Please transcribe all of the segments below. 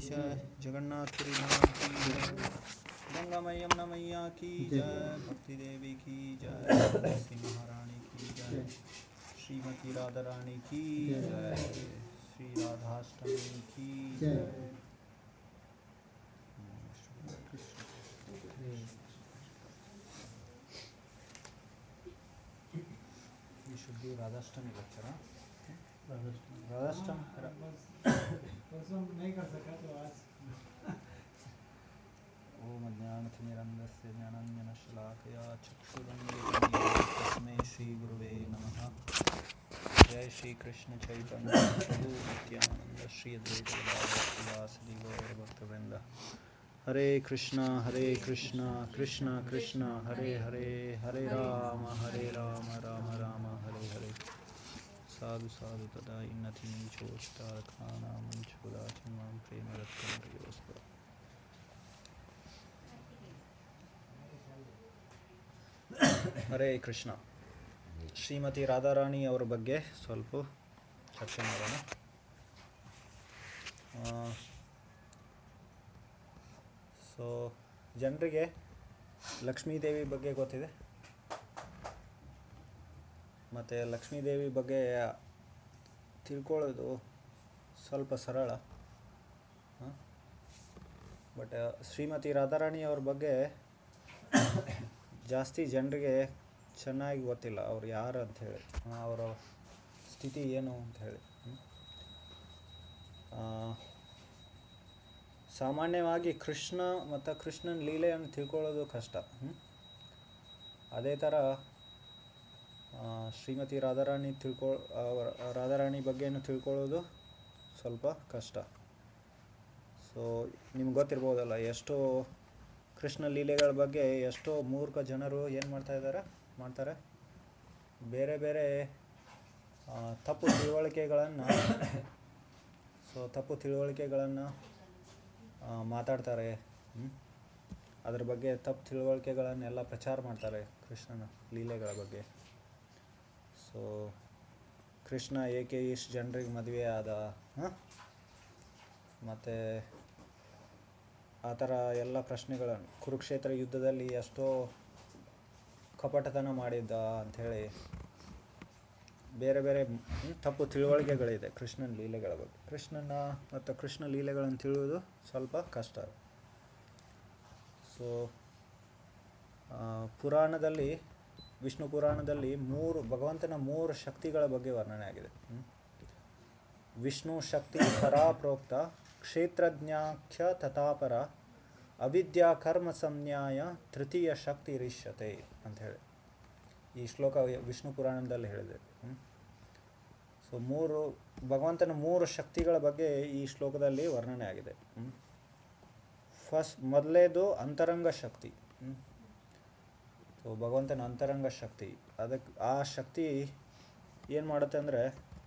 जय जगन्नाथपुरी धाम की जय गंगा मैया मैया की जय भक्ति देवी की जय श्री महारानी की जय श्रीमती राधा रानी की जय श्री राधाष्टमी की जय You should give Radhashtami lecture, huh? Radhashtami? परसों नहीं कर सका तो आज ॐ अज्ञानतिमिरन्दस्य ज्ञानाञ्जनशलाकया चक्षुरुन्मिलितं तस्मै श्रीगुरुवे नमः जय श्रीकृष्ण चैतन्य प्रभु नित्यानन्द श्री अद्वैतवासुदेव गौरभक्तवृन्द हरे कृष्णा हरे कृष्णा कृष्णा कृष्णा हरे हरे हरे राम हरे राम राम राम हरे हरे साधु साधु तदा इन्नति नीचोचितारकानामञ्चुदाचिन् मां प्रेमदत्तमर्योऽस्तु ಹರೇ ಕೃಷ್ಣ ಶ್ರೀಮತಿ ರಾಧಾರಾಣಿ ಅವರ ಬಗ್ಗೆ ಸ್ವಲ್ಪ ಚರ್ಚೆ ಮಾಡೋಣ ಸೊ ಜನರಿಗೆ ಲಕ್ಷ್ಮೀದೇವಿ ಬಗ್ಗೆ ಗೊತ್ತಿದೆ ಮತ್ತು ಲಕ್ಷ್ಮೀದೇವಿ ಬಗ್ಗೆ ತಿಳ್ಕೊಳ್ಳೋದು ಸ್ವಲ್ಪ ಸರಳ ಬಟ್ ಶ್ರೀಮತಿ ರಾಧಾರಾಣಿ ಅವ್ರ ಬಗ್ಗೆ ಜಾಸ್ತಿ ಜನರಿಗೆ ಚೆನ್ನಾಗಿ ಗೊತ್ತಿಲ್ಲ ಅವ್ರು ಯಾರು ಅಂಥೇಳಿ ಅವರ ಸ್ಥಿತಿ ಏನು ಅಂಥೇಳಿ ಸಾಮಾನ್ಯವಾಗಿ ಕೃಷ್ಣ ಮತ್ತು ಕೃಷ್ಣನ ಲೀಲೆಯನ್ನು ತಿಳ್ಕೊಳ್ಳೋದು ಕಷ್ಟ ಅದೇ ಥರ ಶ್ರೀಮತಿ ರಾಧಾರಾಣಿ ತಿಳ್ಕೊ ರಾಧಾರಾಣಿ ಬಗ್ಗೆನೂ ತಿಳ್ಕೊಳ್ಳೋದು ಸ್ವಲ್ಪ ಕಷ್ಟ ಸೊ ನಿಮ್ಗೆ ಗೊತ್ತಿರ್ಬೋದಲ್ಲ ಎಷ್ಟೋ ಕೃಷ್ಣ ಲೀಲೆಗಳ ಬಗ್ಗೆ ಎಷ್ಟೋ ಮೂರ್ಖ ಜನರು ಏನು ಮಾಡ್ತಾ ಇದ್ದಾರೆ ಮಾಡ್ತಾರೆ ಬೇರೆ ಬೇರೆ ತಪ್ಪು ತಿಳುವಳಿಕೆಗಳನ್ನು ಸೊ ತಪ್ಪು ತಿಳುವಳಿಕೆಗಳನ್ನು ಮಾತಾಡ್ತಾರೆ ಅದ್ರ ಬಗ್ಗೆ ತಪ್ಪು ತಿಳುವಳಿಕೆಗಳನ್ನೆಲ್ಲ ಪ್ರಚಾರ ಮಾಡ್ತಾರೆ ಕೃಷ್ಣನ ಲೀಲೆಗಳ ಬಗ್ಗೆ ಸೊ ಕೃಷ್ಣ ಏಕೆ ಇಷ್ಟು ಜನರಿಗೆ ಮದುವೆ ಆದ ಮತ್ತು ಆ ಥರ ಎಲ್ಲ ಪ್ರಶ್ನೆಗಳನ್ನು ಕುರುಕ್ಷೇತ್ರ ಯುದ್ಧದಲ್ಲಿ ಎಷ್ಟೋ ಕಪಟತನ ಮಾಡಿದ್ದ ಅಂಥೇಳಿ ಬೇರೆ ಬೇರೆ ತಪ್ಪು ತಿಳುವಳಿಕೆಗಳಿದೆ ಕೃಷ್ಣನ ಲೀಲೆಗಳ ಬಗ್ಗೆ ಕೃಷ್ಣನ ಮತ್ತು ಕೃಷ್ಣ ಲೀಲೆಗಳನ್ನು ತಿಳಿಯೋದು ಸ್ವಲ್ಪ ಕಷ್ಟ ಸೊ ಪುರಾಣದಲ್ಲಿ ವಿಷ್ಣು ಪುರಾಣದಲ್ಲಿ ಮೂರು ಭಗವಂತನ ಮೂರು ಶಕ್ತಿಗಳ ಬಗ್ಗೆ ವರ್ಣನೆ ಆಗಿದೆ ವಿಷ್ಣು ಶಕ್ತಿ ಪರಾಪ್ರೋಕ್ತ ಕ್ಷೇತ್ರಜ್ಞಾಖ್ಯ ತಥಾಪರ ಅವಿದ್ಯಾ ಕರ್ಮ ಸಂನ್ಯಾಯ ತೃತೀಯ ಶಕ್ತಿ ರಿಷ್ಯತೆ ಅಂಥೇಳಿ ಈ ಶ್ಲೋಕ ವಿಷ್ಣು ಪುರಾಣದಲ್ಲಿ ಹೇಳಿದೆ ಸೊ ಮೂರು ಭಗವಂತನ ಮೂರು ಶಕ್ತಿಗಳ ಬಗ್ಗೆ ಈ ಶ್ಲೋಕದಲ್ಲಿ ವರ್ಣನೆ ಆಗಿದೆ ಫಸ್ಟ್ ಮೊದಲೇದು ಅಂತರಂಗ ಶಕ್ತಿ ಸೊ ಭಗವಂತನ ಅಂತರಂಗ ಶಕ್ತಿ ಅದಕ್ಕೆ ಆ ಶಕ್ತಿ ಏನು ಮಾಡುತ್ತೆ ಅಂದರೆ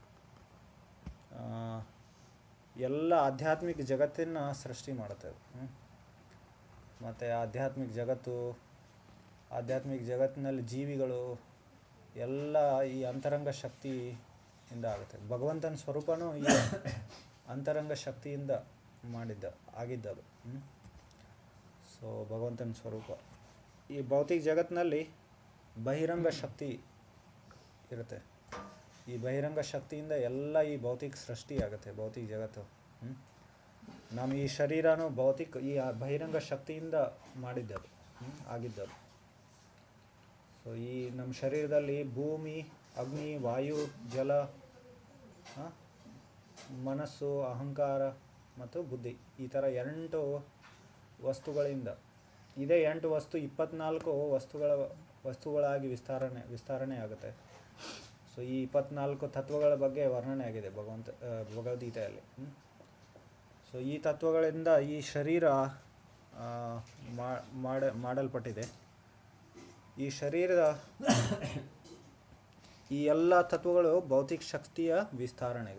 ಎಲ್ಲ ಆಧ್ಯಾತ್ಮಿಕ ಜಗತ್ತನ್ನು ಸೃಷ್ಟಿ ಮಾಡುತ್ತೆ ಮತ್ತು ಆಧ್ಯಾತ್ಮಿಕ ಜಗತ್ತು ಆಧ್ಯಾತ್ಮಿಕ ಜಗತ್ತಿನಲ್ಲಿ ಜೀವಿಗಳು ಎಲ್ಲ ಈ ಅಂತರಂಗ ಶಕ್ತಿಯಿಂದ ಆಗುತ್ತೆ ಭಗವಂತನ ಸ್ವರೂಪನೂ ಈ ಅಂತರಂಗ ಶಕ್ತಿಯಿಂದ ಮಾಡಿದ್ದ ಆಗಿದ್ದದು ಸೊ ಭಗವಂತನ ಸ್ವರೂಪ ಈ ಭೌತಿಕ ಜಗತ್ತಿನಲ್ಲಿ ಬಹಿರಂಗ ಶಕ್ತಿ ಇರುತ್ತೆ ಈ ಬಹಿರಂಗ ಶಕ್ತಿಯಿಂದ ಎಲ್ಲ ಈ ಭೌತಿಕ ಸೃಷ್ಟಿ ಆಗುತ್ತೆ ಭೌತಿಕ ಜಗತ್ತು ನಮ್ಮ ಈ ಶರೀರನೂ ಭೌತಿಕ ಈ ಬಹಿರಂಗ ಶಕ್ತಿಯಿಂದ ಮಾಡಿದ್ದದು ಆಗಿದ್ದದು ಸೊ ಈ ನಮ್ಮ ಶರೀರದಲ್ಲಿ ಭೂಮಿ ಅಗ್ನಿ ವಾಯು ಜಲ ಮನಸ್ಸು ಅಹಂಕಾರ ಮತ್ತು ಬುದ್ಧಿ ಈ ಥರ ಎಂಟು ವಸ್ತುಗಳಿಂದ ಇದೇ ಎಂಟು ವಸ್ತು ಇಪ್ಪತ್ನಾಲ್ಕು ವಸ್ತುಗಳ ವಸ್ತುಗಳಾಗಿ ವಿಸ್ತರಣೆ ವಿಸ್ತರಣೆ ಆಗುತ್ತೆ ಸೊ ಈ ಇಪ್ಪತ್ನಾಲ್ಕು ತತ್ವಗಳ ಬಗ್ಗೆ ವರ್ಣನೆ ಆಗಿದೆ ಭಗವಂತ ಭಗವದ್ಗೀತೆಯಲ್ಲಿ ಸೊ ಈ ತತ್ವಗಳಿಂದ ಈ ಶರೀರ ಮಾಡ ಮಾಡಲ್ಪಟ್ಟಿದೆ ಈ ಶರೀರದ ಈ ಎಲ್ಲ ತತ್ವಗಳು ಭೌತಿಕ ಶಕ್ತಿಯ ವಿಸ್ತರಣೆ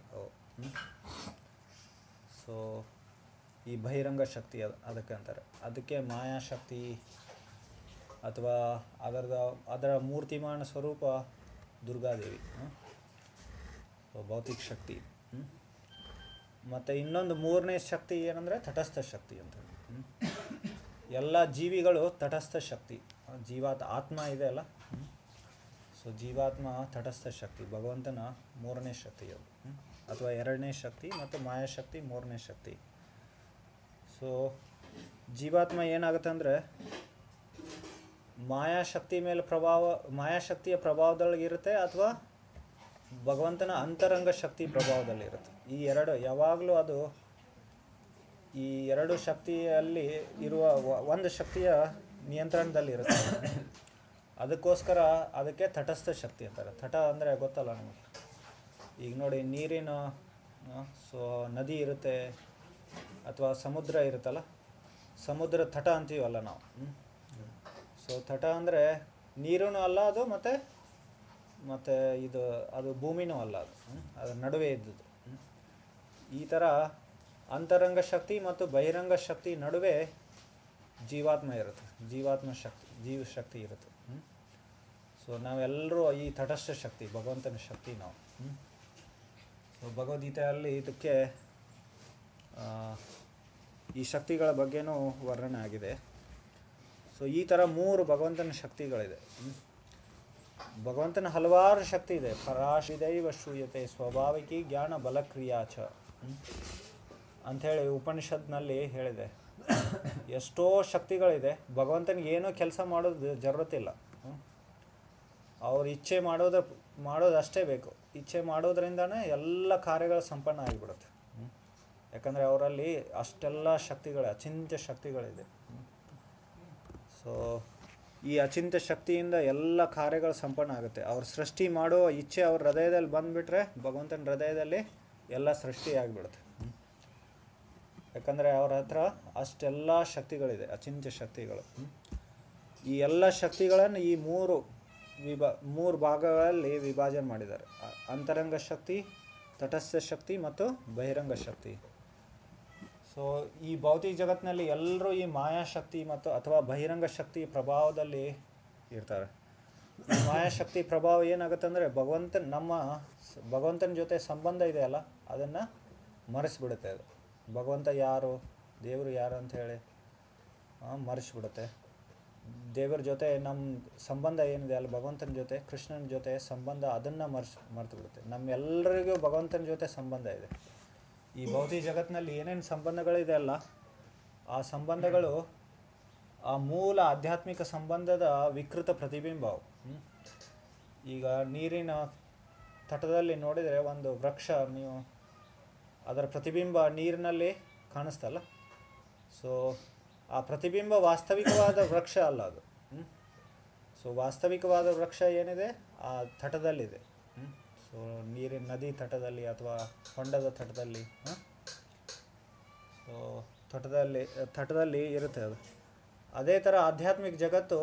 ಸೊ ಈ ಬಹಿರಂಗ ಶಕ್ತಿ ಅದಕ್ಕೆ ಅಂತಾರೆ ಅದಕ್ಕೆ ಮಾಯಾಶಕ್ತಿ ಅಥವಾ ಅದರದ ಅದರ ಮೂರ್ತಿಮಾನ ಸ್ವರೂಪ ದುರ್ಗಾದೇವಿ ಸೊ ಭೌತಿಕ ಶಕ್ತಿ ಮತ್ತು ಇನ್ನೊಂದು ಮೂರನೇ ಶಕ್ತಿ ಏನಂದರೆ ತಟಸ್ಥ ಶಕ್ತಿ ಅಂತ ಹ್ಮ್. ಎಲ್ಲ ಜೀವಿಗಳು ತಟಸ್ಥ ಶಕ್ತಿ ಆ, ಜೀವಾತ್ ಆತ್ಮ ಇದೆ ಅಲ್ಲ ಸೊ ಜೀವಾತ್ಮ ತಟಸ್ಥ ಶಕ್ತಿ ಭಗವಂತನ ಮೂರನೇ ಶಕ್ತಿ ಅದು ಹ್ಮ್. ಅಥವಾ ಎರಡನೇ ಶಕ್ತಿ ಮತ್ತು ಮಾಯಾಶಕ್ತಿ ಮೂರನೇ ಶಕ್ತಿ ಸೊ ಜೀವಾತ್ಮ ಏನಾಗುತ್ತೆ ಅಂದರೆ ಮಾಯಾಶಕ್ತಿ ಮೇಲೆ ಪ್ರಭಾವ ಮಾಯಾಶಕ್ತಿಯ ಪ್ರಭಾವದೊಳಗಿರುತ್ತೆ ಅಥವಾ ಭಗವಂತನ ಅಂತರಂಗ ಶಕ್ತಿ ಪ್ರಭಾವದಲ್ಲಿರುತ್ತೆ ಈ ಎರಡು ಯಾವಾಗಲೂ ಅದು ಈ ಎರಡು ಶಕ್ತಿಯಲ್ಲಿ ಇರುವ ವ- ಒಂದು ಶಕ್ತಿಯ ನಿಯಂತ್ರಣದಲ್ಲಿರುತ್ತೆ ಅದಕ್ಕೋಸ್ಕರ ಅದಕ್ಕೆ ತಟಸ್ಥ ಶಕ್ತಿ ಅಂತಾರೆ ತಟ ಅಂದರೆ ಗೊತ್ತಲ್ಲ ನಮಗೆ ಈಗ ನೋಡಿ ನೀರಿನ ಸೊ ನದಿ ಇರುತ್ತೆ ಅಥವಾ ಸಮುದ್ರ ಇರುತ್ತಲ್ಲ ಸಮುದ್ರ ತಟ ಅಂತೀವಲ್ಲ ನಾವು ಸೊ ತಟ ಅಂದರೆ ನೀರೂ ಅಲ್ಲ ಅದು ಮತ್ತು ಮತ್ತು ಇದು ಅದು ಭೂಮಿನೂ ಅಲ್ಲ ಅದು ಹ್ಮ್? ಅದರ ನಡುವೆ ಇದ್ದದ್ದು ಹ್ಮ್? ಈ ಥರ ಅಂತರಂಗ ಶಕ್ತಿ ಮತ್ತು ಬಹಿರಂಗ ಶಕ್ತಿ ನಡುವೆ ಜೀವಾತ್ಮ ಇರುತ್ತೆ ಜೀವಾತ್ಮ ಶಕ್ತಿ ಜೀವ ಶಕ್ತಿ ಇರುತ್ತೆ ಹ್ಮ್? ಸೊ ನಾವೆಲ್ಲರೂ ಈ ತಟಸ್ಥ ಶಕ್ತಿ ಭಗವಂತನ ಶಕ್ತಿ ನಾವು ಹ್ಮ್? ಸೊ ಭಗವದ್ಗೀತೆಯಲ್ಲಿ ಇದಕ್ಕೆ ಆ, ಈ ಶಕ್ತಿಗಳ ಬಗ್ಗೆನೂ ವರ್ಣನೆ ಆಗಿದೆ ಸೊ ಈ ಥರ ಮೂರು ಭಗವಂತನ ಶಕ್ತಿಗಳಿದೆ ಹ್ಮ್? ಭಗವಂತನ ಹಲವಾರು ಶಕ್ತಿ ಇದೆ ಪರಾಶಿದೈವ ಶ್ರೂಯತೆ ಸ್ವಾಭಾವಿಕಿ ಜ್ಞಾನ ಬಲಕ್ರಿಯಾ ಚ ಹ್ಮ್? ಅಂಥೇಳಿ ಉಪನಿಷತ್ನಲ್ಲಿ ಹೇಳಿದೆ ಎಷ್ಟೋ ಶಕ್ತಿಗಳಿದೆ ಭಗವಂತನಿಗೆ ಏನೂ ಕೆಲಸ ಮಾಡೋದು ಜರುರತ್ತಿಲ್ಲ ಹ್ಮ್? ಅವ್ರ ಇಚ್ಛೆ ಮಾಡೋದ ಮಾಡೋದಷ್ಟೇ ಬೇಕು ಇಚ್ಛೆ ಮಾಡೋದ್ರಿಂದನೇ ಎಲ್ಲ ಕಾರ್ಯಗಳು ಸಂಪನ್ನ ಆಗಿಬಿಡುತ್ತೆ ಹ್ಮ್? ಯಾಕಂದರೆ ಅವರಲ್ಲಿ ಅಷ್ಟೆಲ್ಲ ಶಕ್ತಿಗಳು ಅಚಿಂತ್ಯ ಶಕ್ತಿಗಳಿದೆ ಸೊ ಈ ಅಚಿಂತ್ಯ ಶಕ್ತಿಯಿಂದ ಎಲ್ಲ ಕಾರ್ಯಗಳು ಸಂಪನ್ನ ಆಗುತ್ತೆ ಅವ್ರ ಸೃಷ್ಟಿ ಮಾಡೋ ಇಚ್ಛೆ ಅವ್ರ ಹೃದಯದಲ್ಲಿ ಬಂದುಬಿಟ್ರೆ ಭಗವಂತನ ಹೃದಯದಲ್ಲಿ ಎಲ್ಲ ಸೃಷ್ಟಿ ಆಗಿಬಿಡುತ್ತೆ ಹ್ಮ್? ಯಾಕಂದರೆ ಅವ್ರ ಹತ್ರ ಅಷ್ಟೆಲ್ಲ ಶಕ್ತಿಗಳಿದೆ ಅಚಿಂತ್ಯ ಶಕ್ತಿಗಳು ಹ್ಮ್? ಈ ಎಲ್ಲ ಶಕ್ತಿಗಳನ್ನು ಈ ಮೂರು ವಿಭಾ ಮೂರು ಭಾಗಗಳಲ್ಲಿ ವಿಭಾಜನೆ ಮಾಡಿದ್ದಾರೆ ಅ- ಅಂತರಂಗ ಶಕ್ತಿ ತಟಸ್ಥ ಶಕ್ತಿ ಮತ್ತು ಬಹಿರಂಗ ಶಕ್ತಿ ಸೊ ಈ ಭೌತಿಕ ಜಗತ್ತಿನಲ್ಲಿ ಎಲ್ಲರೂ ಈ ಮಾಯಾಶಕ್ತಿ ಮತ್ತು ಅಥವಾ ಬಹಿರಂಗ ಶಕ್ತಿ ಪ್ರಭಾವದಲ್ಲಿ ಇರ್ತಾರೆ ಈ ಮಾಯಾಶಕ್ತಿ ಪ್ರಭಾವ ಏನಾಗುತ್ತೆ ಅಂದರೆ ಭಗವಂತನ ನಮ್ಮ ಸ- ಭಗವಂತನ ಜೊತೆ ಸಂಬಂಧ ಇದೆಯಲ್ಲ ಅದನ್ನು ಮರೆಸಿಬಿಡುತ್ತೆ ಅದು ಭಗವಂತ ಯಾರು ದೇವರು ಯಾರು ಅಂತ ಹೇಳಿ ಮರೆಸಿಬಿಡುತ್ತೆ ದೇವರ ಜೊತೆ ನಮ್ಮ ಸಂಬಂಧ ಏನಿದೆ ಅಲ್ಲ ಭಗವಂತನ ಜೊತೆ ಕೃಷ್ಣನ ಜೊತೆ ಸಂಬಂಧ ಅದನ್ನು ಮರ್ಸ್ ಮರ್ತು ಬಿಡುತ್ತೆ ನಮ್ಮೆಲ್ಲರಿಗೂ ಭಗವಂತನ ಜೊತೆ ಸಂಬಂಧ ಇದೆ ಈ ಭೌತಿಕ ಜಗತ್ತಿನಲ್ಲಿ ಏನೇನು ಸಂಬಂಧಗಳಿದೆ ಅಲ್ಲ ಆ ಸಂಬಂಧಗಳು ಆ ಮೂಲ ಆಧ್ಯಾತ್ಮಿಕ ಸಂಬಂಧದ ವಿಕೃತ ಪ್ರತಿಬಿಂಬ ಅವು ಹ್ಮ್? ಈಗ ನೀರಿನ ತಟದಲ್ಲಿ ನೋಡಿದರೆ ಒಂದು ವೃಕ್ಷ ನೀವು ಅದರ ಪ್ರತಿಬಿಂಬ ನೀರಿನಲ್ಲಿ ಕಾಣಿಸ್ತಲ್ಲ ಸೊ ಆ ಪ್ರತಿಬಿಂಬ ವಾಸ್ತವಿಕವಾದ ವೃಕ್ಷ ಅಲ್ಲ ಅದು ಹ್ಮ್? ಸೊ ವಾಸ್ತವಿಕವಾದ ವೃಕ್ಷ ಏನಿದೆ ಆ ತಟದಲ್ಲಿದೆ ಹ್ಮ್? ಸೊ ನೀರಿನ ನದಿ ತಟದಲ್ಲಿ ಅಥವಾ ಹೊಂಡದ ತಟದಲ್ಲಿ ಹ? ಸೊ ತಟದಲ್ಲಿ ತಟದಲ್ಲಿ ಇರುತ್ತೆ ಅದು ಅದೇ ಥರ ಆಧ್ಯಾತ್ಮಿಕ ಜಗತ್ತು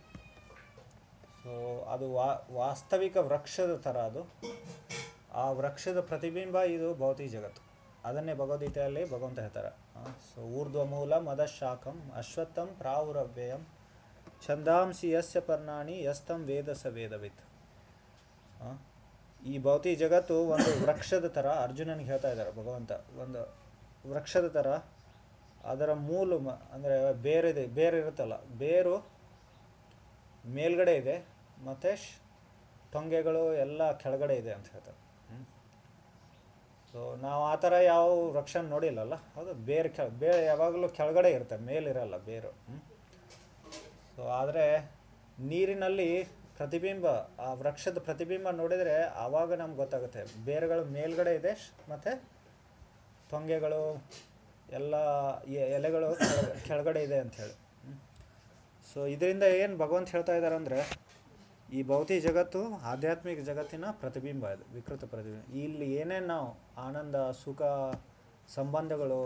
ಸೊ ಅದು ವಾ ವಾಸ್ತವಿಕ ವೃಕ್ಷದ ಥರ ಅದು ಆ ವೃಕ್ಷದ ಪ್ರತಿಬಿಂಬ ಇದು ಭೌತಿಕ ಜಗತ್ತು ಅದನ್ನೇ ಭಗವದ್ಗೀತೆಯಲ್ಲಿ ಭಗವಂತ ಹೇಳ್ತಾರೆ ಸೊ ಊರ್ಧ್ವ ಮೂಲ ಮದ ಶಾಖಂ ಅಶ್ವತ್ಥಂ ಪ್ರಾವುರವ್ಯಯಂ ಛಂದಾಂಸಿ ಯಸ್ಯ ಪರ್ಣಾನಿ ಯಸ್ತಂ ವೇದ ಸ ವೇದವಿತ್ ಆ, ಈ ಭೌತಿಕ ಜಗತ್ತು ಒಂದು ವೃಕ್ಷದ ಥರ ಅರ್ಜುನನಿಗೆ ಹೇಳ್ತಾ ಇದ್ದಾರೆ ಭಗವಂತ ಒಂದು ವೃಕ್ಷದ ಥರ ಅದರ ಮೂಲ ಮ- ಅಂದರೆ ಬೇರಿದೆ ಬೇರೆ ಇರುತ್ತಲ್ಲ ಬೇರು ಮೇಲ್ಗಡೆ ಇದೆ ಮತ್ತು ಟೊಂಗೆಗಳು ಎಲ್ಲ ಕೆಳಗಡೆ ಇದೆ ಅಂತ ಹೇಳ್ತಾರೆ ಸೊ ನಾವು ಆ ಥರ ಯಾವ ವೃಕ್ಷ ನೋಡಿಲ್ಲಲ್ಲ ಹೌದು ಬೇರೆ ಕೆಳ ಬೇರೆ ಯಾವಾಗಲೂ ಕೆಳಗಡೆ ಇರುತ್ತೆ ಮೇಲಿರಲ್ಲ ಬೇರು ಸೊ ಆದರೆ ನೀರಿನಲ್ಲಿ ಪ್ರತಿಬಿಂಬ ಆ ವೃಕ್ಷದ ಪ್ರತಿಬಿಂಬ ನೋಡಿದರೆ ಆವಾಗ ನಮ್ಗೆ ಗೊತ್ತಾಗುತ್ತೆ ಬೇರುಗಳು ಮೇಲ್ಗಡೆ ಇದೆ ಮತ್ತು ಟೊಂಗೆಗಳು ಎಲ್ಲ ಎ- ಎಲೆಗಳು ಕೆಳಗ- ಕೆಳಗಡೆ ಇದೆ ಅಂಥೇಳಿ ಸೊ ಇದರಿಂದ ಏನು ಭಗವಂತ ಹೇಳ್ತಾ ಇದ್ದಾರೆ ಅಂದರೆ ಈ ಭೌತಿಕ ಜಗತ್ತು ಆಧ್ಯಾತ್ಮಿಕ ಜಗತ್ತಿನ ಪ್ರತಿಬಿಂಬ ಇದು ವಿಕೃತ ಪ್ರತಿಬಿಂಬ ಇಲ್ಲಿ ಏನೇನು ನಾವು ಆನಂದ ಸುಖ ಸಂಬಂಧಗಳು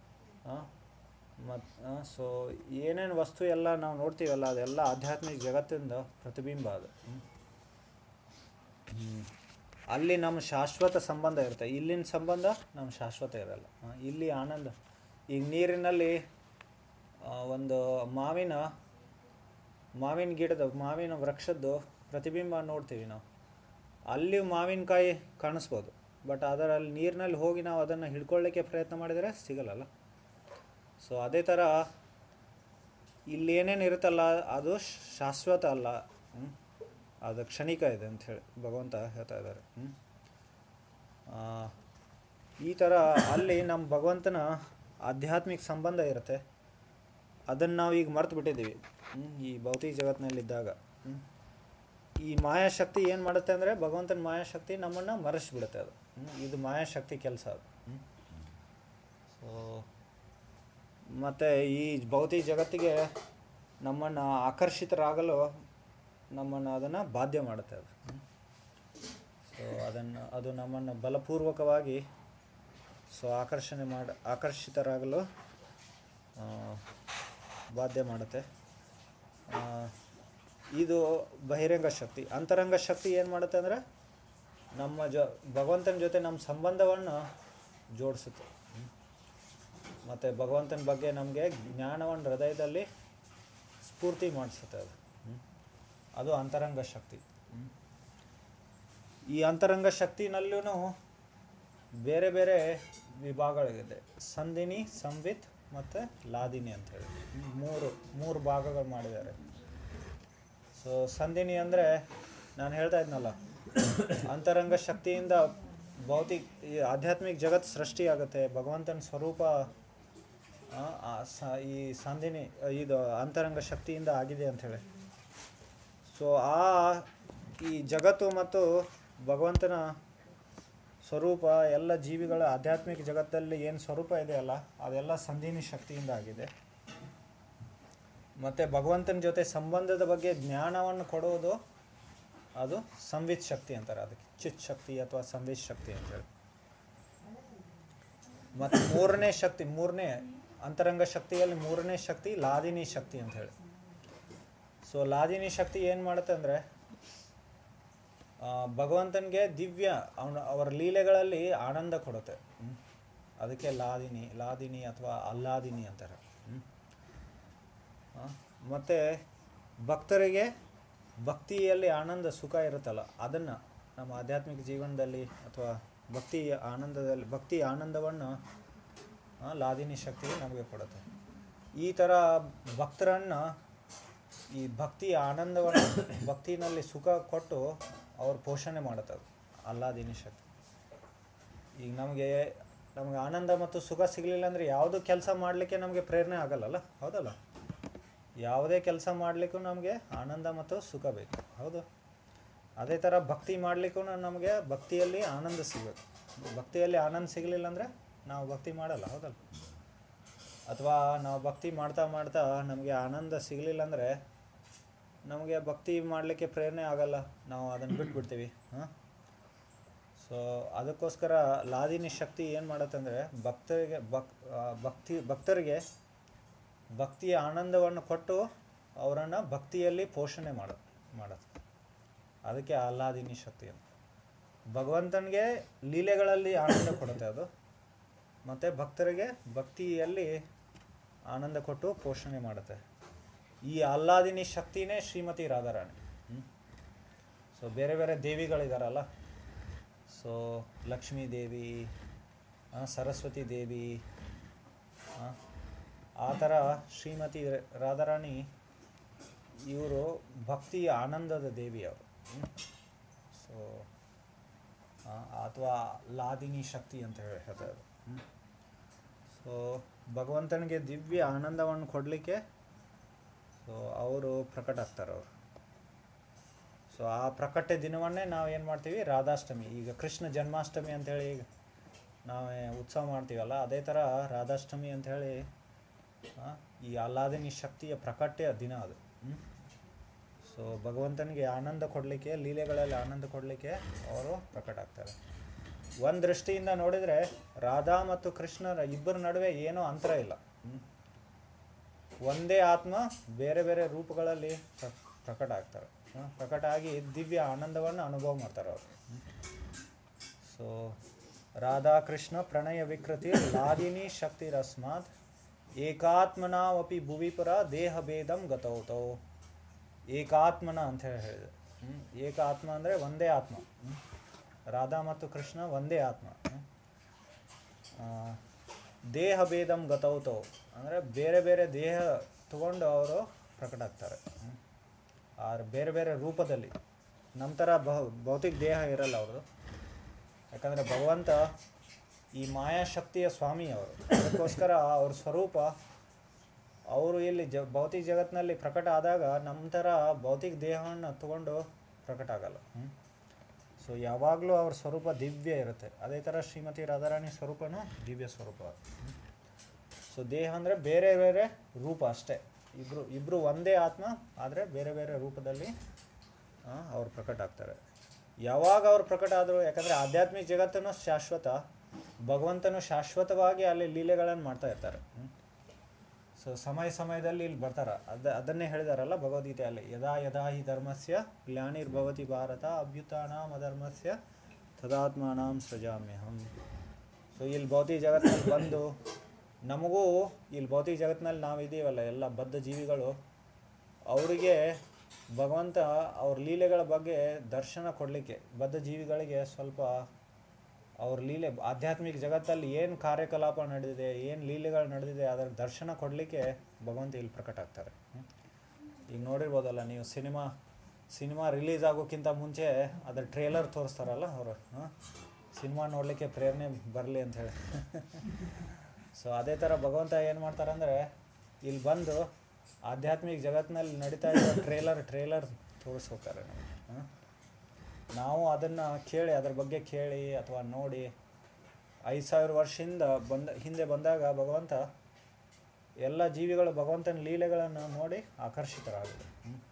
ಮತ್ತು ಸೊ ಏನೇನು ವಸ್ತು ಎಲ್ಲ ನಾವು ನೋಡ್ತೀವಲ್ಲ ಅದೆಲ್ಲ ಆಧ್ಯಾತ್ಮಿಕ ಜಗತ್ತಿಂದ ಪ್ರತಿಬಿಂಬ ಅದು ಹ್ಮ್. ಹ್ಮ್. ಅಲ್ಲಿ ನಮ್ಮ ಶಾಶ್ವತ ಸಂಬಂಧ ಇರುತ್ತೆ ಇಲ್ಲಿನ ಸಂಬಂಧ ನಮ್ಮ ಶಾಶ್ವತ ಇರಲ್ಲ ಆ, ಇಲ್ಲಿ ಆನಂದ ಈಗ ನೀರಿನಲ್ಲಿ ಆ, ಒಂದು ಮಾವಿನ ಮಾವಿನ ಗಿಡದ ಮಾವಿನ ವೃಕ್ಷದ್ದು ಪ್ರತಿಬಿಂಬ ನೋಡ್ತೀವಿ ನಾವು ಅಲ್ಲಿ ಮಾವಿನಕಾಯಿ ಕಾಣಿಸ್ಬೋದು ಬಟ್ ಅದರಲ್ಲಿ ನೀರಿನಲ್ಲಿ ಹೋಗಿ ನಾವು ಅದನ್ನು ಹಿಡ್ಕೊಳ್ಳಿಕ್ಕೆ ಪ್ರಯತ್ನ ಮಾಡಿದರೆ ಸಿಗಲ್ಲಲ್ಲ ಸೊ ಅದೇ ಥರ ಇಲ್ಲಿ ಏನೇನು ಇರುತ್ತಲ್ಲ ಅದು ಶಾಶ್ವತ ಅಲ್ಲ ಹ್ಮ್? ಅದು ಕ್ಷಣಿಕ ಇದೆ ಅಂತ ಹೇಳಿ ಭಗವಂತ ಹೇಳ್ತಾ ಇದ್ದಾರೆ ಹ್ಮ್? ಆ, ಈ ಥರ ಅಲ್ಲಿ ನಮ್ಮ ಭಗವಂತನ ಆಧ್ಯಾತ್ಮಿಕ ಸಂಬಂಧ ಇರುತ್ತೆ ಅದನ್ನು ನಾವು ಈಗ ಮರ್ತು ಬಿಟ್ಟಿದ್ದೀವಿ ಹ್ಮ್? ಈ ಭೌತಿಕ ಜಗತ್ತಿನಲ್ಲಿದ್ದಾಗ ಹ್ಮ್? ಈ ಮಾಯಾಶಕ್ತಿ ಏನು ಮಾಡುತ್ತೆ ಅಂದರೆ ಭಗವಂತನ ಮಾಯಾಶಕ್ತಿ ನಮ್ಮನ್ನು ಮರೆಸಿಬಿಡುತ್ತೆ ಅದು ಹ್ಮ್? ಇದು ಮಾಯಾಶಕ್ತಿ ಕೆಲಸ ಅದು ಸೊ ಮತ್ತು ಈ ಭೌತಿಕ ಜಗತ್ತಿಗೆ ನಮ್ಮನ್ನು ಆಕರ್ಷಿತರಾಗಲು ನಮ್ಮನ್ನು ಅದನ್ನು ಬಾಧ್ಯ ಮಾಡುತ್ತೆ ಅದು ಸೊ ಅದನ್ನು ಅದು ನಮ್ಮನ್ನು ಬಲಪೂರ್ವಕವಾಗಿ ಸೊ ಆಕರ್ಷಣೆ ಮಾಡಿ ಆಕರ್ಷಿತರಾಗಲು ಆ, ಬಾಧ್ಯ ಮಾಡುತ್ತೆ ಆ, ಇದು ಬಹಿರಂಗ ಶಕ್ತಿ ಅಂತರಂಗ ಶಕ್ತಿ ಏನು ಮಾಡುತ್ತೆ ಅಂದರೆ ನಮ್ಮ ಜೊ ಭಗವಂತನ ಜೊತೆ ನಮ್ಮ ಸಂಬಂಧವನ್ನು ಜೋಡಿಸುತ್ತೆ ಮತ್ತು ಭಗವಂತನ ಬಗ್ಗೆ ನಮಗೆ ಜ್ಞಾನವನ್ನು ಹೃದಯದಲ್ಲಿ ಸ್ಫೂರ್ತಿ ಮಾಡಿಸುತ್ತೆ ಅದು ಹ್ಮ್. ಅದು ಅಂತರಂಗ ಶಕ್ತಿ ಹ್ಮ್. ಈ ಅಂತರಂಗ ಶಕ್ತಿನಲ್ಲೂ ಬೇರೆ ಬೇರೆ ವಿಭಾಗಗಳಿದೆ ಸಂದಿನಿ ಸಂವಿತ್ ಮತ್ತು ಲಾದಿನಿ ಅಂತ ಹೇಳಿ ಹ್ಮ್. ಮೂರು ಮೂರು ಭಾಗಗಳು ಮಾಡಿದ್ದಾರೆ ಸೊ ಸಂದಿನಿ ಅಂದರೆ ನಾನು ಹೇಳ್ತಾ ಇದ್ನಲ್ಲ ಅಂತರಂಗ ಶಕ್ತಿಯಿಂದ ಭೌತಿಕ ಈ ಆಧ್ಯಾತ್ಮಿಕ ಜಗತ್ತು ಸೃಷ್ಟಿಯಾಗುತ್ತೆ ಭಗವಂತನ ಸ್ವರೂಪ ಆ, ಆ ಸ ಈ ಸಂದಿನಿ ಇದು ಅಂತರಂಗ ಶಕ್ತಿಯಿಂದ ಆಗಿದೆ ಅಂಥೇಳಿ ಸೊ ಆ ಈ ಜಗತ್ತು ಮತ್ತು ಭಗವಂತನ ಸ್ವರೂಪ ಎಲ್ಲ ಜೀವಿಗಳ ಆಧ್ಯಾತ್ಮಿಕ ಜಗತ್ತಲ್ಲಿ ಏನು ಸ್ವರೂಪ ಇದೆಯಲ್ಲ ಅದೆಲ್ಲ ಸಂದಿನಿ ಶಕ್ತಿಯಿಂದ ಆಗಿದೆ ಮತ್ತು ಭಗವಂತನ ಜೊತೆ ಸಂಬಂಧದ ಬಗ್ಗೆ ಜ್ಞಾನವನ್ನು ಕೊಡುವುದು ಅದು ಸಂವಿತ್ ಶಕ್ತಿ ಅಂತಾರೆ ಅದಕ್ಕೆ ಚಿತ್ ಶಕ್ತಿ ಅಥವಾ ಸಂವಿತ್ ಶಕ್ತಿ ಅಂತೇಳಿ ಮತ್ತು ಮೂರನೇ ಶಕ್ತಿ ಮೂರನೇ ಅಂತರಂಗ ಶಕ್ತಿಯಲ್ಲಿ ಮೂರನೇ ಶಕ್ತಿ ಲಾದಿನಿ ಶಕ್ತಿ ಅಂತ ಹೇಳಿ ಸೊ ಲಾದಿನಿ ಶಕ್ತಿ ಏನು ಮಾಡುತ್ತೆ ಅಂದರೆ ಭಗವಂತನಿಗೆ ದಿವ್ಯ ಅವನ ಅವರ ಲೀಲೆಗಳಲ್ಲಿ ಆನಂದ ಕೊಡುತ್ತೆ ಹ್ಮ್. ಅದಕ್ಕೆ ಲಾದಿನಿ ಲಾದಿನಿ ಅಥವಾ ಅಲ್ಲಾದಿನಿ ಅಂತಾರೆ ಹ್ಮ್. ಆ, ಮತ್ತೆ ಭಕ್ತರಿಗೆ ಭಕ್ತಿಯಲ್ಲಿ ಆನಂದ ಸುಖ ಇರುತ್ತಲ್ಲ ಅದನ್ನು ನಮ್ಮ ಆಧ್ಯಾತ್ಮಿಕ ಜೀವನದಲ್ಲಿ ಅಥವಾ ಭಕ್ತಿ ಆನಂದದಲ್ಲಿ ಭಕ್ತಿ ಆನಂದವನ್ನು ಆ, ಲಾದಿನಿ ಶಕ್ತಿ ನಮಗೆ ಕೊಡುತ್ತೆ ಈ ಥರ ಭಕ್ತರನ್ನು ಈ ಭಕ್ತಿ ಆನಂದವನ್ನು ಭಕ್ತಿನಲ್ಲಿ ಸುಖ ಕೊಟ್ಟು ಅವ್ರ ಪೋಷಣೆ ಮಾಡುತ್ತೆ ಅದು ಅಲ್ಲಾದಿನಿ ಶಕ್ತಿ ಈಗ ನಮಗೆ ನಮಗೆ ಆನಂದ ಮತ್ತು ಸುಖ ಸಿಗಲಿಲ್ಲ ಅಂದರೆ ಯಾವುದು ಕೆಲಸ ಮಾಡಲಿಕ್ಕೆ ನಮಗೆ ಪ್ರೇರಣೆ ಆಗಲ್ಲಲ್ಲ ಹೌದಲ್ಲ ಯಾವುದೇ ಕೆಲಸ ಮಾಡಲಿಕ್ಕೂ ನಮಗೆ ಆನಂದ ಮತ್ತು ಸುಖ ಬೇಕು ಹೌದು ಅದೇ ಥರ ಭಕ್ತಿ ಮಾಡಲಿಕ್ಕೂ ನಮಗೆ ಭಕ್ತಿಯಲ್ಲಿ ಆನಂದ ಸಿಗಬೇಕು ಭಕ್ತಿಯಲ್ಲಿ ಆನಂದ ಸಿಗಲಿಲ್ಲ ಅಂದರೆ ನಾವು ಭಕ್ತಿ ಮಾಡಲ್ಲ ಹೌದಲ್ಲ ಅಥವಾ ನಾವು ಭಕ್ತಿ ಮಾಡ್ತಾ ಮಾಡ್ತಾ ನಮಗೆ ಆನಂದ ಸಿಗಲಿಲ್ಲ ಅಂದರೆ ನಮಗೆ ಭಕ್ತಿ ಮಾಡಲಿಕ್ಕೆ ಪ್ರೇರಣೆ ಆಗಲ್ಲ ನಾವು ಅದನ್ನು ಬಿಟ್ಬಿಡ್ತೀವಿ ಹಾಂ ಸೊ ಅದಕ್ಕೋಸ್ಕರ ಲಾದಿನಿ ಶಕ್ತಿ ಏನು ಮಾಡುತ್ತಂದರೆ ಭಕ್ತರಿಗೆ ಭಕ್ ಆ, ಭಕ್ತಿ ಭಕ್ತರಿಗೆ ಭಕ್ತಿಯ ಆನಂದವನ್ನು ಕೊಟ್ಟು ಅವರನ್ನು ಭಕ್ತಿಯಲ್ಲಿ ಪೋಷಣೆ ಮಾಡ ಮಾಡುತ್ತೆ ಅದಕ್ಕೆ ಆಹ್ಲಾದಿನಿ ಶಕ್ತಿ ಅಂತ ಭಗವಂತನಿಗೆ ಲೀಲೆಗಳಲ್ಲಿ ಆನಂದ ಕೊಡುತ್ತೆ ಅದು ಮತ್ತು ಭಕ್ತರಿಗೆ ಭಕ್ತಿಯಲ್ಲಿ ಆನಂದ ಕೊಟ್ಟು ಪೋಷಣೆ ಮಾಡುತ್ತೆ ಈ ಆಹ್ಲಾದಿನಿ ಶಕ್ತಿನೇ ಶ್ರೀಮತಿ ರಾಧಾರಾಣಿ ಸೊ ಬೇರೆ ಬೇರೆ ದೇವಿಗಳಿದಾರಲ್ಲ ಸೊ ಲಕ್ಷ್ಮೀ ದೇವಿ ಆ, ಸರಸ್ವತಿ ದೇವಿ ಆ, ಆ ಥರ ಶ್ರೀಮತಿ ರಾಧಾರಾಣಿ ಇವರು ಭಕ್ತಿ ಆನಂದದ ದೇವಿ ಅವರು ಸೊ ಅಥವಾ ಲಾದಿನಿ ಶಕ್ತಿ ಅಂತ ಹೇಳಿ ಹೇಳ್ತಾರೆ ಸೊ ಭಗವಂತನಿಗೆ ದಿವ್ಯ ಆನಂದವನ್ನು ಕೊಡಲಿಕ್ಕೆ ಸೊ ಅವರು ಪ್ರಕಟ ಆಗ್ತಾರೆ ಅವರು ಸೊ ಆ ಪ್ರಕಟೆ ದಿನವನ್ನೇ ನಾವು ಏನು ಮಾಡ್ತೀವಿ ರಾಧಾಷ್ಟಮಿ ಈಗ ಕೃಷ್ಣ ಜನ್ಮಾಷ್ಟಮಿ ಅಂಥೇಳಿ ಈಗ ನಾವು ಉತ್ಸವ ಮಾಡ್ತೀವಲ್ಲ ಅದೇ ಥರ ರಾಧಾಷ್ಟಮಿ ಅಂಥೇಳಿ ಈ ಆಹ್ಲಾದಿನಿ ಶಕ್ತಿಯ ಪ್ರಕಟೆಯ ದಿನ ಅದು ಸೊ ಭಗವಂತನಿಗೆ ಆನಂದ ಕೊಡಲಿಕ್ಕೆ ಲೀಲೆಗಳಲ್ಲಿ ಆನಂದ ಕೊಡಲಿಕ್ಕೆ ಅವರು ಪ್ರಕಟ ಆಗ್ತಾರೆ ಒಂದು ದೃಷ್ಟಿಯಿಂದ ನೋಡಿದರೆ ರಾಧಾ ಮತ್ತು ಕೃಷ್ಣರ ಇಬ್ಬರ ನಡುವೆ ಏನೂ ಅಂತರ ಇಲ್ಲ ಹ್ಮ್. ಒಂದೇ ಆತ್ಮ ಬೇರೆ ಬೇರೆ ರೂಪಗಳಲ್ಲಿ ಪ್ರ- ಪ್ರಕಟ ಆಗ್ತಾರೆ ಹ್ಮ್. ಪ್ರಕಟ ಆಗಿ ದಿವ್ಯ ಆನಂದವನ್ನು ಅನುಭವ ಮಾಡ್ತಾರೆ ಅವರು ಸೊ ರಾಧಾ ಕೃಷ್ಣ ಪ್ರಣಯ ವಿಕೃತಿ ಲಾದಿನಿ ಶಕ್ತಿರಸ್ಮಾತ್ ಏಕಾತ್ಮನಾವಪಿ ಭುವಿಪುರ ದೇಹ ಭೇದಂ ಗತೌತೌ ಏಕಾತ್ಮನ ಅಂತ ಹೇಳಿ ಹೇಳಿದೆ ಹ್ಮ್. ಏಕಾತ್ಮ ಅಂದರೆ ಒಂದೇ ಆತ್ಮ ಹ್ಮ್. ರಾಧಾ ಮತ್ತು ಕೃಷ್ಣ ಒಂದೇ ಆತ್ಮ ಹ್ಮ್. ಆ, ದೇಹ ಭೇದಂ ಗತೌತೌ ಅಂದರೆ ಬೇರೆ ಬೇರೆ ದೇಹ ತಗೊಂಡು ಅವರು ಪ್ರಕಟ ಆಗ್ತಾರೆ ಹ್ಮ್. ಆ ಬೇರೆ ಬೇರೆ ರೂಪದಲ್ಲಿ ನಮ್ಮ ಥರ ಭೌ ಭೌತಿಕ ದೇಹ ಇರಲ್ಲ ಅವ್ರದ್ದು ಯಾಕಂದರೆ ಭಗವಂತ ಈ ಮಾಯಾಶಕ್ತಿಯ ಸ್ವಾಮಿ ಅವರು ಅದಕ್ಕೋಸ್ಕರ ಅವ್ರ ಸ್ವರೂಪ ಅವರು ಇಲ್ಲಿ ಜ ಭೌತಿಕ ಜಗತ್ತಿನಲ್ಲಿ ಪ್ರಕಟ ಆದಾಗ ನಮ್ಮ ಥರ ಭೌತಿಕ ದೇಹವನ್ನು ತಗೊಂಡು ಪ್ರಕಟ ಆಗಲ್ಲ ಸೊ ಯಾವಾಗಲೂ ಅವ್ರ ಸ್ವರೂಪ ದಿವ್ಯ ಇರುತ್ತೆ ಅದೇ ಥರ ಶ್ರೀಮತಿ ರಾಧಾರಾಣಿ ಸ್ವರೂಪನೂ ದಿವ್ಯ ಸ್ವರೂಪ ಸೊ ದೇಹ ಅಂದರೆ ಬೇರೆ ಬೇರೆ ರೂಪ ಅಷ್ಟೇ ಇಬ್ಬರು ಇಬ್ಬರು ಒಂದೇ ಆತ್ಮ ಆದರೆ ಬೇರೆ ಬೇರೆ ರೂಪದಲ್ಲಿ ಆ, ಅವ್ರು ಪ್ರಕಟ ಆಗ್ತಾರೆ ಯಾವಾಗ ಅವ್ರು ಪ್ರಕಟ ಆದರು ಯಾಕಂದರೆ ಆಧ್ಯಾತ್ಮಿಕ ಜಗತ್ತನ್ನು ಶಾಶ್ವತ ಭಗವಂತನು ಶಾಶ್ವತವಾಗಿ ಅಲ್ಲಿ ಲೀಲೆಗಳನ್ನು ಮಾಡ್ತಾ ಇರ್ತಾರೆ ಸೊ ಸಮಯ ಸಮಯದಲ್ಲಿ ಇಲ್ಲಿ ಬರ್ತಾರ ಅದ ಅದನ್ನೇ ಹೇಳಿದಾರಲ್ಲ ಭಗವದ್ಗೀತೆಯಲ್ಲಿ ಯದಾ ಯದಾ ಹಿ ಧರ್ಮಸ್ಯ ಗ್ಲಾನಿರ್ಭವತಿ ಭಾರತ ಅಭ್ಯುತಾನಾಂ ಅಧರ್ಮಸ್ಯ ತದಾತ್ಮಾನಾಂ ಸೃಜಾಮ್ಯಹಂ ಸೊ ಇಲ್ಲಿ ಭೌತಿಕ ಜಗತ್ತಿನಲ್ಲಿ ಬಂದು ನಮಗೂ ಇಲ್ಲಿ ಭೌತಿಕ ಜಗತ್ತಿನಲ್ಲಿ ನಾವು ಇದೀವಲ್ಲ ಎಲ್ಲ ಬದ್ಧ ಜೀವಿಗಳು ಅವರಿಗೆ ಭಗವಂತ ಅವ್ರ ಲೀಲೆಗಳ ಬಗ್ಗೆ ದರ್ಶನ ಕೊಡಲಿಕ್ಕೆ ಬದ್ಧ ಜೀವಿಗಳಿಗೆ ಸ್ವಲ್ಪ ಅವ್ರ ಲೀಲೆ ಆಧ್ಯಾತ್ಮಿಕ ಜಗತ್ತಲ್ಲಿ ಏನು ಕಾರ್ಯಕಲಾಪ ನಡೆದಿದೆ ಏನು ಲೀಲೆಗಳು ನಡೆದಿದೆ ಅದರ ದರ್ಶನ ಕೊಡಲಿಕ್ಕೆ ಭಗವಂತ ಇಲ್ಲಿ ಪ್ರಕಟ ಆಗ್ತಾರೆ ಹ್ಮ್. ಈಗ ನೋಡಿರ್ಬೋದಲ್ಲ ನೀವು ಸಿನಿಮಾ ಸಿನಿಮಾ ರಿಲೀಸ್ ಆಗೋಕ್ಕಿಂತ ಮುಂಚೆ ಅದರ ಟ್ರೇಲರ್ ತೋರಿಸ್ತಾರಲ್ಲ ಅವರು ಸಿನಿಮಾ ನೋಡಲಿಕ್ಕೆ ಪ್ರೇರಣೆ ಬರಲಿ ಅಂತ ಹೇಳಿ ಸೊ ಅದೇ ಥರ ಭಗವಂತ ಏನು ಮಾಡ್ತಾರೆ ಅಂದರೆ ಇಲ್ಲಿ ಬಂದು ಆಧ್ಯಾತ್ಮಿಕ ಜಗತ್ತಿನಲ್ಲಿ ನಡೀತಾ ಇರೋ ಟ್ರೇಲರ್ ಟ್ರೇಲರ್ ತೋರಿಸ್ಕೋತಾರೆ ನಮಗೆ ಹಾಂ ನಾವು ಅದನ್ನು ಕೇಳಿ ಅದ್ರ ಬಗ್ಗೆ ಕೇಳಿ ಅಥವಾ ನೋಡಿ ಐದು ಸಾವಿರ ವರ್ಷದಿಂದ ಬಂದ ಹಿಂದೆ ಬಂದಾಗ ಭಗವಂತ ಎಲ್ಲ ಜೀವಿಗಳು ಭಗವಂತನ ಲೀಲೆಗಳನ್ನು ನೋಡಿ ಆಕರ್ಷಿತರಾಗಿದೆ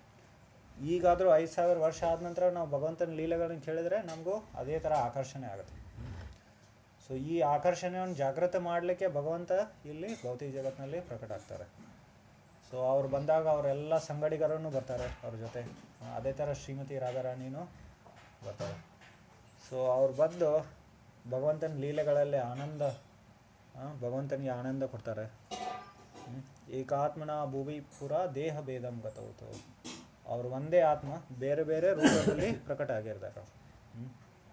ಈಗಾದರೂ ಐದು ಸಾವಿರ ವರ್ಷ ಆದ ನಂತರ ನಾವು ಭಗವಂತನ ಲೀಲೆಗಳನ್ನು ಕೇಳಿದರೆ ನಮಗೂ ಅದೇ ಥರ ಆಕರ್ಷಣೆ ಆಗುತ್ತೆ ಸೊ ಈ ಆಕರ್ಷಣೆಯನ್ನು ಜಾಗೃತ ಮಾಡಲಿಕ್ಕೆ ಭಗವಂತ ಇಲ್ಲಿ ಭೌತಿಕ ಜಗತ್ತಿನಲ್ಲಿ ಪ್ರಕಟ ಆಗ್ತಾರೆ ಸೊ ಅವ್ರು ಬಂದಾಗ ಅವರೆಲ್ಲ ಸಂಗಡಿಗರನ್ನು ಬರ್ತಾರೆ ಅವ್ರ ಜೊತೆ ಅದೇ ಥರ ಶ್ರೀಮತಿ ರಾಧಾರಾಣಿನೂ ಬರ್ತಾರೆ ಸೊ ಅವ್ರು ಬಂದು ಭಗವಂತನ ಲೀಲೆಗಳಲ್ಲಿ ಆನಂದ ಆ, ಭಗವಂತನಿಗೆ ಆನಂದ ಕೊಡ್ತಾರೆ ಹ್ಮ್. ಏಕಾತ್ಮನ ಭುವಿ ಪುರ ದೇಹ ಭೇದಂ ಗತೌತು ಅವ್ರು ಒಂದೇ ಆತ್ಮ ಬೇರೆ ಬೇರೆ ರೂಪದಲ್ಲಿ ಪ್ರಕಟ ಆಗಿರ್ತಾರೆ ಹ್ಮ್.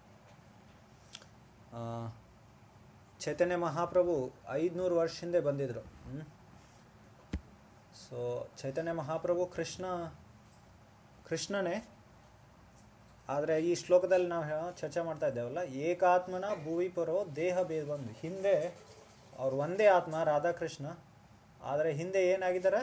ಆ, ಚೈತನ್ಯ ಮಹಾಪ್ರಭು ಐದುನೂರು ವರ್ಷ ಹಿಂದೆ ಬಂದಿದ್ರು ಸೊ ಚೈತನ್ಯ ಮಹಾಪ್ರಭು ಕೃಷ್ಣ ಕೃಷ್ಣನೇ ಆದರೆ ಈ ಶ್ಲೋಕದಲ್ಲಿ ನಾವು ಹೇ- ಚರ್ಚೆ ಮಾಡ್ತಾ ಇದ್ದೇವಲ್ಲ ಏಕಾತ್ಮನ ಭೂವಿ ಪರೋ ದೇಹ ಭೇದ ಬಂದು ಹಿಂದೆ ಅವ್ರು ಒಂದೇ ಆತ್ಮ ರಾಧಾಕೃಷ್ಣ ಆದರೆ ಹಿಂದೆ ಏನಾಗಿದ್ದಾರೆ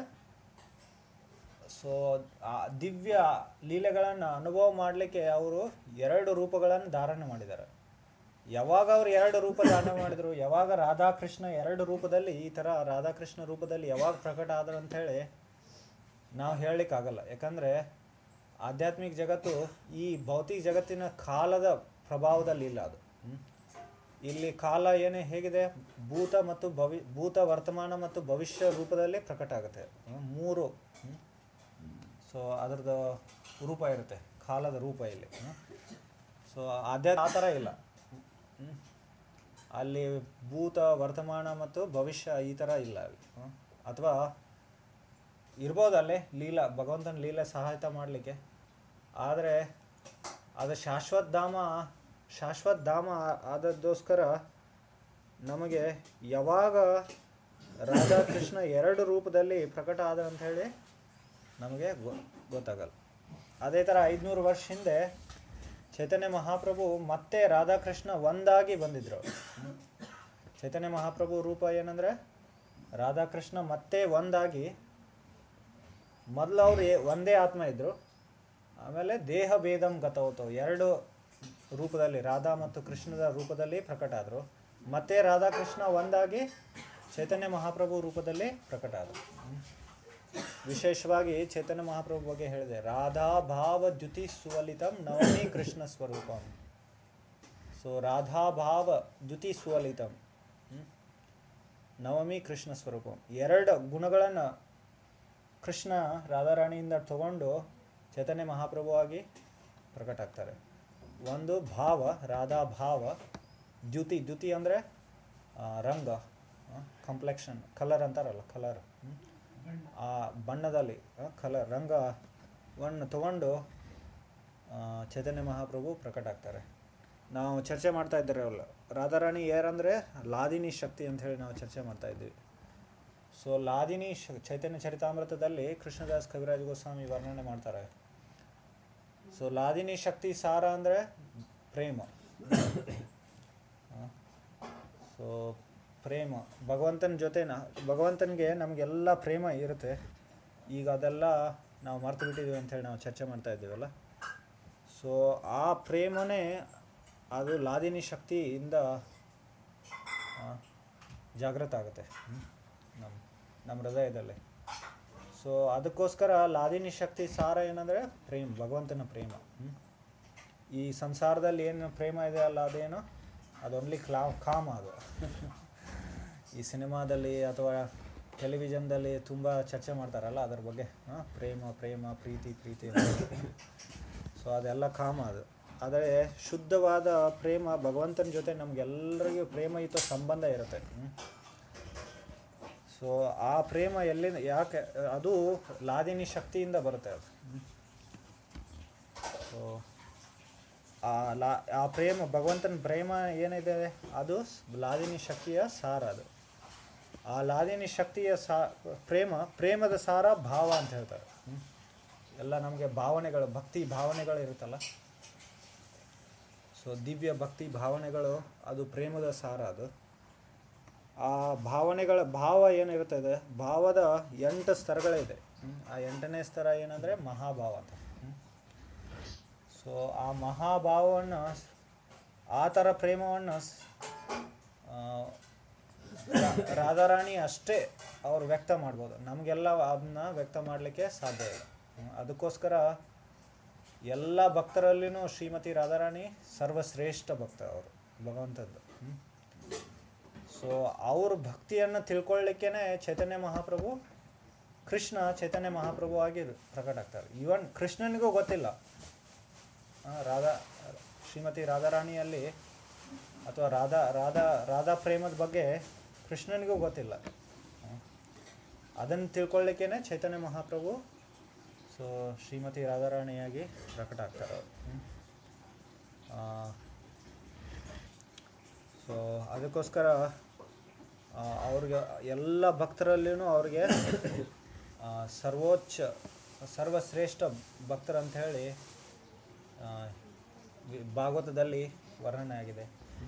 ಸೊ ಆ ದಿವ್ಯ ಲೀಲೆಗಳನ್ನು ಅನುಭವ ಮಾಡಲಿಕ್ಕೆ ಅವರು ಎರಡು ರೂಪಗಳನ್ನು ಧಾರಣೆ ಮಾಡಿದ್ದಾರೆ ಯಾವಾಗ ಅವ್ರು ಎರಡು ರೂಪ ಧಾರಣೆ ಮಾಡಿದ್ರು ಯಾವಾಗ ರಾಧಾಕೃಷ್ಣ ಎರಡು ರೂಪದಲ್ಲಿ ಈ ಥರ ರಾಧಾಕೃಷ್ಣ ರೂಪದಲ್ಲಿ ಯಾವಾಗ ಪ್ರಕಟ ಆದ್ರು ಅಂತ ಹೇಳಿ ನಾವು ಹೇಳಲಿಕ್ಕಾಗಲ್ಲ ಯಾಕಂದರೆ ಆಧ್ಯಾತ್ಮಿಕ ಜಗತ್ತು ಈ ಭೌತಿಕ ಜಗತ್ತಿನ ಕಾಲದ ಪ್ರಭಾವದಲ್ಲಿ ಇಲ್ಲ ಅದು ಹ್ಮ್? ಇಲ್ಲಿ ಕಾಲ ಏನೇ ಹೇಗಿದೆ ಭೂತ ಮತ್ತು ಭವಿ ಭೂತ ವರ್ತಮಾನ ಮತ್ತು ಭವಿಷ್ಯ ರೂಪದಲ್ಲಿ ಪ್ರಕಟ ಆಗುತ್ತೆ ಹ್ಮ್? ಮೂರು ಸೊ ಅದರದ್ದು ರೂಪ ಇರುತ್ತೆ ಕಾಲದ ರೂಪ ಇಲ್ಲಿ ಸೊ ಆಧ್ಯಾತ್ಮ ಆ ಥರ ಇಲ್ಲ ಹ್ಮ್? ಅಲ್ಲಿ ಭೂತ ವರ್ತಮಾನ ಮತ್ತು ಭವಿಷ್ಯ ಈ ಥರ ಇಲ್ಲ ಅಲ್ಲಿ ಹ್ಮ್? ಅಥವಾ ಇರ್ಬೋದು ಅಲ್ಲೇ ಲೀಲಾ ಭಗವಂತನ ಲೀಲೆ ಸಹಾಯತ ಮಾಡಲಿಕ್ಕೆ ಆದರೆ ಅದು ಶಾಶ್ವತ ಧಾಮ ಶಾಶ್ವತ ಧಾಮ ಆ- ಆದದ್ದೋಸ್ಕರ ನಮಗೆ ಯಾವಾಗ ರಾಧಾಕೃಷ್ಣ ಎರಡು ರೂಪದಲ್ಲಿ ಪ್ರಕಟ ಆದ ಅಂತ ಹೇಳಿ ನಮಗೆ ಗೊ ಗೊತ್ತಾಗಲ್ಲ ಅದೇ ಥರ ಐದುನೂರು ವರ್ಷ ಹಿಂದೆ ಚೈತನ್ಯ ಮಹಾಪ್ರಭು ಮತ್ತೆ ರಾಧಾಕೃಷ್ಣ ಒಂದಾಗಿ ಬಂದಿದ್ರು ಹ್ಮ್. ಚೈತನ್ಯ ಮಹಾಪ್ರಭು ರೂಪ ಏನಂದರೆ ರಾಧಾಕೃಷ್ಣ ಮತ್ತೆ ಒಂದಾಗಿ ಮೊದಲು ಅವರು ಒಂದೇ ಆತ್ಮ ಇದ್ದರು ಆಮೇಲೆ ದೇಹ ಭೇದಂ ಗತವತು ಎರಡು ರೂಪದಲ್ಲಿ ರಾಧಾ ಮತ್ತು ಕೃಷ್ಣದ ರೂಪದಲ್ಲಿ ಪ್ರಕಟ ಆದರು ಮತ್ತೆ ರಾಧಾಕೃಷ್ಣ ಒಂದಾಗಿ ಚೈತನ್ಯ ಮಹಾಪ್ರಭು ರೂಪದಲ್ಲಿ ಪ್ರಕಟ ಆದರು ವಿಶೇಷವಾಗಿ ಚೈತನ್ಯ ಮಹಾಪ್ರಭು ಬಗ್ಗೆ ಹೇಳಿದೆ ರಾಧಾ ಭಾವ ದ್ಯುತಿ ಸುವಲಿತಂ ನವಮಿ ಕೃಷ್ಣ ಸ್ವರೂಪಂ ಸೊ ರಾಧಾ ಭಾವ ದ್ಯುತಿ ಸುವಲಿತಂ ಹ್ಮ್? ನವಮಿ ಕೃಷ್ಣ ಸ್ವರೂಪಂ ಎರಡು ಗುಣಗಳನ್ನು ಕೃಷ್ಣ ರಾಧಾರಾಣಿಯಿಂದ ತಗೊಂಡು ಚೈತನ್ಯ ಮಹಾಪ್ರಭುವಾಗಿ ಪ್ರಕಟ ಆಗ್ತಾರೆ ಒಂದು ಭಾವ ರಾಧಾ ಭಾವ ದ್ಯುತಿ ದ್ಯುತಿ ಅಂದರೆ ರಂಗ ಕಂಪ್ಲೆಕ್ಷನ್ ಕಲರ್ ಅಂತಾರಲ್ಲ ಕಲರ್ ಆ ಬಣ್ಣದಲ್ಲಿ ಕಲರ್ ರಂಗವನ್ನು ತಗೊಂಡು ಆ, ಚೈತನ್ಯ ಮಹಾಪ್ರಭು ಪ್ರಕಟ ಆಗ್ತಾರೆ ನಾವು ಚರ್ಚೆ ಮಾಡ್ತಾ ಇದ್ದೀರಲ್ಲ ರಾಧಾರಾಣಿ ಯಾರಂದರೆ ಲಾದಿನಿ ಶಕ್ತಿ ಅಂತ ಹೇಳಿ ನಾವು ಚರ್ಚೆ ಮಾಡ್ತಾ ಇದ್ವಿ ಸೊ ಲಾದಿನಿ ಶ ಚೈತನ್ಯ ಚರಿತಾಮೃತದಲ್ಲಿ ಕೃಷ್ಣದಾಸ್ ಕವಿರಾಜ ಗೋಸ್ವಾಮಿ ವರ್ಣನೆ ಮಾಡ್ತಾರೆ ಸೊ ಲಾದಿನಿ ಶಕ್ತಿ ಸಾರ ಅಂದರೆ ಪ್ರೇಮ ಸೊ ಪ್ರೇಮ ಭಗವಂತನ ಜೊತೆ ನ- ಭಗವಂತನಿಗೆ ನಮಗೆಲ್ಲ ಪ್ರೇಮ ಇರುತ್ತೆ ಈಗ ಅದೆಲ್ಲ ನಾವು ಮರ್ತು ಬಿಟ್ಟಿದ್ದೀವಿ ಅಂತೇಳಿ ನಾವು ಚರ್ಚೆ ಮಾಡ್ತಾ ಇದ್ದೀವಲ್ಲ ಸೊ ಆ ಪ್ರೇಮನೇ ಅದು ಲಾದಿನಿ ಶಕ್ತಿಯಿಂದ ಆ, ಜಾಗೃತ ಆಗುತ್ತೆ ಹ್ಮ್? ನಮ್ಮ ನಮ್ಮ ಹೃದಯದಲ್ಲಿ ಸೊ ಅದಕ್ಕೋಸ್ಕರ ಲಾದಿನಿ ಶಕ್ತಿ ಸಾರ ಏನಂದರೆ ಪ್ರೇಮ ಭಗವಂತನ ಪ್ರೇಮ ಹ್ಮ್? ಈ ಸಂಸಾರದಲ್ಲಿ ಏನು ಪ್ರೇಮ ಇದೆ ಅಲ್ಲ ಅದೇನು ಅದು ಓನ್ಲಿ ಕ್ಲಾ ಕಾಮ ಅದು ಈ ಸಿನಿಮಾದಲ್ಲಿ ಅಥವಾ ಟೆಲಿವಿಷನ್ದಲ್ಲಿ ತುಂಬ ಚರ್ಚೆ ಮಾಡ್ತಾರಲ್ಲ ಅದ್ರ ಬಗ್ಗೆ ಆ, ಪ್ರೇಮ ಪ್ರೇಮ ಪ್ರೀತಿ ಪ್ರೀತಿ ಸೊ ಅದೆಲ್ಲ ಕಾಮ ಅದು ಆದರೆ ಶುದ್ಧವಾದ ಪ್ರೇಮ ಭಗವಂತನ ಜೊತೆ ನಮಗೆಲ್ಲರಿಗೂ ಪ್ರೇಮಯುತ ಸಂಬಂಧ ಇರುತ್ತೆ ಸೊ ಆ ಪ್ರೇಮ ಎಲ್ಲಿಂದ ಯಾಕೆ ಅದು ಲಾದಿನಿ ಶಕ್ತಿಯಿಂದ ಬರುತ್ತೆ ಅದು ಸೊ ಆ ಲಾ ಆ ಪ್ರೇಮ ಭಗವಂತನ ಪ್ರೇಮ ಏನಿದೆ ಅದು ಸ್- ಲಾದಿನಿ ಶಕ್ತಿಯ ಸಾರ ಅದು ಆ ಲಾದಿನಿ ಶಕ್ತಿಯ ಸಾ ಪ್ರೇಮ ಪ್ರೇಮದ ಸಾರ ಭಾವ ಅಂತ ಹೇಳ್ತಾರೆ ಹ್ಮ್? ಎಲ್ಲ ನಮಗೆ ಭಾವನೆಗಳು ಭಕ್ತಿ ಭಾವನೆಗಳು ಇರುತ್ತಲ್ಲ ಸೊ ದಿವ್ಯ ಭಕ್ತಿ ಭಾವನೆಗಳು ಅದು ಪ್ರೇಮದ ಸಾರ ಅದು ಆ ಭಾವನೆಗಳ ಭಾವ ಏನಿರುತ್ತದೆ ಭಾವದ ಎಂಟು ಸ್ತರಗಳಿದೆ ಹ್ಮ್? ಆ ಎಂಟನೇ ಸ್ತರ ಏನಂದರೆ ಮಹಾಭಾವ ಅಂತ ಹ್ಮ್? ಸೊ ಆ ಮಹಾಭಾವವನ್ನು ಆ ಥರ ಪ್ರೇಮವನ್ನು ಸ್- ಆ, ರಾ- ರಾಧಾರಾಣಿ ಅಷ್ಟೇ ಅವ್ರು ವ್ಯಕ್ತ ಮಾಡ್ಬೋದು ನಮಗೆಲ್ಲ ಅದನ್ನ ವ್ಯಕ್ತ ಮಾಡಲಿಕ್ಕೆ ಸಾಧ್ಯ ಇಲ್ಲ ಹ್ಮ್. ಅದಕ್ಕೋಸ್ಕರ ಎಲ್ಲ ಭಕ್ತರಲ್ಲಿನೂ ಶ್ರೀಮತಿ ರಾಧಾರಾಣಿ ಸರ್ವಶ್ರೇಷ್ಠ ಭಕ್ತ ಅವರು ಭಗವಂತದ್ದು ಹ್ಮ್. ಸೊ ಅವ್ರ ಭಕ್ತಿಯನ್ನು ತಿಳ್ಕೊಳ್ಳಿಕ್ಕೇನೆ ಚೈತನ್ಯ ಮಹಾಪ್ರಭು ಕೃಷ್ಣ ಚೈತನ್ಯ ಮಹಾಪ್ರಭು ಆಗಿ ಪ್ರಕಟ ಆಗ್ತಾರೆ ಇವನ್ ಕೃಷ್ಣನಿಗೂ ಗೊತ್ತಿಲ್ಲ ಆ, ರಾಧಾ ಶ್ರೀಮತಿ ರಾಧಾರಾಣಿಯಲ್ಲಿ ಅಥವಾ ರಾಧಾ ರಾಧಾ ರಾಧಾ ಪ್ರೇಮದ ಬಗ್ಗೆ ಕೃಷ್ಣನಿಗೂ ಗೊತ್ತಿಲ್ಲ ಅದನ್ನು ತಿಳ್ಕೊಳ್ಳಿಕ್ಕೇನೆ ಚೈತನ್ಯ ಮಹಾಪ್ರಭು ಸೊ ಶ್ರೀಮತಿ ರಾಧಾರಾಣಿಯಾಗಿ ಪ್ರಕಟ ಆಗ್ತಾರೆ ಅವರು ಸೊ ಅದಕ್ಕೋಸ್ಕರ ಆ, ಅವ್ರಿಗೆ ಎಲ್ಲ ಭಕ್ತರಲ್ಲಿನೂ ಅವ್ರಿಗೆ ಆ, ಸರ್ವೋಚ್ಚ ಸರ್ವಶ್ರೇಷ್ಠ ಭಕ್ತರಂತ ಹೇಳಿ ಆ, ವಿ- ಭಾಗವತದಲ್ಲಿ ವರ್ಣನೆ ಆಗಿದೆ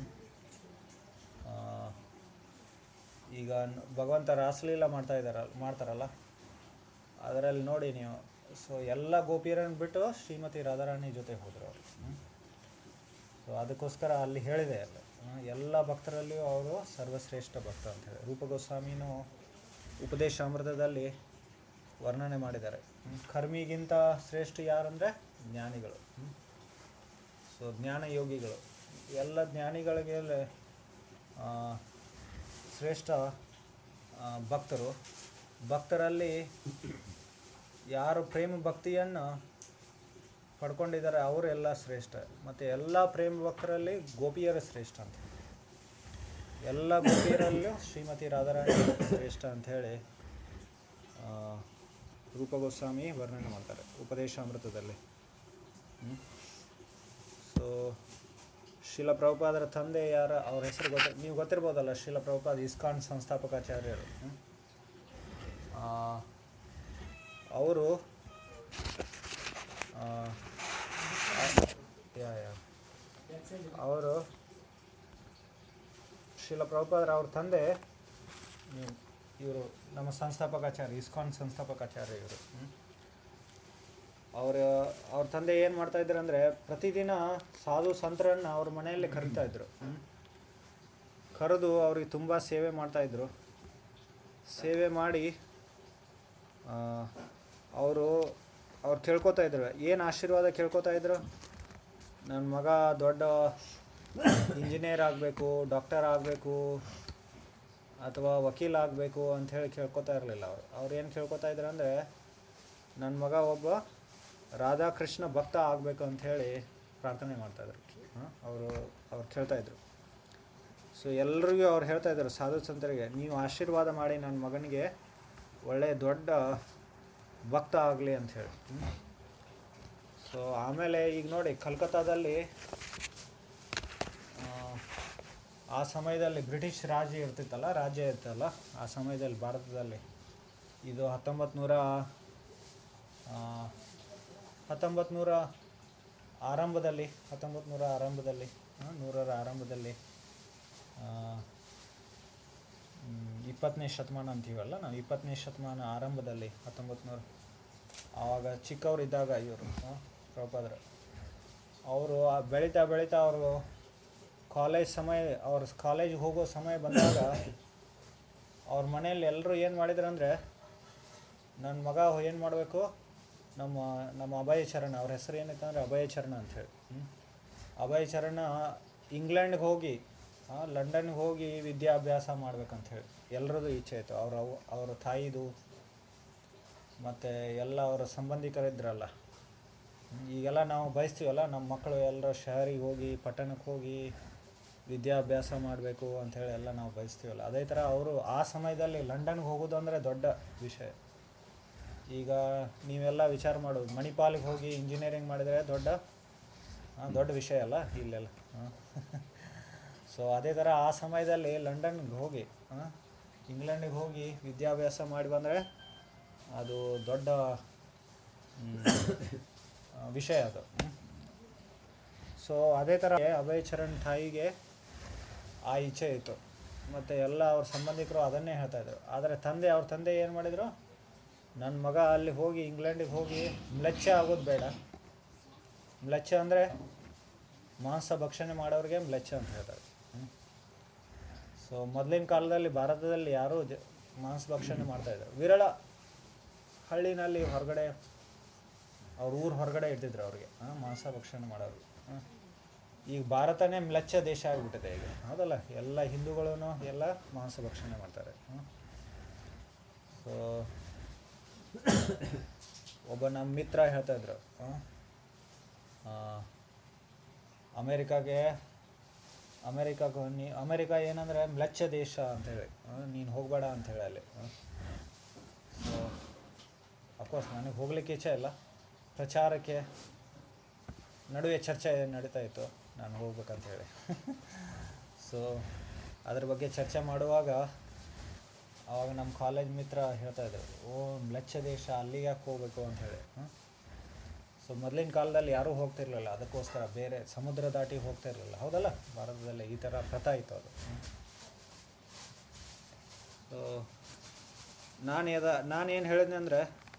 ಆ, ಈಗ ನ- ಭಗವಂತ ರಾಸಲೀಲ ಮಾಡ್ತಾ ಇದ್ದಾರ ಮಾಡ್ತಾರಲ್ಲ ಅದರಲ್ಲಿ ನೋಡಿ ನೀವು ಸೊ ಎಲ್ಲ ಗೋಪಿಯರನ್ನು ಬಿಟ್ಟು ಶ್ರೀಮತಿ ರಾಧಾರಾಣಿ ಜೊತೆ ಹೋದರು ಅವರು ಸೊ ಅದಕ್ಕೋಸ್ಕರ ಅಲ್ಲಿ ಹೇಳಿದೆ ಅಲ್ಲಿ ಹ್ಮ್, ಎಲ್ಲ ಭಕ್ತರಲ್ಲಿಯೂ ಅವರು ಸರ್ವಶ್ರೇಷ್ಠ ಭಕ್ತ ಅಂತ ಹೇಳಿ ರೂಪ ಗೋಸ್ವಾಮಿನೂ ಉಪದೇಶಾಮೃತದಲ್ಲಿ ವರ್ಣನೆ ಮಾಡಿದ್ದಾರೆ ಹ್ಮ್, ಕರ್ಮಿಗಿಂತ ಶ್ರೇಷ್ಠ ಯಾರಂದರೆ ಜ್ಞಾನಿಗಳು ಹ್ಮ್. ಸೊ ಜ್ಞಾನ ಯೋಗಿಗಳು ಎಲ್ಲ ಜ್ಞಾನಿಗಳಿಗೆ ಆ, ಶ್ರೇಷ್ಠ ಆ, ಭಕ್ತರು ಭಕ್ತರಲ್ಲಿ ಯಾರು ಪ್ರೇಮ ಭಕ್ತಿಯನ್ನು ಪಡ್ಕೊಂಡಿದ್ದಾರೆ ಅವರೆಲ್ಲ ಶ್ರೇಷ್ಠ ಮತ್ತು ಎಲ್ಲ ಪ್ರೇಮ ಭಕ್ತರಲ್ಲಿ ಗೋಪಿಯರು ಶ್ರೇಷ್ಠ ಅಂತ ಎಲ್ಲ ಗೋಪಿಯರಲ್ಲೂ ಶ್ರೀಮತಿ ರಾಧಾರಾಣಿ ಶ್ರೇಷ್ಠ ಅಂಥೇಳಿ ರೂಪ ಗೋಸ್ವಾಮಿ ವರ್ಣನೆ ಮಾಡ್ತಾರೆ ಉಪದೇಶಾಮೃತದಲ್ಲಿ ಸೊ ಶಿಲ ಪ್ರಭುಪಾದರ ತಂದೆ ಯಾರ ಅವ್ರ ಹೆಸರು ಗೊತ್ತ ನೀವು ಗೊತ್ತಿರ್ಬೋದಲ್ಲ ಶಿಲ ಪ್ರಭುಪಾದ ಇಸ್ಕಾನ್ ಸಂಸ್ಥಾಪಕಾಚಾರ್ಯರು ಹ್ಮ್? ಆ, ಅವರು ಆ, ಆ- ಯಾ ಯಾ ಅವರು ಶಿಲ ಪ್ರಭುಪಾದರ ಅವ್ರ ತಂದೆ ಇವರು ನಮ್ಮ ಸಂಸ್ಥಾಪಕಾಚಾರ್ಯ ಇಸ್ಕಾನ್ ಸಂಸ್ಥಾಪಕಾಚಾರ್ಯ ಇವರು ಅವರ ಅವ್ರ ತಂದೆ ಏನು ಮಾಡ್ತಾ ಇದ್ರು ಅಂದರೆ ಪ್ರತಿದಿನ ಸಾಧು ಸಂತರನ್ನು ಅವ್ರ ಮನೆಯಲ್ಲಿ ಕರಿತಾ ಇದ್ರು ಹ್ಮ್. ಕರೆದು ಅವ್ರಿಗೆ ತುಂಬ ಸೇವೆ ಮಾಡ್ತಾ ಇದ್ರು ಸೇವೆ ಮಾಡಿ ಅವರು ಅವ್ರು ಕೇಳ್ಕೊತಾ ಇದ್ರು ಏನು ಆಶೀರ್ವಾದ ಕೇಳ್ಕೊತಾ ಇದ್ರು ನನ್ನ ಮಗ ದೊಡ್ಡ ಇಂಜಿನಿಯರ್ ಆಗಬೇಕು ಡಾಕ್ಟರ್ ಆಗಬೇಕು ಅಥವಾ ವಕೀಲ ಆಗಬೇಕು ಅಂಥೇಳಿ ಕೇಳ್ಕೊತಾ ಇರಲಿಲ್ಲ ಅವರು ಅವ್ರು ಏನು ಕೇಳ್ಕೊತಾ ಇದ್ರು ಅಂದರೆ ನನ್ನ ಮಗ ಒಬ್ಬ ರಾಧಾಕೃಷ್ಣ ಭಕ್ತ ಆಗಬೇಕು ಅಂಥೇಳಿ ಪ್ರಾರ್ಥನೆ ಮಾಡ್ತಾಯಿದ್ರು ಅವರು ಅವ್ರು ಕೇಳ್ತಾಯಿದ್ರು ಸೊ ಎಲ್ರಿಗೂ ಅವ್ರು ಹೇಳ್ತಾ ಇದ್ರು ಸಾಧು ಸಂತರಿಗೆ ನೀವು ಆಶೀರ್ವಾದ ಮಾಡಿ ನನ್ನ ಮಗನಿಗೆ ಒಳ್ಳೆಯ ದೊಡ್ಡ ಭಕ್ತ ಆಗಲಿ ಅಂಥೇಳಿ ಸೊ ಆಮೇಲೆ ಈಗ ನೋಡಿ ಕಲ್ಕತ್ತಾದಲ್ಲಿ ಆ ಸಮಯದಲ್ಲಿ ಬ್ರಿಟಿಷ್ ರಾಜ್ಯ ಇರ್ತಿತ್ತಲ್ಲ ರಾಜ್ಯ ಇರ್ತಲ್ಲ ಆ ಸಮಯದಲ್ಲಿ ಭಾರತದಲ್ಲಿ ಇದು ಹತ್ತೊಂಬತ್ತು ನೂರ ಹತ್ತೊಂಬತ್ತು ನೂರ ಆರಂಭದಲ್ಲಿ ಹತ್ತೊಂಬತ್ತು ನೂರ ಆರಂಭದಲ್ಲಿ ಆ, ನೂರರ ಆರಂಭದಲ್ಲಿ ಆ, ಮ್, ಇಪ್ಪತ್ತನೇ ಶತಮಾನ ಅಂತೀವಲ್ಲ ನಾವು ಇಪ್ಪತ್ತನೇ ಶತಮಾನ ಆರಂಭದಲ್ಲಿ ಹತ್ತೊಂಬತ್ತು ನೂರ ಆವಾಗ ಚಿಕ್ಕವರಿದ್ದಾಗ ಇವರು ಪ್ರಭುಪಾದರು ಅವರು ಬೆಳೀತಾ ಬೆಳೀತಾ ಅವರು ಕಾಲೇಜ್ ಸಮಯ ಅವ್ರ ಕಾಲೇಜಿಗೆ ಹೋಗೋ ಸಮಯ ಬಂದಾಗ ಅವ್ರ ಮನೆಯಲ್ಲಿ ಎಲ್ಲರೂ ಏನು ಮಾಡಿದ್ರು ಅಂದರೆ ನನ್ನ ಮಗ ಏನು ಮಾಡಬೇಕು ನಮ್ಮ ನಮ್ಮ ಅಭಯ ಚರಣ ಅವ್ರ ಹೆಸರು ಏನಿತ್ತು ಅಂದರೆ ಅಭಯ ಚರಣ ಅಂಥೇಳಿ ಅಭಯ ಚರಣ ಇಂಗ್ಲೆಂಡ್ಗೆ ಹೋಗಿ ಆ, ಲಂಡನ್ಗೆ ಹೋಗಿ ವಿದ್ಯಾಭ್ಯಾಸ ಮಾಡ್ಬೇಕಂಥೇಳಿ ಎಲ್ಲರದ್ದು ಇಚ್ಛೆ ಇತ್ತು ಅವ್ರ ಅವ್ವ ಅವರ ತಾಯಿದು ಮತ್ತು ಎಲ್ಲ ಅವರ ಸಂಬಂಧಿಕರಿದ್ರಲ್ಲ ಹ್ಮ್, ಈಗೆಲ್ಲ ನಾವು ಬಯಸ್ತೀವಲ್ಲ ನಮ್ಮ ಮಕ್ಕಳು ಎಲ್ಲರೂ ಶಹರಿಗೆ ಹೋಗಿ ಪಟ್ಟಣಕ್ಕೆ ಹೋಗಿ ವಿದ್ಯಾಭ್ಯಾಸ ಮಾಡಬೇಕು ಅಂಥೇಳಿ ಎಲ್ಲ ನಾವು ಬಯಸ್ತೀವಲ್ಲ ಅದೇ ಥರ ಅವರು ಆ ಸಮಯದಲ್ಲಿ ಲಂಡನ್ಗೆ ಹೋಗೋದು ಅಂದರೆ ದೊಡ್ಡ ವಿಷಯ ಈಗ ನೀವೆಲ್ಲ ವಿಚಾರ ಮಾಡೋದು ಮಣಿಪಾಲಿಗೆ ಹೋಗಿ ಇಂಜಿನಿಯರಿಂಗ್ ಮಾಡಿದರೆ ದೊಡ್ಡ ಆ, ದೊಡ್ಡ ವಿಷಯ ಅಲ್ಲ ಇಲ್ಲೆಲ್ಲ ಸೊ ಅದೇ ಥರ ಆ ಸಮಯದಲ್ಲಿ ಲಂಡನ್ಗೆ ಹೋಗಿ ಆ, ಇಂಗ್ಲೆಂಡಿಗೆ ಹೋಗಿ ವಿದ್ಯಾಭ್ಯಾಸ ಮಾಡಿ ಬಂದರೆ ಅದು ದೊಡ್ಡ ಮ್, ಆ, ವಿಷಯ ಅದು ಸೊ ಅದೇ ಥರ ಅಭಯ್ ಚರಣ್ ತಾಯಿಗೆ ಆ ಇಚ್ಛೆ ಇತ್ತು ಮತ್ತು ಎಲ್ಲ ಅವ್ರ ಸಂಬಂಧಿಕರು ಅದನ್ನೇ ಹೇಳ್ತಾಯಿದ್ರು ಆದರೆ ತಂದೆ ಅವ್ರ ತಂದೆ ಏನು ಮಾಡಿದರು ನನ್ನ ಮಗ ಅಲ್ಲಿ ಹೋಗಿ ಇಂಗ್ಲೆಂಡಿಗೆ ಹೋಗಿ ಮ್ಲೆಚ್ಚ ಆಗೋದು ಬೇಡ ಮ್ಲೆಚ್ಚ ಅಂದರೆ ಮಾಂಸ ಭಕ್ಷಣೆ ಮಾಡೋರಿಗೆ ಮ್ಲೆಚ್ಚ ಅಂತ ಹೇಳ್ತಾರೆ ಸೊ ಮೊದಲಿನ ಕಾಲದಲ್ಲಿ ಭಾರತದಲ್ಲಿ ಯಾರೂ ಜ ಮಾಂಸ ಭಕ್ಷಣೆ ಮಾಡ್ತಾಯಿದ್ರು ವಿರಳ ಹಳ್ಳಿನಲ್ಲಿ ಹೊರಗಡೆ ಅವ್ರ ಊರು ಹೊರಗಡೆ ಇರ್ತಿದ್ರು ಅವ್ರಿಗೆ ಆ, ಮಾಂಸ ಭಕ್ಷಣೆ ಮಾಡೋರು ಆ. ಈಗ ಭಾರತನೇ ಮ್ಲೆಚ್ಚ ದೇಶ ಆಗಿಬಿಟ್ಟಿದೆ ಈಗ ಹೌದಲ್ಲ ಎಲ್ಲ ಹಿಂದೂಗಳೂ ಎಲ್ಲ ಮಾಂಸ ಭಕ್ಷಣೆ ಮಾಡ್ತಾರೆ ಸೊ ಒಬ್ಬ ನಮ್ಮ ಮಿತ್ರ ಹೇಳ್ತಾ ಇದ್ರು ಆ, ಆ, ಅಮೇರಿಕಾಗೆ ಅಮೇರಿಕಾಗೆ ನೀ ಅಮೇರಿಕಾ ಏನಂದರೆ ಮ್ಲೆಚ್ಚ ದೇಶ ಅಂತೇಳಿ ನೀನು ಹೋಗಬೇಡ ಅಂಥೇಳಿ ಅಲ್ಲಿ ಸೊ ಅಫ್ಕೋರ್ಸ್ ನನಗೆ ಹೋಗ್ಲಿಕ್ಕೆ ಇಚ್ಛೆ ಇಲ್ಲ ಪ್ರಚಾರಕ್ಕೆ ನಡುವೆ ಚರ್ಚೆ ನಡೀತಾ ಇತ್ತು ನಾನು ಹೋಗ್ಬೇಕಂತ ಹೇಳಿ ಸೊ ಅದ್ರ ಬಗ್ಗೆ ಚರ್ಚೆ ಮಾಡುವಾಗ ಆವಾಗ ನಮ್ಮ ಕಾಲೇಜ್ ಮಿತ್ರ ಹೇಳ್ತಾ ಇದ್ರು ಓ ಮ್ಲೆಚ್ಚ ದೇಶ ಅಲ್ಲಿಗೆ ಯಾಕೆ ಹೋಗ್ಬೇಕು ಅಂತ ಹೇಳಿ ಸೊ ಮೊದಲಿನ ಕಾಲದಲ್ಲಿ ಯಾರೂ ಹೋಗ್ತಿರ್ಲಿಲ್ಲ ಅದಕ್ಕೋಸ್ಕರ ಬೇರೆ ಸಮುದ್ರ ದಾಟಿ ಹೋಗ್ತಾ ಇರಲಿಲ್ಲ ಹೌದಲ್ಲ ಭಾರತದಲ್ಲಿ ಈ ಥರ ಪ್ರಥಾ ಇತ್ತು ಅದು ಸೊ ನಾನು ಎದ ನಾನೇನು ಹೇಳಿದ್ನೆ ಅಂದರೆ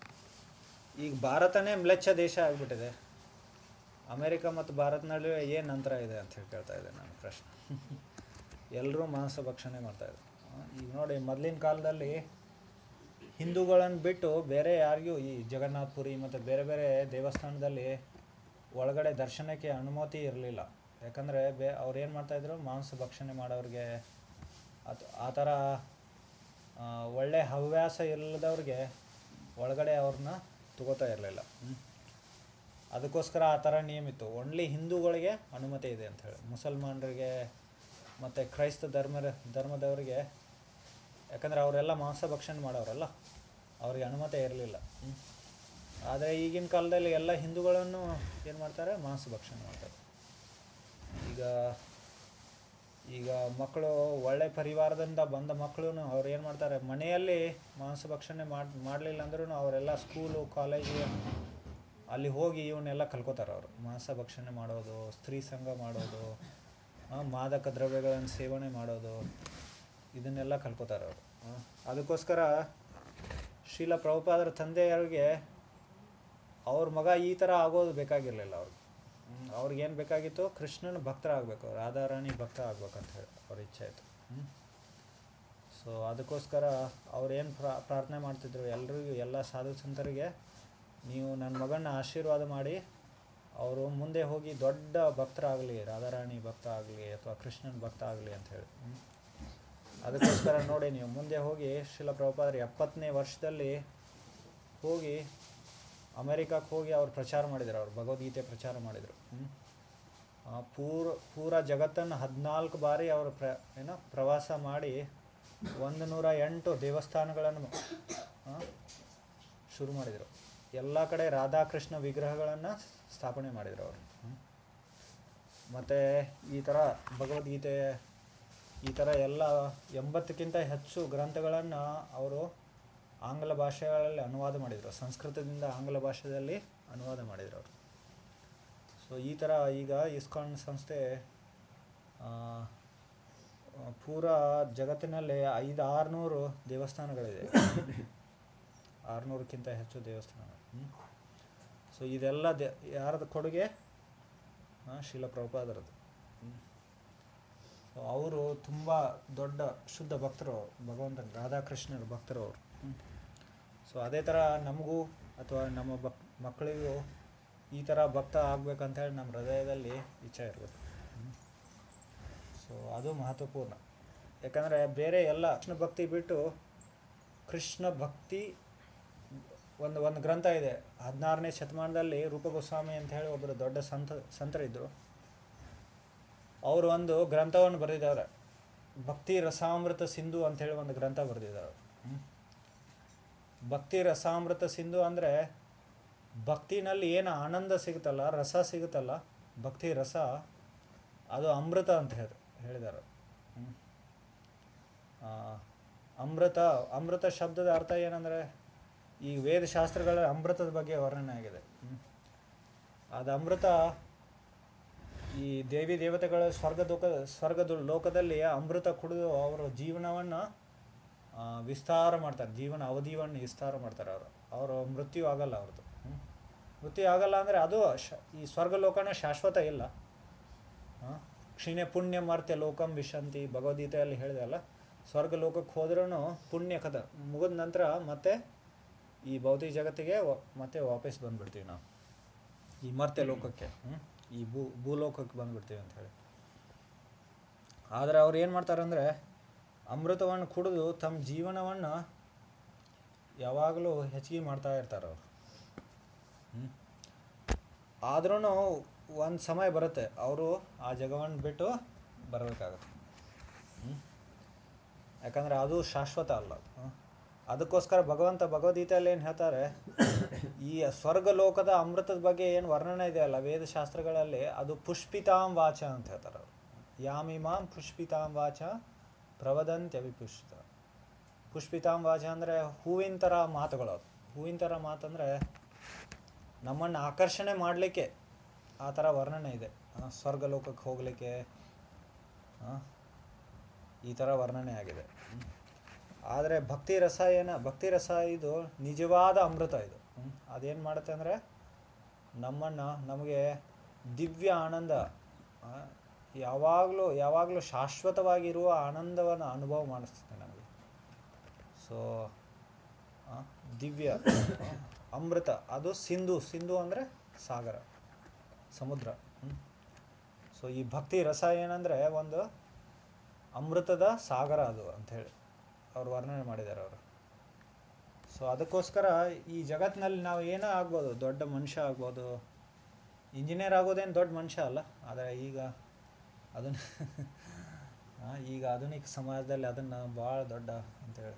ಈಗ ಭಾರತನೇ ಮ್ಲೆಚ್ಚ ದೇಶ ಆಗಿಬಿಟ್ಟಿದೆ ಅಮೇರಿಕ ಮತ್ತು ಭಾರತ ನಡುವೆ ಏನು ಅಂತರ ಇದೆ ಅಂತ ಹೇಳಿ ಕೇಳ್ತಾ ಇದ್ದೆ ನಾನು ಪ್ರಶ್ನೆ ಎಲ್ಲರೂ ಮಾಂಸ ಭಕ್ಷಣೆ ಮಾಡ್ತಾಯಿದ್ರು ಈಗ ನೋಡಿ ಮೊದಲಿನ ಕಾಲದಲ್ಲಿ ಹಿಂದೂಗಳನ್ನು ಬಿಟ್ಟು ಬೇರೆ ಯಾರಿಗೂ ಈ ಜಗನ್ನಾಥ ಪುರಿ ಮತ್ತು ಬೇರೆ ಬೇರೆ ದೇವಸ್ಥಾನದಲ್ಲಿ ಒಳಗಡೆ ದರ್ಶನಕ್ಕೆ ಅನುಮತಿ ಇರಲಿಲ್ಲ ಯಾಕಂದರೆ ಬೇ ಅವ್ರು ಏನು ಮಾಡ್ತಾಯಿದ್ರು ಮಾಂಸ ಭಕ್ಷಣೆ ಮಾಡೋರಿಗೆ ಅದು ಆ ಥರ ಆ, ಒಳ್ಳೆ ಹವ್ಯಾಸ ಇಲ್ಲದವ್ರಿಗೆ ಒಳಗಡೆ ಅವ್ರನ್ನ ತಗೋತಾ ಇರಲಿಲ್ಲ ಅದಕ್ಕೋಸ್ಕರ ಆ ಥರ ನಿಯಮ ಇತ್ತು ಓನ್ಲಿ ಹಿಂದೂಗಳಿಗೆ ಅನುಮತಿ ಇದೆ ಅಂತ ಹೇಳಿ ಮುಸಲ್ಮಾನರಿಗೆ ಮತ್ತು ಕ್ರೈಸ್ತ ಧರ್ಮ ಧರ್ಮದವರಿಗೆ ಯಾಕಂದರೆ ಅವರೆಲ್ಲ ಮಾಂಸ ಭಕ್ಷಣೆ ಮಾಡೋರಲ್ಲ ಅವ್ರಿಗೆ ಅನುಮತಿ ಇರಲಿಲ್ಲ ಆದರೆ ಈಗಿನ ಕಾಲದಲ್ಲಿ ಎಲ್ಲ ಹಿಂದೂಗಳನ್ನು ಏನು ಮಾಡ್ತಾರೆ ಮಾಂಸ ಭಕ್ಷಣೆ ಮಾಡ್ತಾರೆ ಈಗ ಈಗ ಮಕ್ಕಳು ಒಳ್ಳೆ ಪರಿವಾರದಿಂದ ಬಂದ ಮಕ್ಕಳು ಅವ್ರು ಏನು ಮಾಡ್ತಾರೆ ಮನೆಯಲ್ಲಿ ಮಾಂಸ ಭಕ್ಷಣೆ ಮಾಡಿ ಮಾಡಲಿಲ್ಲ ಅಂದ್ರೂ ಅವರೆಲ್ಲ ಸ್ಕೂಲು ಕಾಲೇಜು ಅಲ್ಲಿ ಹೋಗಿ ಇವನ್ನೆಲ್ಲ ಕಲ್ಕೋತಾರೆ ಅವರು ಮಾಂಸ ಭಕ್ಷಣೆ ಮಾಡೋದು ಸ್ತ್ರೀ ಸಂಘ ಮಾಡೋದು ಆ, ಮಾದಕ ದ್ರವ್ಯಗಳನ್ನು ಸೇವನೆ ಮಾಡೋದು ಇದನ್ನೆಲ್ಲ ಕಲ್ಕೋತಾರೆ ಅವರು ಅದಕ್ಕೋಸ್ಕರ ಶೀಲ ಪ್ರಭುಪಾದರ ತಂದೆಯವ್ರಿಗೆ ಅವ್ರ ಮಗ ಈ ಥರ ಆಗೋದು ಬೇಕಾಗಿರಲಿಲ್ಲ ಅವ್ರಿಗೆ ಹ್ಮ್, ಅವ್ರಿಗೇನು ಬೇಕಾಗಿತ್ತು ಕೃಷ್ಣನ ಭಕ್ತರಾಗಬೇಕು ರಾಧಾರಾಣಿ ಭಕ್ತ ಆಗ್ಬೇಕಂತ ಹೇಳಿ ಅವ್ರ ಇಚ್ಛೆ ಇತ್ತು ಸೊ ಅದಕ್ಕೋಸ್ಕರ ಅವ್ರೇನು ಪ್ರಾ ಪ್ರಾರ್ಥನೆ ಮಾಡ್ತಿದ್ರು ಎಲ್ರಿಗೂ ಎಲ್ಲ ಸಾಧು ಸಂತರಿಗೆ ನೀವು ನನ್ನ ಮಗನ ಆಶೀರ್ವಾದ ಮಾಡಿ ಅವರು ಮುಂದೆ ಹೋಗಿ ದೊಡ್ಡ ಭಕ್ತರಾಗಲಿ ರಾಧಾರಾಣಿ ಭಕ್ತ ಆಗಲಿ ಅಥವಾ ಕೃಷ್ಣನ ಭಕ್ತ ಆಗಲಿ ಅಂಥೇಳಿ ಅದಕ್ಕೋಸ್ಕರ ನೋಡಿ ನೀವು ಮುಂದೆ ಹೋಗಿ ಶಿಲ ಪ್ರಭುಪಾದರು ಎಪ್ಪತ್ತನೇ ವರ್ಷದಲ್ಲಿ ಹೋಗಿ ಅಮೇರಿಕಕ್ಕೆ ಹೋಗಿ ಅವ್ರು ಪ್ರಚಾರ ಮಾಡಿದರು ಅವ್ರು ಭಗವದ್ಗೀತೆ ಪ್ರಚಾರ ಮಾಡಿದರು ಪೂರ ಪೂರ ಜಗತ್ತನ್ನು ಹದಿನಾಲ್ಕು ಬಾರಿ ಅವರು ಪ್ರ ಏನೋ ಪ್ರವಾಸ ಮಾಡಿ ಒಂದು ನೂರ ಎಂಟು ದೇವಸ್ಥಾನಗಳನ್ನು ಆ, ಶುರು ಮಾಡಿದರು ಎಲ್ಲ ಕಡೆ ರಾಧಾಕೃಷ್ಣ ವಿಗ್ರಹಗಳನ್ನು ಸ್ಥಾಪನೆ ಮಾಡಿದರು ಅವರು ಮತ್ತು ಈ ಥರ ಭಗವದ್ಗೀತೆ ಈ ಥರ ಎಲ್ಲ ಎಂಬತ್ತಕ್ಕಿಂತ ಹೆಚ್ಚು ಗ್ರಂಥಗಳನ್ನು ಅವರು ಆಂಗ್ಲ ಭಾಷೆಗಳಲ್ಲಿ ಅನುವಾದ ಮಾಡಿದರು ಸಂಸ್ಕೃತದಿಂದ ಆಂಗ್ಲ ಭಾಷೆಯಲ್ಲಿ ಅನುವಾದ ಮಾಡಿದರು ಅವರು ಸೊ ಈ ಥರ ಈಗ ಇಸ್ಕಾನ್ ಸಂಸ್ಥೆ ಆ, ಆ, ಪೂರಾ ಜಗತ್ತಿನಲ್ಲಿ ಐದು ಆರುನೂರು ದೇವಸ್ಥಾನಗಳಿದೆ ಆರುನೂರಕ್ಕಿಂತ ಹೆಚ್ಚು ದೇವಸ್ಥಾನಗಳು ಸೊ ಇದೆಲ್ಲ ದೆ ಯಾರದು ಕೊಡುಗೆ ಆ, ಶಿಲ ಪ್ರಭುಪಾದರದ್ದು ಸೊ ಅವರು ತುಂಬ ದೊಡ್ಡ ಶುದ್ಧ ಭಕ್ತರು ಭಗವಂತನ ರಾಧಾಕೃಷ್ಣರ ಭಕ್ತರು ಅವರು ಸೊ ಅದೇ ಥರ ನಮಗೂ ಅಥವಾ ನಮ್ಮ ಬಕ್ ಮಕ್ಕಳಿಗೂ ಈ ಥರ ಭಕ್ತ ಆಗ್ಬೇಕಂತೇಳಿ ನಮ್ಮ ಹೃದಯದಲ್ಲಿ ಇಚ್ಛೆ ಇರಬೇಕು ಸೊ ಅದು ಮಹತ್ವಪೂರ್ಣ ಯಾಕಂದರೆ ಬೇರೆ ಎಲ್ಲ ಕೃಷ್ಣ ಭಕ್ತಿ ಬಿಟ್ಟು ಕೃಷ್ಣ ಭಕ್ತಿ ಒಂದು ಒಂದು ಗ್ರಂಥ ಇದೆ ಹದಿನಾರನೇ ಶತಮಾನದಲ್ಲಿ ರೂಪ ಗೋಸ್ವಾಮಿ ಅಂತ ಹೇಳಿ ಒಬ್ಬರು ದೊಡ್ಡ ಸಂತ ಸಂತರಿದ್ದರು ಅವರು ಒಂದು ಗ್ರಂಥವನ್ನು ಬರೆದಿದ್ದಾರೆ ಭಕ್ತಿ ರಸಾಮೃತ ಸಿಂಧು ಅಂತೇಳಿ ಒಂದು ಗ್ರಂಥ ಬರೆದಿದ್ದಾರೆ ಹ್ಮ್. ಭಕ್ತಿ ರಸಾಮೃತ ಸಿಂಧು ಅಂದರೆ ಭಕ್ತಿನಲ್ಲಿ ಏನು ಆನಂದ ಸಿಗುತ್ತಲ್ಲ ರಸ ಸಿಗುತ್ತಲ್ಲ ಭಕ್ತಿ ರಸ ಅದು ಅಮೃತ ಅಂತ ಹೇಳಿ ಹೇಳಿದ್ದಾರೆ ಹ್ಮ್. ಆ, ಅಮೃತ ಅಮೃತ ಶಬ್ದದ ಅರ್ಥ ಏನಂದರೆ ಈ ವೇದಶಾಸ್ತ್ರಗಳ ಅಮೃತದ ಬಗ್ಗೆ ವರ್ಣನೆ ಆಗಿದೆ ಹ್ಮ್. ಅದು ಅಮೃತ ಈ ದೇವಿ ದೇವತೆಗಳ ಸ್ವರ್ಗ ಲೋಕ ಸ್ವರ್ಗದ ಲೋಕದಲ್ಲಿ ಅಮೃತ ಕುಡಿದು ಅವರ ಜೀವನವನ್ನು ವಿಸ್ತಾರ ಮಾಡ್ತಾರೆ ಜೀವನ ಅವಧಿಯನ್ನು ವಿಸ್ತಾರ ಮಾಡ್ತಾರೆ ಅವರು ಅವರು ಮೃತ್ಯು ಆಗಲ್ಲ ಅವ್ರದ್ದು ಹ್ಮ್. ಮೃತ್ಯು ಆಗಲ್ಲ ಅಂದರೆ ಅದು ಶ ಈ ಸ್ವರ್ಗ ಲೋಕನ ಶಾಶ್ವತ ಇಲ್ಲ ಆ, ಕ್ಷೀಣೆ ಪುಣ್ಯ ಮರ್ತ್ಯ ಲೋಕಂ ವಿಶಂತಿ ಭಗವದ್ಗೀತೆಯಲ್ಲಿ ಹೇಳಿದೆ ಅಲ್ಲ ಸ್ವರ್ಗ ಲೋಕಕ್ಕೆ ಹೋದ್ರೂ ಪುಣ್ಯ ಕದ ಮುಗಿದ ನಂತರ ಮತ್ತೆ ಈ ಭೌತಿಕ ಜಗತ್ತಿಗೆ ವ- ಮತ್ತೆ ವಾಪಸ್ ಬಂದ್ಬಿಡ್ತೀವಿ ನಾವು ಈ ಮರ್ತ್ಯ ಲೋಕಕ್ಕೆ ಹ್ಮ್? ಈ ಭೂ ಭೂಲೋಕಕ್ಕೆ ಬಂದ್ಬಿಡ್ತೀವಿ ಅಂತ ಹೇಳಿ ಆದರೆ ಅವ್ರು ಏನು ಮಾಡ್ತಾರಂದರೆ ಅಮೃತವನ್ನು ಕುಡಿದು ತಮ್ಮ ಜೀವನವನ್ನು ಯಾವಾಗಲೂ ಹೆಚ್ಚಿಗೆ ಮಾಡ್ತಾ ಇರ್ತಾರೆ ಅವರು ಆದ್ರೂ ಒಂದು ಸಮಯ ಬರುತ್ತೆ ಅವರು ಆ ಜಗವನ್ನು ಬಿಟ್ಟು ಬರಬೇಕಾಗತ್ತೆ ಹ್ಮ್? ಯಾಕಂದರೆ ಅದು ಶಾಶ್ವತ ಅಲ್ಲ ಹ್ಮ್? ಅದಕ್ಕೋಸ್ಕರ ಭಗವಂತ ಭಗವದ್ಗೀತೆಯಲ್ಲಿ ಏನು ಹೇಳ್ತಾರೆ ಈ ಸ್ವರ್ಗ ಲೋಕದ ಅಮೃತದ ಬಗ್ಗೆ ಏನು ವರ್ಣನೆ ಇದೆಯಲ್ಲ ವೇದಶಾಸ್ತ್ರಗಳಲ್ಲಿ ಅದು ಪುಷ್ಪಿತಾಂ ವಾಚ ಅಂತ ಹೇಳ್ತಾರೆ ಅವರು ಯಾಮಿಮಾಂ ಪುಷ್ಪಿತಾಂ ವಾಚ ಪ್ರವದಂತ್ಯ ವಿಪುಷ್ಪಿತ ಪುಷ್ಪಿತಾಂ ವಾಚ ಅಂದರೆ ಹೂವಿನ ಥರ ಮಾತುಗಳು ಅದು ಹೂವಿನ ಥರ ಮಾತಂದರೆ ನಮ್ಮನ್ನು ಆಕರ್ಷಣೆ ಮಾಡಲಿಕ್ಕೆ ಆ ಥರ ವರ್ಣನೆ ಇದೆ ಆ, ಸ್ವರ್ಗ ಲೋಕಕ್ಕೆ ಹೋಗಲಿಕ್ಕೆ ಈ ಥರ ವರ್ಣನೆ ಆಗಿದೆ ಆದರೆ ಭಕ್ತಿ ರಸ ಏನ ಭಕ್ತಿ ರಸ ಇದು ನಿಜವಾದ ಅಮೃತ ಇದು ಅದೇನು ಮಾಡುತ್ತೆ ಅಂದರೆ ನಮ್ಮನ್ನು ನಮಗೆ ದಿವ್ಯ ಆನಂದ ಆ, ಯಾವಾಗಲೂ ಯಾವಾಗಲೂ ಶಾಶ್ವತವಾಗಿರುವ ಆನಂದವನ್ನು ಅನುಭವ ಮಾಡಿಸ್ತದೆ ನಮಗೆ ಸೊ ದಿವ್ಯ ಆ, ಅಮೃತ ಅದು ಸಿಂಧು ಸಿಂಧು ಅಂದರೆ ಸಾಗರ ಸಮುದ್ರ ಸೊ ಈ ಭಕ್ತಿ ರಸ ಏನಂದರೆ ಒಂದು ಅಮೃತದ ಸಾಗರ ಅದು ಅಂಥೇಳಿ ಅವ್ರು ವರ್ಣನೆ ಮಾಡಿದ್ದಾರೆ ಅವರು ಸೊ ಅದಕ್ಕೋಸ್ಕರ ಈ ಜಗತ್ತಿನಲ್ಲಿ ನಾವು ಏನೋ ಆಗ್ಬೋದು ದೊಡ್ಡ ಮನುಷ್ಯ ಆಗ್ಬೋದು ಇಂಜಿನಿಯರ್ ಆಗೋದೇನು ದೊಡ್ಡ ಮನುಷ್ಯ ಅಲ್ಲ ಆದರೆ ಈಗ ಅದನ್ನು ಆ, ಈಗ ಆಧುನಿಕ ಸಮಾಜದಲ್ಲಿ ಅದನ್ನು ಭಾಳ ದೊಡ್ಡ ಅಂತೇಳಿ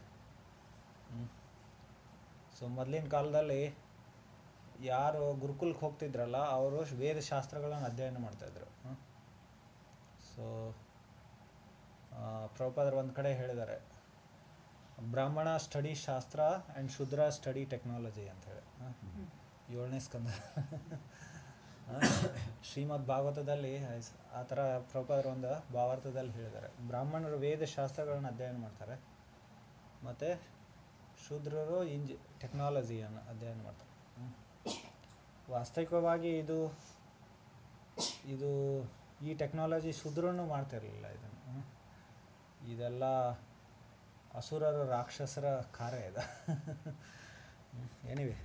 ಸೊ ಮೊದಲಿನ ಕಾಲದಲ್ಲಿ ಯಾರು ಗುರುಕುಲಕ್ಕೆ ಹೋಗ್ತಿದ್ರಲ್ಲ ಅವರು ವೇದಶಾಸ್ತ್ರಗಳನ್ನು ಅಧ್ಯಯನ ಮಾಡ್ತಾಯಿದ್ರು ಸೊ ಪ್ರಭುಪಾದರು ಒಂದು ಕಡೆ ಹೇಳಿದ್ದಾರೆ ಬ್ರಾಹ್ಮಣ ಸ್ಟಡಿ ಶಾಸ್ತ್ರ ಆ್ಯಂಡ್ ಶೂದ್ರ ಸ್ಟಡಿ ಟೆಕ್ನಾಲಜಿ ಅಂತ ಹೇಳಿ ಹ? ಏಳನೇ ಸ್ಕಂದ ಹ? ಶ್ರೀಮದ್ ಭಾಗವತದಲ್ಲಿ ಐಸ್- ಆ ಥರ ಪ್ರಭುಪಾದರು ಒಂದು ಭಾವಾರ್ಥದಲ್ಲಿ ಹೇಳಿದ್ದಾರೆ ಬ್ರಾಹ್ಮಣರು ವೇದಶಾಸ್ತ್ರಗಳನ್ನು ಅಧ್ಯಯನ ಮಾಡ್ತಾರೆ ಮತ್ತು ಶೂದ್ರರು ಇಂಜಿ ಟೆಕ್ನಾಲಜಿಯನ್ನು ಅಧ್ಯಯನ ಮಾಡ್ತಾರೆ ಹ್ಮ್. ವಾಸ್ತವಿಕವಾಗಿ ಇದು ಇದು ಈ ಟೆಕ್ನಾಲಜಿ ಶೂದ್ರನು ಮಾಡ್ತಿರಲಿಲ್ಲ ಇದನ್ನು ಹ್ಮ್. ಇದೆಲ್ಲ ಅಸುರರು ರಾಕ್ಷಸರ ಕಾರ್ಯ ಇದು ಎನಿವೆ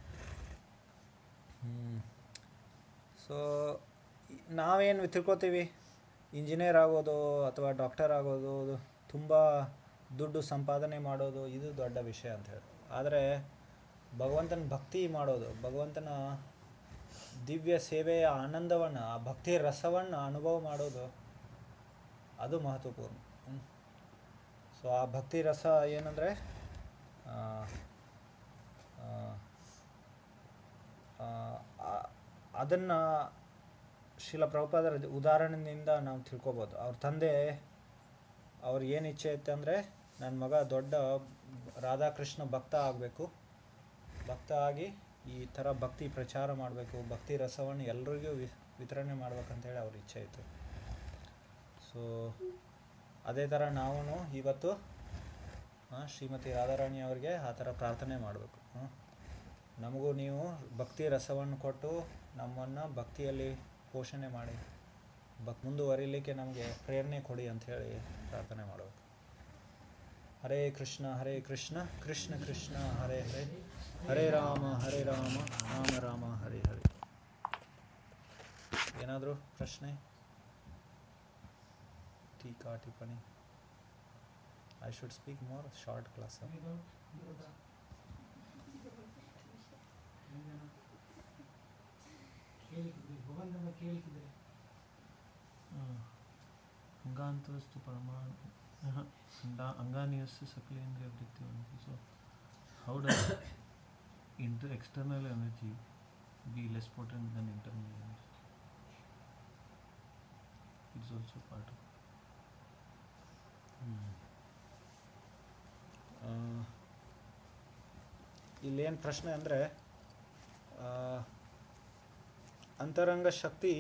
ಸೊ ನಾವೇನು ತಿಳ್ಕೊತೀವಿ ಇಂಜಿನಿಯರ್ ಆಗೋದು ಅಥವಾ ಡಾಕ್ಟರ್ ಆಗೋದು ತುಂಬ ದುಡ್ಡು ಸಂಪಾದನೆ ಮಾಡೋದು ಇದು ದೊಡ್ಡ ವಿಷಯ ಅಂತ ಹೇಳಿ ಆದರೆ ಭಗವಂತನ ಭಕ್ತಿ ಮಾಡೋದು ಭಗವಂತನ ದಿವ್ಯ ಸೇವೆಯ ಆನಂದವನ್ನು ಆ ಭಕ್ತಿ ರಸವನ್ನು ಅನುಭವ ಮಾಡೋದು ಅದು ಮಹತ್ವಪೂರ್ಣ ಸೊ ಆ ಭಕ್ತಿ ರಸ ಏನಂದರೆ ಅದನ್ನು ಶಿಲ ಪ್ರಭುಪಾದರ ಉದಾಹರಣೆಯಿಂದ ನಾವು ತಿಳ್ಕೊಬೋದು ಅವ್ರ ತಂದೆ ಅವ್ರಿಗೆ ಏನು ಇಚ್ಛೆ ಇತ್ತು ಅಂದರೆ ನನ್ನ ಮಗ ದೊಡ್ಡ ರಾಧಾಕೃಷ್ಣ ಭಕ್ತ ಆಗಬೇಕು ಭಕ್ತ ಆಗಿ ಈ ಥರ ಭಕ್ತಿ ಪ್ರಚಾರ ಮಾಡಬೇಕು ಭಕ್ತಿ ರಸವನ್ನು ಎಲ್ರಿಗೂ ವಿ ವಿತರಣೆ ಮಾಡ್ಬೇಕಂತೇಳಿ ಅವ್ರ ಇಚ್ಛೆ ಇತ್ತು ಸೊ ಅದೇ ಥರ ನಾವು ಇವತ್ತು ಆ, ಶ್ರೀಮತಿ ರಾಧಾರಾಣಿ ಅವರಿಗೆ ಆ ಥರ ಪ್ರಾರ್ಥನೆ ಮಾಡಬೇಕು ನಮಗೂ ನೀವು ಭಕ್ತಿ ರಸವನ್ನು ಕೊಟ್ಟು ನಮ್ಮನ್ನು ಭಕ್ತಿಯಲ್ಲಿ ಪೋಷಣೆ ಮಾಡಿ ಬಕ್ ಮುಂದುವರಿಲಿಕ್ಕೆ ನಮಗೆ ಪ್ರೇರಣೆ ಕೊಡಿ ಅಂಥೇಳಿ ಪ್ರಾರ್ಥನೆ ಮಾಡಬೇಕು ಹರೇ ಕೃಷ್ಣ ಹರೇ ಕೃಷ್ಣ ಕೃಷ್ಣ ಕೃಷ್ಣ ಹರೇ ಹರೇ ಹರೇ ರಾಮ ಹರೇ ರಾಮ ರಾಮ ರಾಮ ಹರೇ ಹರೇ ಏನಾದರೂ ಪ್ರಶ್ನೆ ಟೀಕಾ ಟಿಪ್ಪಣಿ I should speak more short class ಇದು ಇರುತ್ತಾ? ಏನ್ ಜನ? ಕೇಳಿಕಿದ್ರಿ ಭಗವಂತನ ಕೇಳಿಕಿದ್ರಿ ಅಂಗಾಂತಸ್ತು ಪರಮಾಣ ಅಂಗಾನಿಯಸ್ಸು ಸಕಲೇಂದ್ರಿಯ ವೃತ್ತಿವಂತಿ so how does inter external energy be less potent than internal energy it's also part of ಇಲ್ಲೇನು ಪ್ರಶ್ನೆ ಅಂದರೆ ಅಂತರಂಗ ಶಕ್ತಿ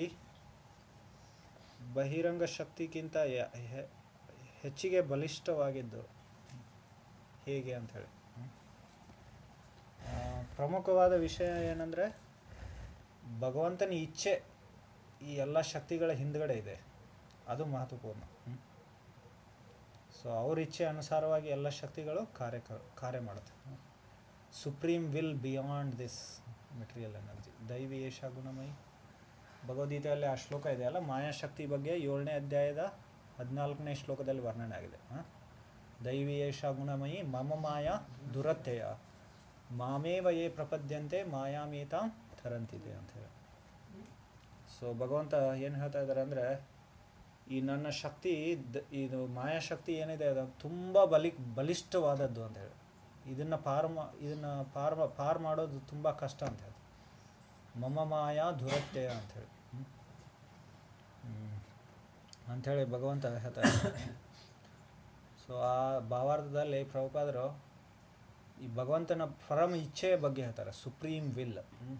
ಬಹಿರಂಗ ಶಕ್ತಿಗಿಂತ ಯ- ಹೆ- ಹೆಚ್ಚಿಗೆ ಬಲಿಷ್ಠವಾಗಿದ್ದು ಹೇಗೆ ಅಂಥೇಳಿ ಪ್ರಮುಖವಾದ ವಿಷಯ ಏನಂದರೆ ಭಗವಂತನ ಇಚ್ಛೆ ಈ ಎಲ್ಲ ಶಕ್ತಿಗಳ ಹಿಂದ್ಗಡೆ ಇದೆ ಅದು ಮಹತ್ವಪೂರ್ಣ ಸೊ ಅವ್ರ ಇಚ್ಛೆ ಅನುಸಾರವಾಗಿ ಎಲ್ಲ ಶಕ್ತಿಗಳು ಕಾರ್ಯ ಕಾರ್ಯ ಮಾಡುತ್ತೆ supreme will beyond this material energy ದೈವಿ ಏಷ ಗುಣಮಯಿ ಭಗವದ್ಗೀತೆಯಲ್ಲಿ ಆ ಶ್ಲೋಕ ಇದೆ ಅಲ್ಲ ಮಾಯಾಶಕ್ತಿ ಬಗ್ಗೆ ಏಳನೇ ಅಧ್ಯಾಯದ ಹದಿನಾಲ್ಕನೇ ಶ್ಲೋಕದಲ್ಲಿ ವರ್ಣನೆ ಆಗಿದೆ ಹ? ದೈವಿ ಏಷ ಗುಣಮಯಿ ಮಮ ಮಾಯಾ ದುರತ್ಯಯ ಮಾಮೇವ ಯೇ ಪ್ರಪದ್ಯಂತೆ ಮಾಯಾಮೇತಾಂ ತರಂತಿದೆ ಅಂಥೇಳಿ ಸೊ ಭಗವಂತ ಏನು ಹೇಳ್ತಾ ಇದ್ದಾರೆ ಅಂದರೆ ಈ ನನ್ನ ಶಕ್ತಿ ದ- ಇದು ಮಾಯಾಶಕ್ತಿ ಏನಿದೆ ಅದು ತುಂಬ ಬಲಿ ಬಲಿಷ್ಠವಾದದ್ದು ಅಂತ ಹೇಳಿ ಇದನ್ನು ಪಾರ್ ಮಾ ಇದನ್ನು ಪಾರ್ ಮಾ- ಪಾರ್ ಮಾಡೋದು ತುಂಬ ಕಷ್ಟ ಅಂತ ಹೇಳಿ ಮಮ ಮಾಯಾ ದುರತ್ಯಯ ಅಂಥೇಳಿ ಹ್ಮ್. ಹ್ಮ್. ಅಂಥೇಳಿ ಭಗವಂತ ಹೇಳ್ತಾರೆ ಸೊ ಆ ಭಾವಾರ್ಥದಲ್ಲಿ ಪ್ರಭುಪಾದರು ಈ ಭಗವಂತನ ಪರಮ ಇಚ್ಛೆಯ ಬಗ್ಗೆ ಹೇಳ್ತಾರೆ ಸುಪ್ರೀಂ ವಿಲ್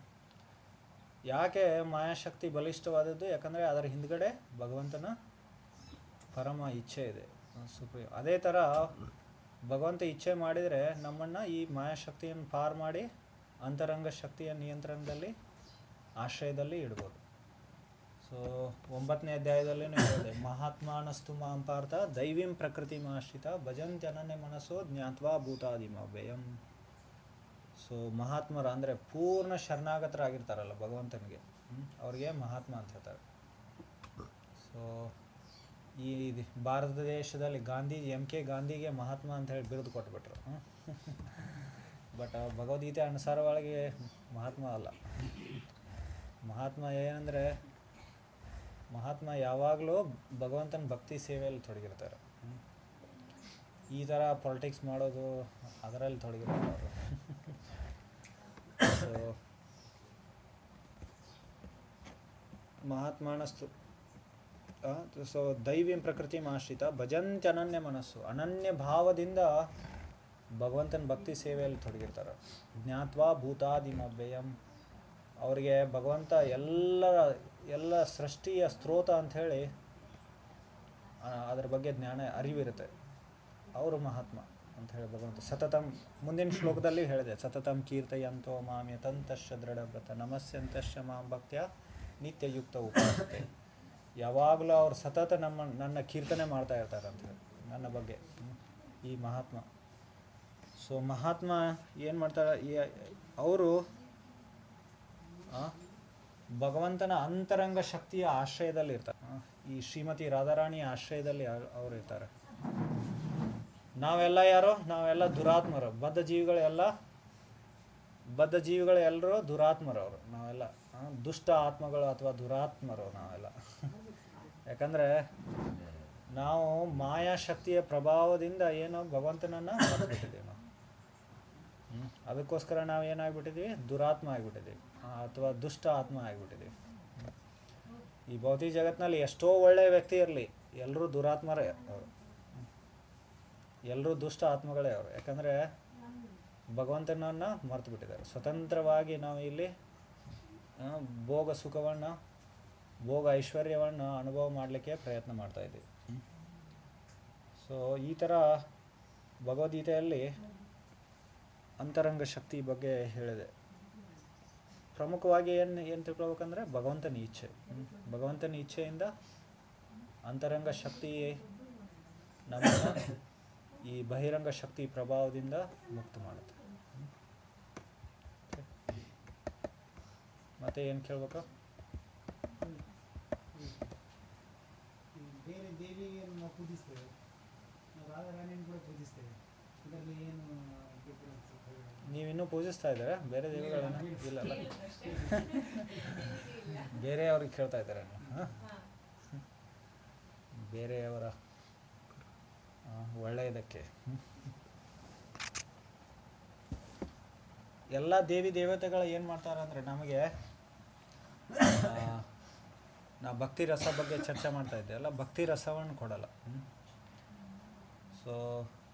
ಯಾಕೆ ಮಾಯಾಶಕ್ತಿ ಬಲಿಷ್ಠವಾದದ್ದು ಯಾಕಂದರೆ ಅದರ ಹಿಂದ್ಗಡೆ ಭಗವಂತನ ಪರಮ ಇಚ್ಛೆ ಇದೆ ಸುಪ್ರೀಂ ಅದೇ ಥರ ಭಗವಂತ ಇಚ್ಛೆ ಮಾಡಿದರೆ ನಮ್ಮನ್ನು ಈ ಮಾಯಾಶಕ್ತಿಯನ್ನು ಪಾರ್ ಮಾಡಿ ಅಂತರಂಗ ಶಕ್ತಿಯ ನಿಯಂತ್ರಣದಲ್ಲಿ ಆಶ್ರಯದಲ್ಲಿ ಇಡ್ಬೋದು ಸೊ ಒಂಬತ್ತನೇ ಅಧ್ಯಾಯದಲ್ಲಿ ಹೇಳಿದೆ ಮಹಾತ್ಮಾನಸ್ತು ಮಾಂ ಪಾರ್ಥ ದೈವಿಂ ಪ್ರಕೃತಿ ಆಶ್ರಿತ ಭಜಂತ್ಯನನ್ಯ ಮನಸ್ಸೋ ಜ್ಞಾತ್ವಾ ಭೂತಾದಿಮ ವ್ಯಯಂ ಸೊ ಮಹಾತ್ಮರ ಅಂದರೆ ಪೂರ್ಣ ಶರಣಾಗತರಾಗಿರ್ತಾರಲ್ಲ ಭಗವಂತನಿಗೆ ಹ್ಮ್? ಅವ್ರಿಗೆ ಮಹಾತ್ಮ ಅಂತ ಹೇಳ್ತಾರೆ ಸೊ ಈ ಇದು ಭಾರತ ದೇಶದಲ್ಲಿ ಗಾಂಧಿ ಎಮ್ ಕೆ ಗಾಂಧಿಗೆ ಮಹಾತ್ಮ ಅಂತ ಹೇಳಿ ಬಿರುದು ಕೊಟ್ಬಿಟ್ರು ಬಟ್ ಭಗವದ್ಗೀತೆ ಅನುಸಾರವಾಗಿ ಮಹಾತ್ಮ ಅಲ್ಲ ಮಹಾತ್ಮ ಏನಂದರೆ ಮಹಾತ್ಮ ಯಾವಾಗಲೂ ಭಗವಂತನ ಭಕ್ತಿ ಸೇವೆಯಲ್ಲಿ ತೊಡಗಿರ್ತಾರೆ ಹ್ಮ್. ಈ ಥರ ಪೊಲಿಟಿಕ್ಸ್ ಮಾಡೋದು ಅದರಲ್ಲಿ ತೊಡಗಿರ್ತಾರೆ ಅವರು ಸೊ ಮಹಾತ್ಮಾನಸ್ತು ಸೊ ದೈವಿಂ ಪ್ರಕೃತಿ ಆಶ್ರಿತ ಭಜಂತ್ಯ ಅನನ್ಯ ಮನಸ್ಸು ಅನನ್ಯ ಭಾವದಿಂದ ಭಗವಂತನ ಭಕ್ತಿ ಸೇವೆಯಲ್ಲಿ ತೊಡಗಿರ್ತಾರೆ ಜ್ಞಾತ್ವಾ ಭೂತಾದಿಮವ್ಯಯಂ ಅವರಿಗೆ ಭಗವಂತ ಎಲ್ಲ ಎಲ್ಲ ಸೃಷ್ಟಿಯ ಸ್ರೋತ ಅಂಥೇಳಿ ಅದರ ಬಗ್ಗೆ ಜ್ಞಾನ ಅರಿವಿರುತ್ತೆ ಅವರು ಮಹಾತ್ಮ ಅಂತ ಹೇಳಿ ಭಗವಂತ ಸತತಂ ಮುಂದಿನ ಶ್ಲೋಕದಲ್ಲಿ ಹೇಳಿದೆ ಸತತಂ ಕೀರ್ತಯಂತೋ ಮಾಮ್ಯತಂತಶ್ಚ ದೃಢವ್ರತ ನಮಸ್ಯಂತಶ್ಚ ಮಾಂ ಭಕ್ತ್ಯ ನಿತ್ಯಯುಕ್ತ ಉಪಾಸತೆ ಯಾವಾಗಲೂ ಅವ್ರು ಸತತ ನಮ್ಮ ನನ್ನ ಕೀರ್ತನೆ ಮಾಡ್ತಾ ಇರ್ತಾರೆ ಅಂತ ಹೇಳಿ ನನ್ನ ಬಗ್ಗೆ ಹ್ಮ್. ಈ ಮಹಾತ್ಮ ಸೊ ಮಹಾತ್ಮ ಏನು ಮಾಡ್ತಾರೆ ಈ ಅವರು ಭಗವಂತನ ಅಂತರಂಗ ಶಕ್ತಿಯ ಆಶ್ರಯದಲ್ಲಿ ಇರ್ತಾರೆ ಆ, ಈ ಶ್ರೀಮತಿ ರಾಧಾರಾಣಿಯ ಆಶ್ರಯದಲ್ಲಿ ಅವರು ಇರ್ತಾರೆ ನಾವೆಲ್ಲ ಯಾರು ನಾವೆಲ್ಲ ದುರಾತ್ಮರು ಬದ್ಧ ಜೀವಿಗಳೆಲ್ಲ ಬದ್ಧ ಜೀವಿಗಳು ಎಲ್ಲರೂ ದುರಾತ್ಮರು ಅವರು ನಾವೆಲ್ಲ ಆ, ದುಷ್ಟ ಆತ್ಮಗಳು ಅಥವಾ ದುರಾತ್ಮರು ನಾವೆಲ್ಲ ಯಾಕಂದರೆ ನಾವು ಮಾಯಾಶಕ್ತಿಯ ಪ್ರಭಾವದಿಂದ ಏನೋ ಭಗವಂತನನ್ನು ಮರೆತುಬಿಟ್ಟಿದ್ದೀವಿ ನಾವು ಹ್ಮ್. ಅದಕ್ಕೋಸ್ಕರ ನಾವು ಏನಾಗ್ಬಿಟ್ಟಿದ್ದೀವಿ ದುರಾತ್ಮ ಆಗಿಬಿಟ್ಟಿದ್ದೀವಿ ಅಥವಾ ದುಷ್ಟ ಆತ್ಮ ಆಗಿಬಿಟ್ಟಿದ್ದೀವಿ ಈ ಭೌತಿಕ ಜಗತ್ತಿನಲ್ಲಿ ಎಷ್ಟೋ ಒಳ್ಳೆಯ ವ್ಯಕ್ತಿ ಇರಲಿ ಎಲ್ಲರೂ ದುರಾತ್ಮರೇ ಅವರು ಎಲ್ಲರೂ ದುಷ್ಟ ಆತ್ಮಗಳೇ ಅವರು ಯಾಕಂದರೆ ಭಗವಂತನನ್ನು ಮರೆತು ಬಿಟ್ಟಿದ್ದಾರೆ ಸ್ವತಂತ್ರವಾಗಿ ನಾವು ಇಲ್ಲಿ ಆ, ಭೋಗ ಸುಖವನ್ನು ಭೋಗ ಐಶ್ವರ್ಯವನ್ನು ಅನುಭವ ಮಾಡಲಿಕ್ಕೆ ಪ್ರಯತ್ನ ಮಾಡ್ತಾ ಇದ್ದೀವಿ ಸೊ ಈ ಥರ ಭಗವದ್ಗೀತೆಯಲ್ಲಿ ಅಂತರಂಗ ಶಕ್ತಿ ಬಗ್ಗೆ ಹೇಳಿದೆ ಪ್ರಮುಖವಾಗಿ ಏನು ಏನು ತಿಳ್ಕೊಬೇಕಂದ್ರೆ ಭಗವಂತನ ಇಚ್ಛೆ ಹ್ಮ್. ಭಗವಂತನ ಇಚ್ಛೆಯಿಂದ ಅಂತರಂಗ ಶಕ್ತಿ ನಮ್ಮನ್ನು ಈ ಬಹಿರಂಗ ಶಕ್ತಿ ಪ್ರಭಾವದಿಂದ ಮುಕ್ತ ಮಾಡುತ್ತೆ ಹ್ಮ್. ಮತ್ತೆ ಏನು ಕೇಳ್ಬೇಕಾ ಈ ಬೇರೆ ದೇವಿಯನ್ನು ನಾವು ಪೂಜಿಸ್ತೇವೆ ನಾವು ರಾಧಾರಾಣಿಯನ್ನು ಕೂಡ ಪೂಜಿಸ್ತೇವೆ ಇದರಲ್ಲಿ ಏನು ಡಿಫರೆನ್ಸ್ ನೀವಿನ್ನೂ ಪೂಜಿಸ್ತಾ ಇದ್ದೀರಾ ಬೇರೆ ದೇವಿಗಳನ್ನ ಇಲ್ಲ ಅಲ್ಲ ಬೇರೆಯವ್ರಿಗೆ ಕೇಳ್ತಾ ಇದ್ದಾರೆ ನೀವು ಹಾಂ ಬೇರೆಯವರ ಆ, ಒಳ್ಳೆಯದಕ್ಕೆ ಹ್ಮ್. ಎಲ್ಲ ದೇವಿ ದೇವತೆಗಳು ಏನು ಮಾಡ್ತಾರೆ ಅಂದರೆ ನಮಗೆ ಆ, ನಾ ಭಕ್ತಿ ರಸ ಬಗ್ಗೆ ಚರ್ಚೆ ಮಾಡ್ತಾ ಇದ್ದೆ ಅಲ್ಲ ಭಕ್ತಿ ರಸವನ್ನು ಕೊಡಲ್ಲ ಸೊ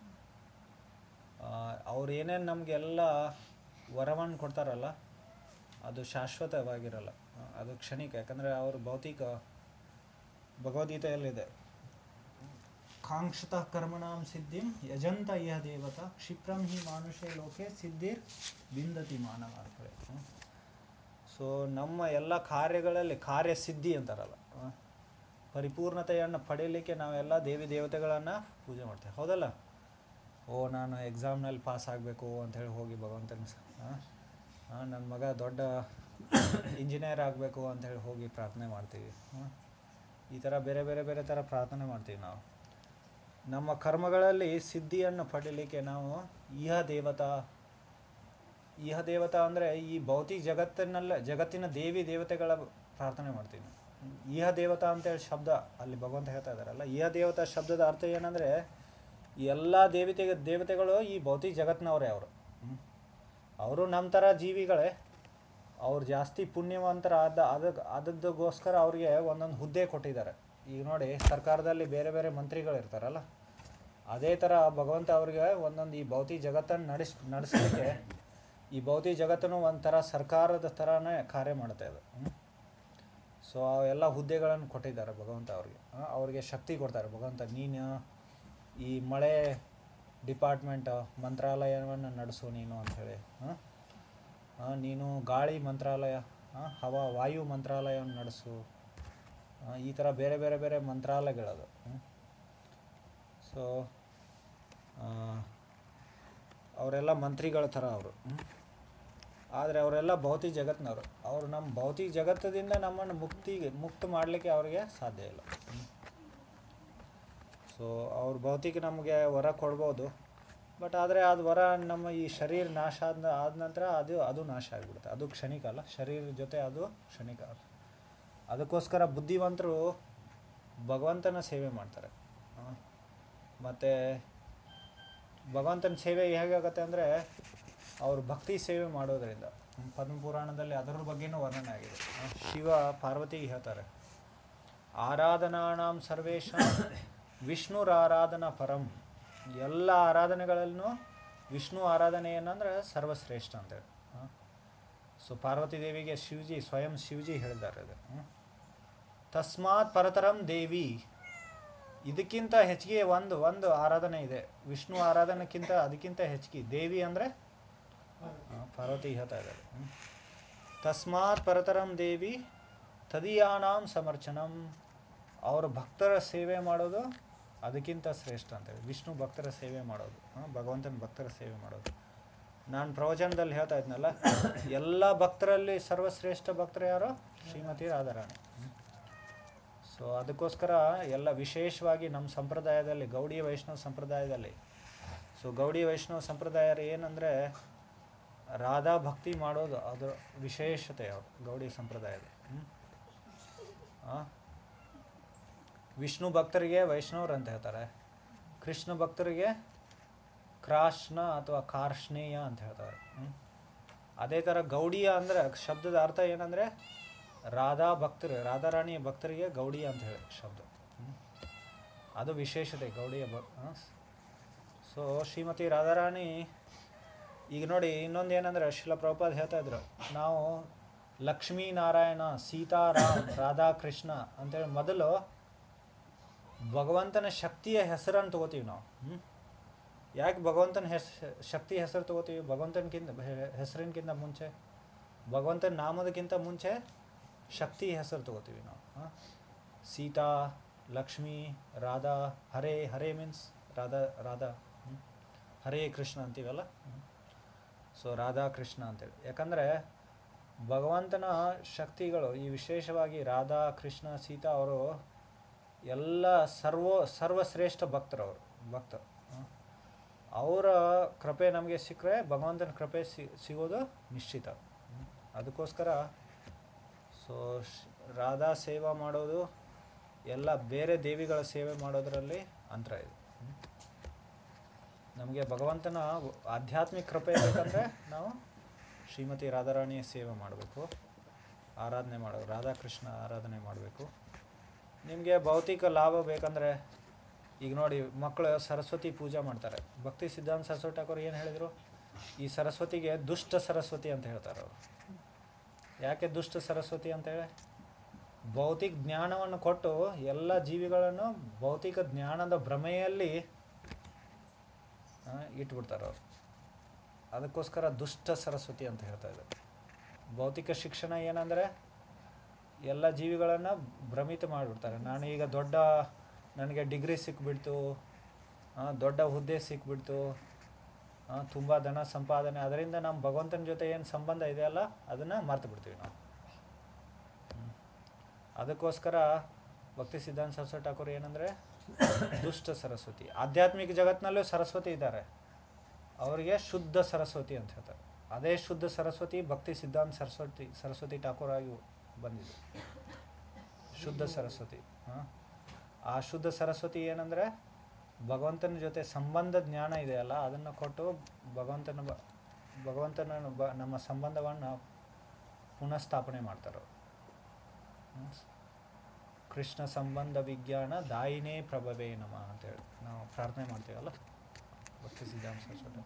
ಅವ್ರು ಏನೇನು ನಮಗೆಲ್ಲ ವರವನ್ನು ಕೊಡ್ತಾರಲ್ಲ ಅದು ಶಾಶ್ವತವಾಗಿರಲ್ಲ ಆ, ಅದು ಕ್ಷಣಿಕ ಯಾಕಂದರೆ ಅವರು ಭೌತಿಕ ಭಗವದ್ಗೀತೆಯಲ್ಲಿದೆ ಕಾಂಕ್ಷತಃ ಕರ್ಮಣಾಂ ಸಿದ್ಧಿಂ ಯಜಂತ ಇಹ ದೇವತ ಕ್ಷಿಪ್ರಂ ಹಿ ಮಾನುಷೇ ಲೋಕೆ ಸಿದ್ಧಿರ್ ಬಿಂದತಿ ಮಾನವ ಅಂತೇಳಿ ಸೊ ನಮ್ಮ ಎಲ್ಲ ಕಾರ್ಯಗಳಲ್ಲಿ ಕಾರ್ಯಸಿದ್ಧಿ ಅಂತಾರಲ್ಲ ಆ, ಪರಿಪೂರ್ಣತೆಯನ್ನು ಪಡೆಯಲಿಕ್ಕೆ ನಾವೆಲ್ಲ ದೇವಿ ದೇವತೆಗಳನ್ನು ಪೂಜೆ ಮಾಡ್ತೇವೆ ಹೌದಲ್ಲ ಓ ನಾನು ಎಕ್ಸಾಮ್ನಲ್ಲಿ ಪಾಸ್ ಆಗಬೇಕು ಅಂಥೇಳಿ ಹೋಗಿ ಭಗವಂತನ ನನ್ನ ಮಗ ದೊಡ್ಡ ಇಂಜಿನಿಯರ್ ಆಗಬೇಕು ಅಂಥೇಳಿ ಹೋಗಿ ಪ್ರಾರ್ಥನೆ ಮಾಡ್ತೀವಿ ಆ, ಈ ಥರ ಬೇರೆ ಬೇರೆ ಬೇರೆ ಥರ ಪ್ರಾರ್ಥನೆ ಮಾಡ್ತೀವಿ ನಾವು ನಮ್ಮ ಕರ್ಮಗಳಲ್ಲಿ ಸಿದ್ಧಿಯನ್ನು ಪಡೀಲಿಕ್ಕೆ ನಾವು ಇಹ ದೇವತಾ ಇಹ ದೇವತಾ ಅಂದರೆ ಈ ಭೌತಿಕ ಜಗತ್ತಿನಲ್ಲ ಜಗತ್ತಿನ ದೇವಿ ದೇವತೆಗಳ ಪ್ರಾರ್ಥನೆ ಮಾಡ್ತೀವಿ ನಾವು. ಇಹ ದೇವತಾ ಅಂತೇಳಿ ಶಬ್ದ ಅಲ್ಲಿ ಭಗವಂತ ಹೇಳ್ತಾ ಇದ್ದಾರಲ್ಲ ಇಹ ದೇವತಾ ಶಬ್ದದ ಅರ್ಥ ಏನಂದರೆ ಎಲ್ಲ ದೇವತೆ ದೇವತೆಗಳು ಈ ಭೌತಿಕ ಜಗತ್ತಿನವರೇ ಅವರು ಅವರು ನಮ್ಮ ಥರ ಜೀವಿಗಳೇ ಅವ್ರು ಜಾಸ್ತಿ ಪುಣ್ಯವಂತರ ಆದ ಅದಕ್ಕೆ ಅದಕ್ಕೋಸ್ಕರ ಅವ್ರಿಗೆ ಒಂದೊಂದು ಹುದ್ದೆ ಕೊಟ್ಟಿದ್ದಾರೆ ಈಗ ನೋಡಿ ಸರ್ಕಾರದಲ್ಲಿ ಬೇರೆ ಬೇರೆ ಮಂತ್ರಿಗಳು ಇರ್ತಾರಲ್ಲ ಅದೇ ಥರ ಭಗವಂತ ಅವ್ರಿಗೆ ಒಂದೊಂದು ಈ ಭೌತಿಕ ಜಗತ್ತನ್ನು ನಡೆಸ್ ನಡೆಸಲಿಕ್ಕೆ ಈ ಭೌತಿಕ ಜಗತ್ತನ್ನು ಒಂಥರ ಸರ್ಕಾರದ ಥರನೇ ಕಾರ್ಯ ಮಾಡುತ್ತೆ ಅದು ಸೊ ಎಲ್ಲ ಹುದ್ದೆಗಳನ್ನು ಕೊಟ್ಟಿದ್ದಾರೆ ಭಗವಂತ ಅವ್ರಿಗೆ ಆ, ಅವ್ರಿಗೆ ಶಕ್ತಿ ಕೊಡ್ತಾರೆ ಭಗವಂತ ನೀನು ಈ ಮಳೆ ಡಿಪಾರ್ಟ್ಮೆಂಟ್ ಮಂತ್ರಾಲಯವನ್ನು ನಡೆಸು ನೀನು ಅಂಥೇಳಿ ಹಾಂ ಆ, ನೀನು ಗಾಳಿ ಮಂತ್ರಾಲಯ ಆ, ಹವಾ ವಾಯು ಮಂತ್ರಾಲಯವನ್ನು ನಡೆಸು ಆ, ಈ ಥರ ಬೇರೆ ಬೇರೆ ಬೇರೆ ಮಂತ್ರಾಲಯಗಳದು ಸೊ ಅವರೆಲ್ಲ ಮಂತ್ರಿಗಳ ಥರ ಅವರು ಆದರೆ ಅವರೆಲ್ಲ ಭೌತಿಕ ಜಗತ್ತಿನವರು ಅವರು ನಮ್ಮ ಭೌತಿಕ ಜಗತ್ತದಿಂದ ನಮ್ಮನ್ನು ಮುಕ್ತಿಗೆ ಮುಕ್ತ ಮಾಡಲಿಕ್ಕೆ ಅವರಿಗೆ ಸಾಧ್ಯ ಇಲ್ಲ ಸೊ ಅವ್ರು ಭೌತಿಕ ನಮಗೆ ವರ ಕೊಡ್ಬೋದು ಬಟ್ ಆದರೆ ಅದು ವರ ನಮ್ಮ ಈ ಶರೀರ ನಾಶ ಆದ ಆದ ನಂತರ ಅದು ಅದು ನಾಶ ಆಗಿಬಿಡುತ್ತೆ ಅದು ಕ್ಷಣಿಕ ಅಲ್ಲ ಶರೀರದ ಜೊತೆ ಅದು ಕ್ಷಣಿಕ ಅದಕ್ಕೋಸ್ಕರ ಬುದ್ಧಿವಂತರು ಭಗವಂತನ ಸೇವೆ ಮಾಡ್ತಾರೆ ಮತ್ತು ಭಗವಂತನ ಸೇವೆ ಹೇಗಾಗತ್ತೆ ಅಂದರೆ ಅವರು ಭಕ್ತಿ ಸೇವೆ ಮಾಡೋದರಿಂದ ಪದ್ಮಪುರಾಣದಲ್ಲಿ ಅದರ ಬಗ್ಗೆನೂ ವರ್ಣನೆ ಆಗಿದೆ ಆ, ಶಿವ ಪಾರ್ವತಿಗೆ ಹೇಳ್ತಾರೆ ಆರಾಧನಾಣಾಂ ಸರ್ವೇಶ ವಿಷ್ಣುರ ಆರಾಧನಾ ಪರಂ ಎಲ್ಲ ಆರಾಧನೆಗಳಲ್ಲೂ ವಿಷ್ಣು ಆರಾಧನೆ ಏನಂದ್ರೆ ಸರ್ವಶ್ರೇಷ್ಠ ಅಂತೇಳಿ ಸೊ ಪಾರ್ವತಿ ದೇವಿಗೆ ಶಿವಜಿ ಸ್ವಯಂ ಶಿವಜಿ ಹೇಳಿದ್ದಾರೆ ಅದು ಹ್ಮ್. ತಸ್ಮಾತ್ ಪರತರಂ ದೇವಿ ಇದಕ್ಕಿಂತ ಹೆಚ್ಚಿಗೆ ಒಂದು ಒಂದು ಆರಾಧನೆ ಇದೆ ವಿಷ್ಣು ಆರಾಧನೆಕ್ಕಿಂತ ಅದಕ್ಕಿಂತ ಹೆಚ್ಚಿಗೆ ದೇವಿ ಅಂದರೆ ಪಾರ್ವತಿ ಹೇಳ್ತಾ ಇದ್ದಾರೆ ಹ್ಮ್. ತಸ್ಮಾತ್ ಪರತರಂ ದೇವಿ ತದೀಯಾನಾಂ ಸಮರ್ಚನಂ ಅವರ ಭಕ್ತರ ಸೇವೆ ಮಾಡೋದು ಅದಕ್ಕಿಂತ ಶ್ರೇಷ್ಠ ಅಂತೇಳಿ ವಿಷ್ಣು ಭಕ್ತರ ಸೇವೆ ಮಾಡೋದು ಆ, ಭಗವಂತನ ಭಕ್ತರ ಸೇವೆ ಮಾಡೋದು ನಾನು ಪ್ರವಚನದಲ್ಲಿ ಹೇಳ್ತಾ ಇದ್ನಲ್ಲ ಎಲ್ಲ ಭಕ್ತರಲ್ಲಿ ಸರ್ವಶ್ರೇಷ್ಠ ಭಕ್ತರು ಯಾರು ಶ್ರೀಮತಿ ರಾಧಾರಾಣಿ ಸೊ ಅದಕ್ಕೋಸ್ಕರ ಎಲ್ಲ ವಿಶೇಷವಾಗಿ ನಮ್ಮ ಸಂಪ್ರದಾಯದಲ್ಲಿ ಗೌಡಿ ವೈಷ್ಣವ ಸಂಪ್ರದಾಯದಲ್ಲಿ ಸೊ ಗೌಡಿ ವೈಷ್ಣವ ಸಂಪ್ರದಾಯ ಏನಂದರೆ ರಾಧಾ ಭಕ್ತಿ ಮಾಡೋದು ಅದರ ವಿಶೇಷತೆ ಅದು ಗೌಡಿ ಸಂಪ್ರದಾಯದ ಹ್ಮ್? ಆ? ವಿಷ್ಣು ಭಕ್ತರಿಗೆ ವೈಷ್ಣವರು ಅಂತ ಹೇಳ್ತಾರೆ ಕೃಷ್ಣ ಭಕ್ತರಿಗೆ ಕ್ರಾಶ್ನ ಅಥವಾ ಕಾರ್ಷ್ಣೇಯ ಅಂತ ಹೇಳ್ತಾರೆ ಹ್ಮ್? ಅದೇ ಥರ ಗೌಡಿಯ ಅಂದರೆ ಶಬ್ದದ ಅರ್ಥ ಏನಂದರೆ ರಾಧಾ ಭಕ್ತರು ರಾಧಾರಾಣಿಯ ಭಕ್ತರಿಗೆ ಗೌಡಿ ಅಂತ ಹೇಳಿ ಶಬ್ದ ಹ್ಮ್? ಅದು ವಿಶೇಷತೆ ಗೌಡಿಯ ಭಕ್ ಸೊ ಶ್ರೀಮತಿ ರಾಧಾರಾಣಿ ಈಗ ನೋಡಿ ಇನ್ನೊಂದು ಏನಂದರೆ ಶಿಲ ಪ್ರಭುಪಾದ್ ಹೇಳ್ತಾ ಇದ್ರು ನಾವು ಲಕ್ಷ್ಮೀನಾರಾಯಣ ಸೀತಾರಾಮ್ ರಾಧಾಕೃಷ್ಣ ಅಂತೇಳಿ ಮೊದಲು ಭಗವಂತನ ಶಕ್ತಿಯ ಹೆಸರನ್ನು ತಗೋತೀವಿ ನಾವು ಹ್ಮ್? ಯಾಕೆ ಭಗವಂತನ ಹೆಸ್ ಶಕ್ತಿ ಹೆಸರು ತಗೋತೀವಿ ಭಗವಂತನಕ್ಕಿಂತ ಹೆ- ಹೆಸರಿನಕ್ಕಿಂತ ಮುಂಚೆ ಭಗವಂತನ ನಾಮದಕ್ಕಿಂತ ಮುಂಚೆ ಶಕ್ತಿ ಹೆಸರು ತಗೋತೀವಿ ನಾವು ಹಾಂ ಸೀತಾ ಲಕ್ಷ್ಮಿ ರಾಧಾ ಹರೇ ಹರೇ ಮೀನ್ಸ್ ರಾಧಾ ರಾಧಾ ಹ್ಮ್? ಹರೇ ಕೃಷ್ಣ ಅಂತೀವಲ್ಲ ಸೊ ರಾಧಾ ಕೃಷ್ಣ ಅಂತೇಳಿ ಯಾಕಂದರೆ ಭಗವಂತನ ಶಕ್ತಿಗಳು ಈ ವಿಶೇಷವಾಗಿ ರಾಧಾ ಕೃಷ್ಣ ಸೀತಾ ಅವರು ಎಲ್ಲ ಸರ್ವ ಸರ್ವಶ್ರೇಷ್ಠ ಭಕ್ತರು ಅವರು ಭಕ್ತರು ಹ. ಅವರ ಕೃಪೆ ನಮಗೆ ಸಿಕ್ಕರೆ ಭಗವಂತನ ಕೃಪೆ ಸಿ ಸಿಗೋದು ನಿಶ್ಚಿತ ಹ್ಮ್. ಅದಕ್ಕೋಸ್ಕರ ಸೊ ರಾಧಾ ಸೇವಾ ಮಾಡೋದು ಎಲ್ಲ ಬೇರೆ ದೇವಿಗಳ ಸೇವೆ ಮಾಡೋದರಲ್ಲಿ ಅಂತರ ಇದೆ ಹ್ಮ್. ನಮಗೆ ಭಗವಂತನ ಆಧ್ಯಾತ್ಮಿಕ ಕೃಪೆ ಬೇಕಂದರೆ ನಾವು ಶ್ರೀಮತಿ ರಾಧಾರಾಣಿಯ ಸೇವೆ ಮಾಡಬೇಕು ಆರಾಧನೆ ಮಾಡಬೇಕು ರಾಧಾಕೃಷ್ಣ ಆರಾಧನೆ ಮಾಡಬೇಕು ನಿಮಗೆ ಭೌತಿಕ ಲಾಭ ಬೇಕಂದರೆ ಈಗ ನೋಡಿ ಮಕ್ಕಳು ಸರಸ್ವತಿ ಪೂಜೆ ಮಾಡ್ತಾರೆ ಭಕ್ತಿ ಸಿದ್ಧಾಂತ ಸರಸ್ವತಿ ಠಾಕೂರ್ ಏನು ಹೇಳಿದರು ಈ ಸರಸ್ವತಿಗೆ ದುಷ್ಟ ಸರಸ್ವತಿ ಅಂತ ಹೇಳ್ತಾರೆ ಅವರು ಯಾಕೆ ದುಷ್ಟ ಸರಸ್ವತಿ ಅಂತೇಳಿ ಭೌತಿಕ ಜ್ಞಾನವನ್ನು ಕೊಟ್ಟು ಎಲ್ಲ ಜೀವಿಗಳನ್ನು ಭೌತಿಕ ಜ್ಞಾನದ ಭ್ರಮೆಯಲ್ಲಿ ಆ, ಇಟ್ಬಿಡ್ತಾರೆ ಅವರು ಅದಕ್ಕೋಸ್ಕರ ದುಷ್ಟ ಸರಸ್ವತಿ ಅಂತ ಹೇಳ್ತಾ ಇದ್ದಾರೆ ಭೌತಿಕ ಶಿಕ್ಷಣ ಏನಂದರೆ ಎಲ್ಲ ಜೀವಿಗಳನ್ನು ಭ್ರಮಿತ ಮಾಡಿಬಿಡ್ತಾರೆ ನಾನು ಈಗ ದೊಡ್ಡ ನನಗೆ ಡಿಗ್ರಿ ಸಿಕ್ಬಿಡ್ತು ಆ, ದೊಡ್ಡ ಹುದ್ದೆ ಸಿಕ್ಬಿಡ್ತು ತುಂಬ ಧನ ಸಂಪಾದನೆ ಅದರಿಂದ ನಮ್ಮ ಭಗವಂತನ ಜೊತೆ ಏನು ಸಂಬಂಧ ಇದೆಯಲ್ಲ ಅದನ್ನು ಮರ್ತು ಬಿಡ್ತೀವಿ ನಾವು ಹ್ಮ್. ಅದಕ್ಕೋಸ್ಕರ ಭಕ್ತಿ ಸಿದ್ಧಾಂತ ಸರಸ್ವತಿ ಠಾಕೂರ್ ಏನಂದರೆ ದುಷ್ಟ ಸರಸ್ವತಿ ಆಧ್ಯಾತ್ಮಿಕ ಜಗತ್ತಿನಲ್ಲೂ ಸರಸ್ವತಿ ಇದ್ದಾರೆ ಅವರಿಗೆ ಶುದ್ಧ ಸರಸ್ವತಿ ಅಂತ ಹೇಳ್ತಾರೆ ಅದೇ ಶುದ್ಧ ಸರಸ್ವತಿ ಭಕ್ತಿ ಸಿದ್ಧಾಂತ ಸರಸ್ವತಿ ಸರಸ್ವತಿ ಠಾಕೂರ್ ಆಗಿ ಬಂದಿದೆ ಶುದ್ಧ ಸರಸ್ವತಿ ಹಾಂ ಆ ಶುದ್ಧ ಸರಸ್ವತಿ ಏನಂದರೆ ಭಗವಂತನ ಜೊತೆ ಸಂಬಂಧ ಜ್ಞಾನ ಇದೆಯಲ್ಲ ಅದನ್ನು ಕೊಟ್ಟು ಭಗವಂತನ ಬ ಭಗವಂತನ ಬ ನಮ್ಮ ಸಂಬಂಧವನ್ನು ಪುನಃಸ್ಥಾಪನೆ ಮಾಡ್ತಾರೆ ಅವ್ರು. ಹ್ಮ್. ಕೃಷ್ಣ ಸಂಬಂಧ ವಿಜ್ಞಾನ ದಾಯಿನೇ ಪ್ರಭವೇ ನಮ ಅಂತೇಳಿ ನಾವು ಪ್ರಾರ್ಥನೆ ಮಾಡ್ತೀವಲ್ಲ ಭಕ್ತಿ ಸಿದ್ಧಾಂತ ಸರಸ್ವತಿ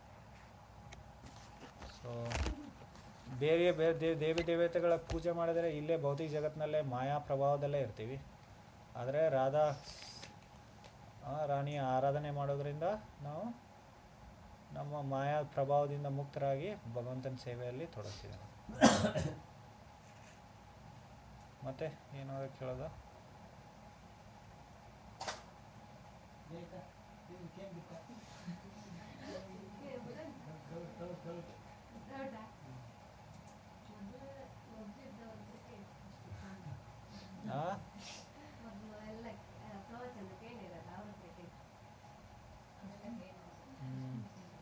ಸೊ ಬೇರೆ ಬೇರೆ ದೇವ್ ದೇವಿ ದೇವತೆಗಳ ಪೂಜೆ ಮಾಡಿದರೆ ಇಲ್ಲೇ ಭೌತಿಕ ಜಗತ್ತಿನಲ್ಲೇ ಮಾಯಾ ಪ್ರಭಾವದಲ್ಲೇ ಇರ್ತೀವಿ ಆದರೆ ರಾಧಾ ಆ, ರಾಣಿಯ ಆರಾಧನೆ ಮಾಡೋದ್ರಿಂದ ನಾವು ನಮ್ಮ ಮಾಯಾ ಪ್ರಭಾವದಿಂದ ಮುಕ್ತರಾಗಿ ಭಗವಂತನ ಸೇವೆಯಲ್ಲಿ ತೊಡಗ್ತೀವಿ ನಾವು. ಮತ್ತೆ ಏನಾದ್ರು ಕೇಳೋದು ಬೇಕಾ ಇದು ಕೇಕ್ ಬಿಟ್ಟ ಡೌಟ್ ಡೌಟ್ ಡೌಟ್ ಆ? ಹ್ಮ್.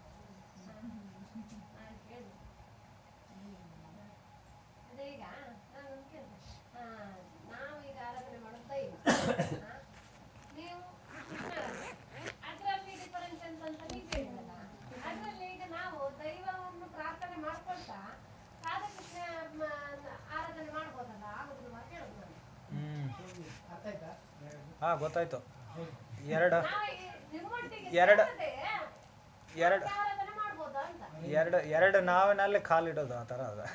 ಅದೇ ಈಗ ನಾನು ಕೇಳ್ದೆ ಆ, ನಾವೀಗ ಆರಾಧನೆ ಮಾಡೋದು ದೈವ ಆ, ನೀವು ಅದರಲ್ಲಿ ಡಿಫರೆನ್ಸ್ ಅಂತಂತ ನೀವು ಹೇಳಿದ್ರಲ್ಲ ಅದರಲ್ಲಿ ಈಗ ನಾವು ದೈವವನ್ನು ಪ್ರಾರ್ಥನೆ ಮಾಡ್ಕೊಳ್ತಾ ರಾಧಾಕೃಷ್ಣ ಮ, ಆರಾಧನೆ ಮಾಡ್ಬೋದಲ್ಲ ಆಗುದಿಲ್ವಾ ಕೇಳೋದು ನಾನು ಹ್ಮ್ ಹೋಗಿ ಅರ್ಥ ಆಯ್ತಾ ಹೇಳಿದ್ದು? ಹಾಂ ಗೊತ್ತಾಯ್ತು ಹೇಳಿ ಎರಡು ನಾವು ಈ- ನಿಮ್ಮೊಟ್ಟಿಗೆ ಎರಡು- ಸೇರದೆ ಎರಡು ಆರಾಧನೆ ಮಾಡ್ಬೋದಾ ಅಂತ ಎರಡು ಎರಡು ನಾವಿನಲ್ಲಿ ಕಾಲಿಡೋದು ಆ ಥರ ಅದ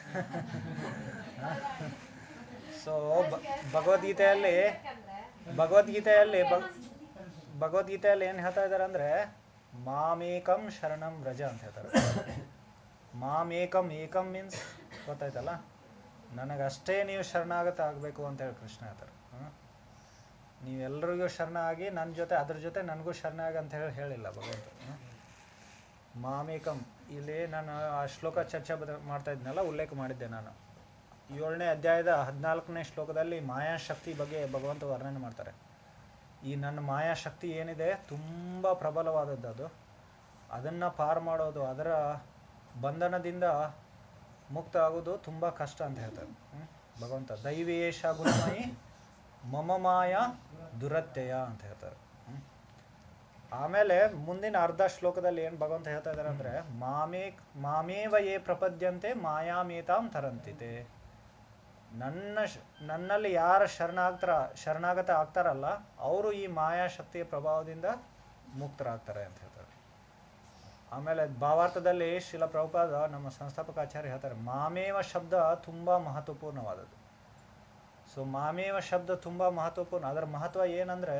ಸೊ ಭಗವದ್ಗೀತೆಯಲ್ಲಿ ಯಾಕಂದ್ರೆ ಭಗವದ್ಗೀತೆಯಲ್ಲಿ ಭಗ್ ಭಗವದ್ಗೀತೆಯಲ್ಲಿ ಏನು ಹೇಳ್ತಾ ಇದ್ದಾರೆ ಅಂದರೆ ಮಾಮೇಕಂ ಶರಣಂ ವ್ರಜ ಅಂತ ಹೇಳ್ತಾರೆ ಮಾಮೇಕಂ ಏಕಂ ಮೀನ್ಸ್ ಗೊತ್ತಾಯ್ತಲ್ಲ ನನಗಷ್ಟೇ ನೀವು ಶರಣಾಗತ ಆಗಬೇಕು ಅಂತ ಹೇಳಿ ಕೃಷ್ಣ ಹೇಳ್ತಾರೆ ಹ್ಮ್? ನೀವೆಲ್ಲರಿಗೂ ಶರಣ ಆಗಿ ನನ್ನ ಜೊತೆ ಅದ್ರ ಜೊತೆ ನನಗೂ ಶರಣಾಗಿ ಅಂತ ಹೇಳಿ ಹೇಳಿಲ್ಲ ಭಗವಂತ ಹ್ಮ್? ಮಾಮೇಕಂ ಇಲ್ಲಿ ನಾನು ಆ ಶ್ಲೋಕ ಚರ್ಚೆ ಬದ ಮಾಡ್ತಾ ಇದ್ನಲ್ಲ ಉಲ್ಲೇಖ ಮಾಡಿದ್ದೆ ನಾನು ಏಳನೇ ಅಧ್ಯಾಯದ ಹದಿನಾಲ್ಕನೇ ಶ್ಲೋಕದಲ್ಲಿ ಮಾಯಾಶಕ್ತಿ ಬಗ್ಗೆ ಭಗವಂತ ವರ್ಣನೆ ಮಾಡ್ತಾರೆ ಈ ನನ್ನ ಮಾಯಾಶಕ್ತಿ ಏನಿದೆ ತುಂಬ ಪ್ರಬಲವಾದದ್ದು ಅದು ಅದನ್ನು ಪಾರು ಮಾಡೋದು ಅದರ ಬಂಧನದಿಂದ ಮುಕ್ತ ಆಗೋದು ತುಂಬ ಕಷ್ಟ ಅಂತ ಹೇಳ್ತಾರೆ ಹ್ಮ್? ಭಗವಂತ ದೈವೇಶ ಗುಣಮಯಿ ಮಮ ಮಾಯ ದುರತ್ಯಯ ಅಂತ ಹೇಳ್ತಾರೆ ಹ್ಮ್? ಆಮೇಲೆ ಮುಂದಿನ ಅರ್ಧ ಶ್ಲೋಕದಲ್ಲಿ ಏನು ಭಗವಂತ ಹೇಳ್ತಾ ಇದ್ದಾರೆ ಅಂದರೆ ಮಾಮೇ ಮಾಮೇವ ಯೇ ಪ್ರಪದ್ಯಂತೆ ಮಾಯಾಮೇತಾಂ ತರಂತಿತೆ ನನ್ನ ಶ- ನನ್ನಲ್ಲಿ ಯಾರ ಶರಣಾಗ್ತಾರ ಶರಣಾಗತ ಆಗ್ತಾರಲ್ಲ ಅವರು ಈ ಮಾಯಾಶಕ್ತಿಯ ಪ್ರಭಾವದಿಂದ ಮುಕ್ತರಾಗ್ತಾರೆ ಅಂತ ಹೇಳ್ತಾರೆ ಆಮೇಲೆ ಭಾವಾರ್ಥದಲ್ಲಿ ಶಿಲ ಪ್ರಭುಪಾದ ನಮ್ಮ ಸಂಸ್ಥಾಪಕ ಆಚಾರ್ಯ ಹೇಳ್ತಾರೆ ಮಾಮೇವ ಶಬ್ದ ತುಂಬ ಮಹತ್ವಪೂರ್ಣವಾದದ್ದು ಸೊ ಮಾಮೇವ ಶಬ್ದ ತುಂಬ ಮಹತ್ವಪೂರ್ಣ ಅದರ ಮಹತ್ವ ಏನಂದರೆ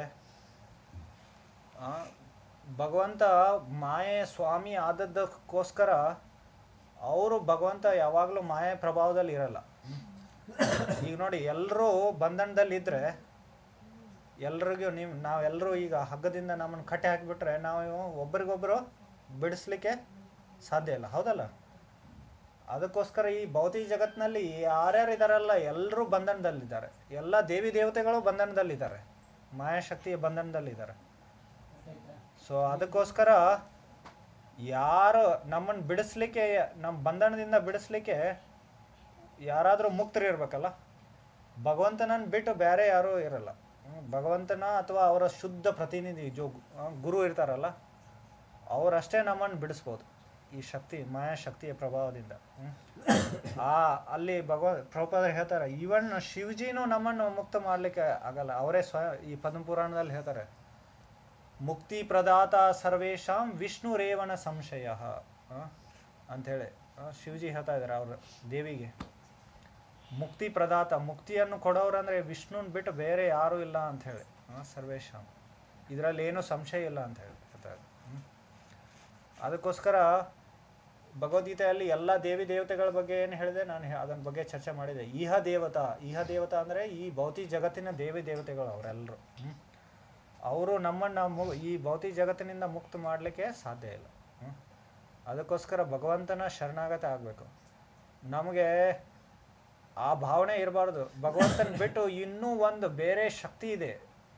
ಭಗವಂತ ಮಾಯೆ ಸ್ವಾಮಿ ಆದದ್ದಕ್ಕೋಸ್ಕರ ಅವರು ಭಗವಂತ ಯಾವಾಗಲೂ ಮಾಯೆ ಪ್ರಭಾವದಲ್ಲಿ ಇರಲ್ಲ ಈಗ ನೋಡಿ ಎಲ್ಲರೂ ಬಂಧನದಲ್ಲಿದ್ದರೆ ಎಲ್ರಿಗೂ ನೀವು ನಾವೆಲ್ಲರೂ ಈಗ ಹಗ್ಗದಿಂದ ನಮ್ಮನ್ನು ಕಟ್ಟೆ ಹಾಕಿಬಿಟ್ರೆ ನಾವು ಒಬ್ರಿಗೊಬ್ಬರು ಬಿಡಿಸ್ಲಿಕ್ಕೆ ಸಾಧ್ಯ ಇಲ್ಲ ಹೌದಲ್ಲ ಅದಕ್ಕೋಸ್ಕರ ಈ ಭೌತಿಕ ಜಗತ್ತಿನಲ್ಲಿ ಯಾರ್ಯಾರು ಇದ್ದಾರಲ್ಲ ಎಲ್ಲರೂ ಬಂಧನದಲ್ಲಿದ್ದಾರೆ ಎಲ್ಲ ದೇವಿ ದೇವತೆಗಳು ಬಂಧನದಲ್ಲಿದ್ದಾರೆ ಮಾಯಾಶಕ್ತಿಯ ಬಂಧನದಲ್ಲಿದ್ದಾರೆ ಸೊ ಅದಕ್ಕೋಸ್ಕರ ಯಾರು ನಮ್ಮನ್ನು ಬಿಡಿಸ್ಲಿಕ್ಕೆ ನಮ್ಮ ಬಂಧನದಿಂದ ಬಿಡಿಸ್ಲಿಕ್ಕೆ ಯಾರಾದರೂ ಮುಕ್ತರು ಇರಬೇಕಲ್ಲ ಭಗವಂತನನ್ನು ಬಿಟ್ಟು ಬೇರೆ ಯಾರೂ ಇರಲ್ಲ ಹ್ಮ್, ಭಗವಂತನ ಅಥವಾ ಅವರ ಶುದ್ಧ ಪ್ರತಿನಿಧಿ ಜೋ ಆ, ಗುರು ಇರ್ತಾರಲ್ಲ ಅವರಷ್ಟೇ ನಮ್ಮನ್ನು ಬಿಡಿಸ್ಬೋದು ಈ ಶಕ್ತಿ ಮಾಯಾಶಕ್ತಿಯ ಪ್ರಭಾವದಿಂದ ಹ್ಮ್. ಆ ಅಲ್ಲಿ ಭಗವ ಪ್ರಭುಪಾದರು ಹೇಳ್ತಾರೆ ಈವನ್ ಶಿವಜಿನೂ ನಮ್ಮನ್ನು ಮುಕ್ತ ಮಾಡಲಿಕ್ಕೆ ಆಗಲ್ಲ ಅವರೇ ಸ್ವ ಈ ಪದ್ಮಪುರಾಣದಲ್ಲಿ ಹೇಳ್ತಾರೆ ಮುಕ್ತಿ ಪ್ರದಾತ ಸರ್ವೇಶಾಂ ವಿಷ್ಣು ರೇವಣ ಸಂಶಯ ಅಂಥೇಳಿ ಆ, ಶಿವಜಿ ಹೇಳ್ತಾ ಇದ್ದಾರೆ ಅವ್ರ ದೇವಿಗೆ ಮುಕ್ತಿ ಪ್ರದಾತ ಮುಕ್ತಿಯನ್ನು ಕೊಡೋರಂದ್ರೆ ವಿಷ್ಣುನ್ ಬಿಟ್ಟು ಬೇರೆ ಯಾರೂ ಇಲ್ಲ ಅಂತ ಹೇಳಿ ಆ, ಸರ್ವೇಶಾಂ ಇದರಲ್ಲಿ ಏನೂ ಸಂಶಯ ಇಲ್ಲ ಅಂತ ಹೇಳಿ ಹೇಳ್ತಾರೆ ಹ್ಮ್. ಅದಕ್ಕೋಸ್ಕರ ಭಗವದ್ಗೀತೆಯಲ್ಲಿ ಎಲ್ಲ ದೇವಿ ದೇವತೆಗಳ ಬಗ್ಗೆ ಏನು ಹೇಳಿದೆ ನಾನು ಹೇ- ಅದನ್ನ ಬಗ್ಗೆ ಚರ್ಚೆ ಮಾಡಿದೆ ಇಹ ದೇವತಾ ಇಹ ದೇವತಾ ಅಂದರೆ ಈ ಭೌತಿಕ ಜಗತ್ತಿನ ದೇವಿ ದೇವತೆಗಳು ಅವರೆಲ್ಲರೂ ಅವರು ನಮ್ಮನ್ನು ಮು ಈ ಭೌತಿಕ ಜಗತ್ತಿನಿಂದ ಮುಕ್ತ ಮಾಡಲಿಕ್ಕೆ ಸಾಧ್ಯ ಇಲ್ಲ ಹ್ಮ್. ಅದಕ್ಕೋಸ್ಕರ ಭಗವಂತನ ಶರಣಾಗತ ಆಗಬೇಕು ನಮಗೆ ಆ ಭಾವನೆ ಇರಬಾರ್ದು ಭಗವಂತನ ಬಿಟ್ಟು ಇನ್ನೂ ಒಂದು ಬೇರೆ ಶಕ್ತಿ ಇದೆ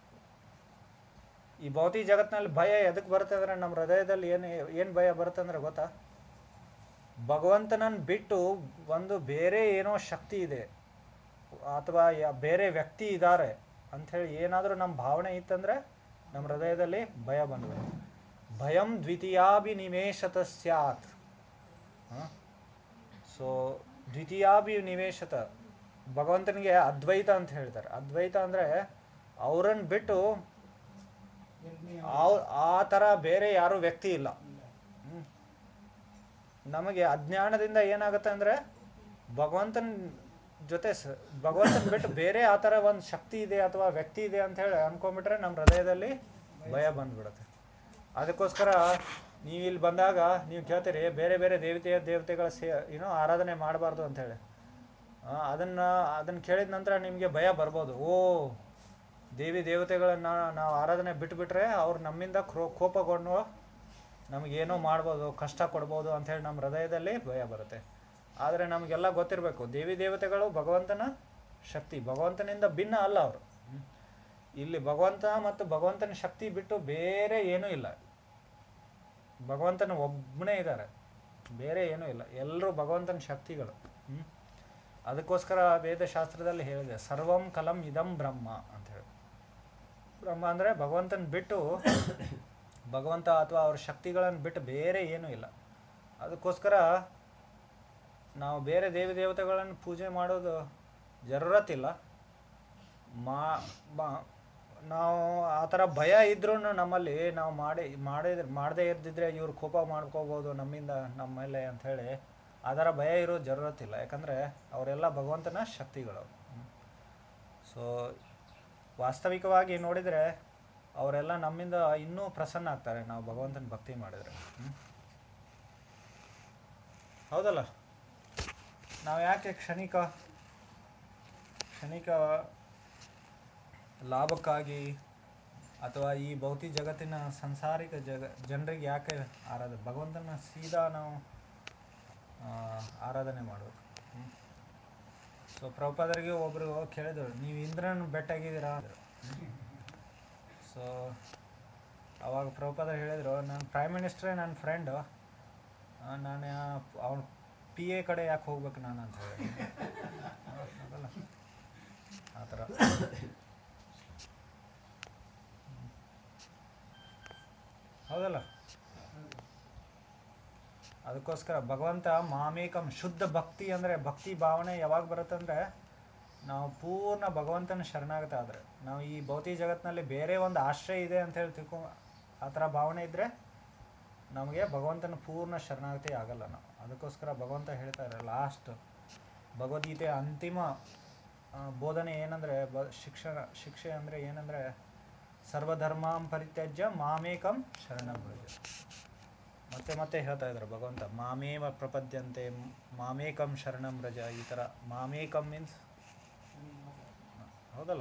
ಈ ಭೌತಿಕ ಜಗತ್ತಿನಲ್ಲಿ ಭಯ ಎದಕ್ಕೆ ಬರುತ್ತೆ ಅಂದರೆ ನಮ್ಮ ಹೃದಯದಲ್ಲಿ ಏನು ಏನು ಭಯ ಬರುತ್ತೆ ಅಂದರೆ ಗೊತ್ತಾ ಭಗವಂತನನ್ನು ಬಿಟ್ಟು ಒಂದು ಬೇರೆ ಏನೋ ಶಕ್ತಿ ಇದೆ ಅಥವಾ ಯಾ- ಬೇರೆ ವ್ಯಕ್ತಿ ಇದ್ದಾರೆ ಅಂಥೇಳಿ ಏನಾದರೂ ನಮ್ಮ ಭಾವನೆ ಇತ್ತಂದರೆ ನಮ್ಮ ಹೃದಯದಲ್ಲಿ ಭಯ ಬಂದ್ಬಿಡುತ್ತೆ ಭಯಂ ದ್ವಿತೀಯಾಭಿನಿವೇಶತ ಸ್ಯಾತ್ ಸೊ ದ್ವಿತೀಯಾಭಿನಿವೇಶತ ಭಗವಂತನಿಗೆ ಅದ್ವೈತ ಅಂತ ಹೇಳ್ತಾರೆ ಅದ್ವೈತ ಅಂದರೆ ಅವರನ್ನು ಬಿಟ್ಟು ಆ- ಆ ಥರ ಬೇರೆ ಯಾರು ವ್ಯಕ್ತಿ ಇಲ್ಲ ಹ್ಮ್. ನಮಗೆ ಅಜ್ಞಾನದಿಂದ ಏನಾಗುತ್ತೆ ಅಂದರೆ ಭಗವಂತನ ಜೊತೆ ಸ ಭಗವಂತನ ಬಿಟ್ಟು ಬೇರೆ ಆ ಥರ ಒಂದು ಶಕ್ತಿ ಇದೆ ಅಥವಾ ವ್ಯಕ್ತಿ ಇದೆ ಅಂತ ಹೇಳಿ ಅನ್ಕೊಂಡ್ಬಿಟ್ರೆ ನಮ್ಮ ಹೃದಯದಲ್ಲಿ ಭಯ ಬಂದ್ಬಿಡುತ್ತೆ ಅದಕ್ಕೋಸ್ಕರ ನೀವು ಇಲ್ಲಿ ಬಂದಾಗ ನೀವು ಕೇಳ್ತೀರಿ ಬೇರೆ ಬೇರೆ ದೇವತೆಯ ದೇವತೆಗಳ ಸೇ ಏನೋ ಆರಾಧನೆ ಮಾಡಬಾರ್ದು ಅಂಥೇಳಿ ಅದನ್ನು ಅದನ್ನು ಕೇಳಿದ ನಂತರ ನಿಮಗೆ ಭಯ ಬರ್ಬೋದು ಓ ದೇವಿ ದೇವತೆಗಳನ್ನ ನಾವು ಆರಾಧನೆ ಬಿಟ್ಬಿಟ್ರೆ ಅವ್ರು ನಮ್ಮಿಂದ ಕ್ರೋ ಕೋಪಗೊಂಡು ನಮಗೇನೋ ಮಾಡ್ಬೋದು ಕಷ್ಟ ಕೊಡ್ಬೋದು ಅಂಥೇಳಿ ನಮ್ಮ ಹೃದಯದಲ್ಲಿ ಭಯ ಬರುತ್ತೆ ಆದರೆ ನಮಗೆಲ್ಲ ಗೊತ್ತಿರಬೇಕು ದೇವಿ ದೇವತೆಗಳು ಭಗವಂತನ ಶಕ್ತಿ ಭಗವಂತನಿಂದ ಭಿನ್ನ ಅಲ್ಲ ಅವರು ಇಲ್ಲಿ ಭಗವಂತ ಮತ್ತು ಭಗವಂತನ ಶಕ್ತಿ ಬಿಟ್ಟು ಬೇರೆ ಏನೂ ಇಲ್ಲ ಭಗವಂತನ ಒಬ್ಬನೇ ಇದ್ದಾರೆ ಬೇರೆ ಏನೂ ಇಲ್ಲ ಎಲ್ಲರೂ ಭಗವಂತನ ಶಕ್ತಿಗಳು ಹ್ಮ್? ಅದಕ್ಕೋಸ್ಕರ ವೇದಶಾಸ್ತ್ರದಲ್ಲಿ ಹೇಳಿದೆ ಸರ್ವಂ ಕಲಂ ಇದಂ ಬ್ರಹ್ಮ ಅಂತ ಹೇಳಿ ಬ್ರಹ್ಮ ಅಂದರೆ ಭಗವಂತನ ಬಿಟ್ಟು ಭಗವಂತ ಅಥವಾ ಅವ್ರ ಶಕ್ತಿಗಳನ್ನು ಬಿಟ್ಟು ಬೇರೆ ಏನೂ ಇಲ್ಲ ಅದಕ್ಕೋಸ್ಕರ ನಾವು ಬೇರೆ ದೇವಿ ದೇವತೆಗಳನ್ನು ಪೂಜೆ ಮಾಡೋದು ಜರೂರತ್ತಿಲ್ಲ ಮಾ ಮಾ- ನಾವು ಆ ಥರ ಭಯ ಇದ್ರೂ ನಮ್ಮಲ್ಲಿ ನಾವು ಮಾಡಿ ಮಾಡಿದ್ರೆ ಮಾಡದೇ ಇದ್ದಿದ್ರೆ ಇವ್ರು ಕೋಪ ಮಾಡ್ಕೋಬೋದು ನಮ್ಮಿಂದ ನಮ್ಮ ಮೇಲೆ ಅಂಥೇಳಿ ಆ ಥರ ಭಯ ಇರೋ ಜರೂರತ್ತಿಲ್ಲ ಯಾಕಂದರೆ ಅವರೆಲ್ಲ ಭಗವಂತನ ಶಕ್ತಿಗಳು ಸೊ ವಾಸ್ತವಿಕವಾಗಿ ನೋಡಿದರೆ ಅವರೆಲ್ಲ ನಮ್ಮಿಂದ ಇನ್ನೂ ಪ್ರಸನ್ನ ಆಗ್ತಾರೆ ನಾವು ಭಗವಂತನ ಭಕ್ತಿ ಮಾಡಿದರೆ ಹ್ಮ್? ಹೌದಲ್ಲ ನಾವು ಯಾಕೆ ಕ್ಷಣಿಕ ಕ್ಷಣಿಕ ಲಾಭಕ್ಕಾಗಿ ಅಥವಾ ಈ ಭೌತಿಕ ಜಗತ್ತಿನ ಸಂಸಾರಿಕ ಜಗ ಜನರಿಗೆ ಯಾಕೆ ಆರಾಧನೆ ಭಗವಂತನ ಸೀದಾ ನಾವು ಆ, ಆರಾಧನೆ ಮಾಡಬೇಕು ಸೊ ಪ್ರಭುಪಾದರಿಗೆ ಒಬ್ಬರು ಕೇಳಿದ್ರು ನೀವು ಇಂದ್ರನ ಬೆಟ್ಟಾಗಿದ್ದೀರಾ ಅಂದ್ರು. ಸೊ ಅವಾಗ ಪ್ರಭುಪಾದರು ಹೇಳಿದರು ನನ್ನ ಪ್ರೈಮ್ ಮಿನಿಸ್ಟ್ರೇ ನನ್ನ ಫ್ರೆಂಡು ನಾನು ಅವನ ಪಿ ಎ ಕಡೆ ಯಾಕೆ ಹೋಗ್ಬೇಕು ನಾನು ಅಂತ ಹೇಳಿ ಅದಲ್ಲ ಆ ಥರ ಹೌದಲ್ಲ ಅದಕ್ಕೋಸ್ಕರ ಭಗವಂತ ಮಾಮೇಕಂ ಶುದ್ಧ ಭಕ್ತಿ ಅಂದರೆ ಭಕ್ತಿ ಭಾವನೆ ಯಾವಾಗ ಬರುತ್ತಂದರೆ ನಾವು ಪೂರ್ಣ ಭಗವಂತನ ಶರಣಾಗತ ಆದರೆ ನಾವು ಈ ಭೌತಿಕ ಜಗತ್ತಿನಲ್ಲಿ ಬೇರೆ ಒಂದು ಆಶ್ರಯ ಇದೆ ಅಂತ ಹೇಳಿ ತಿಳ್ಕೊ ಆ ಥರ ಭಾವನೆ ಇದ್ದರೆ ನಮಗೆ ಭಗವಂತನ ಪೂರ್ಣ ಶರಣಾಗತಿ ಆಗಲ್ಲ ನಾವು ಅದಕ್ಕೋಸ್ಕರ ಭಗವಂತ ಹೇಳ್ತಾರೆ ಲಾಸ್ಟ್ ಭಗವದ್ಗೀತೆಯ ಅಂತಿಮ ಆ, ಬೋಧನೆ ಏನಂದರೆ ಬ ಶಿಕ್ಷಣ ಶಿಕ್ಷೆ ಅಂದರೆ ಏನಂದರೆ ಸರ್ವಧರ್ಮಾಂ ಪರಿತ್ಯಜ್ಯ ಮಾಮೇಕಂ ಶರಣಂ ವ್ರಜ ಮತ್ತೆ ಮತ್ತೆ ಹೇಳ್ತಾ ಇದ್ದಾರೆ ಭಗವಂತ ಮಾಮೇವ ಪ್ರಪದ್ಯಂತೆ ಮ್- ಮಾಮೇಕಂ ಶರಣಂ ವ್ರಜ ಈ ಥರ ಮಾಮೇಕಂ ಮೀನ್ಸ್ ಹೌದಲ್ಲ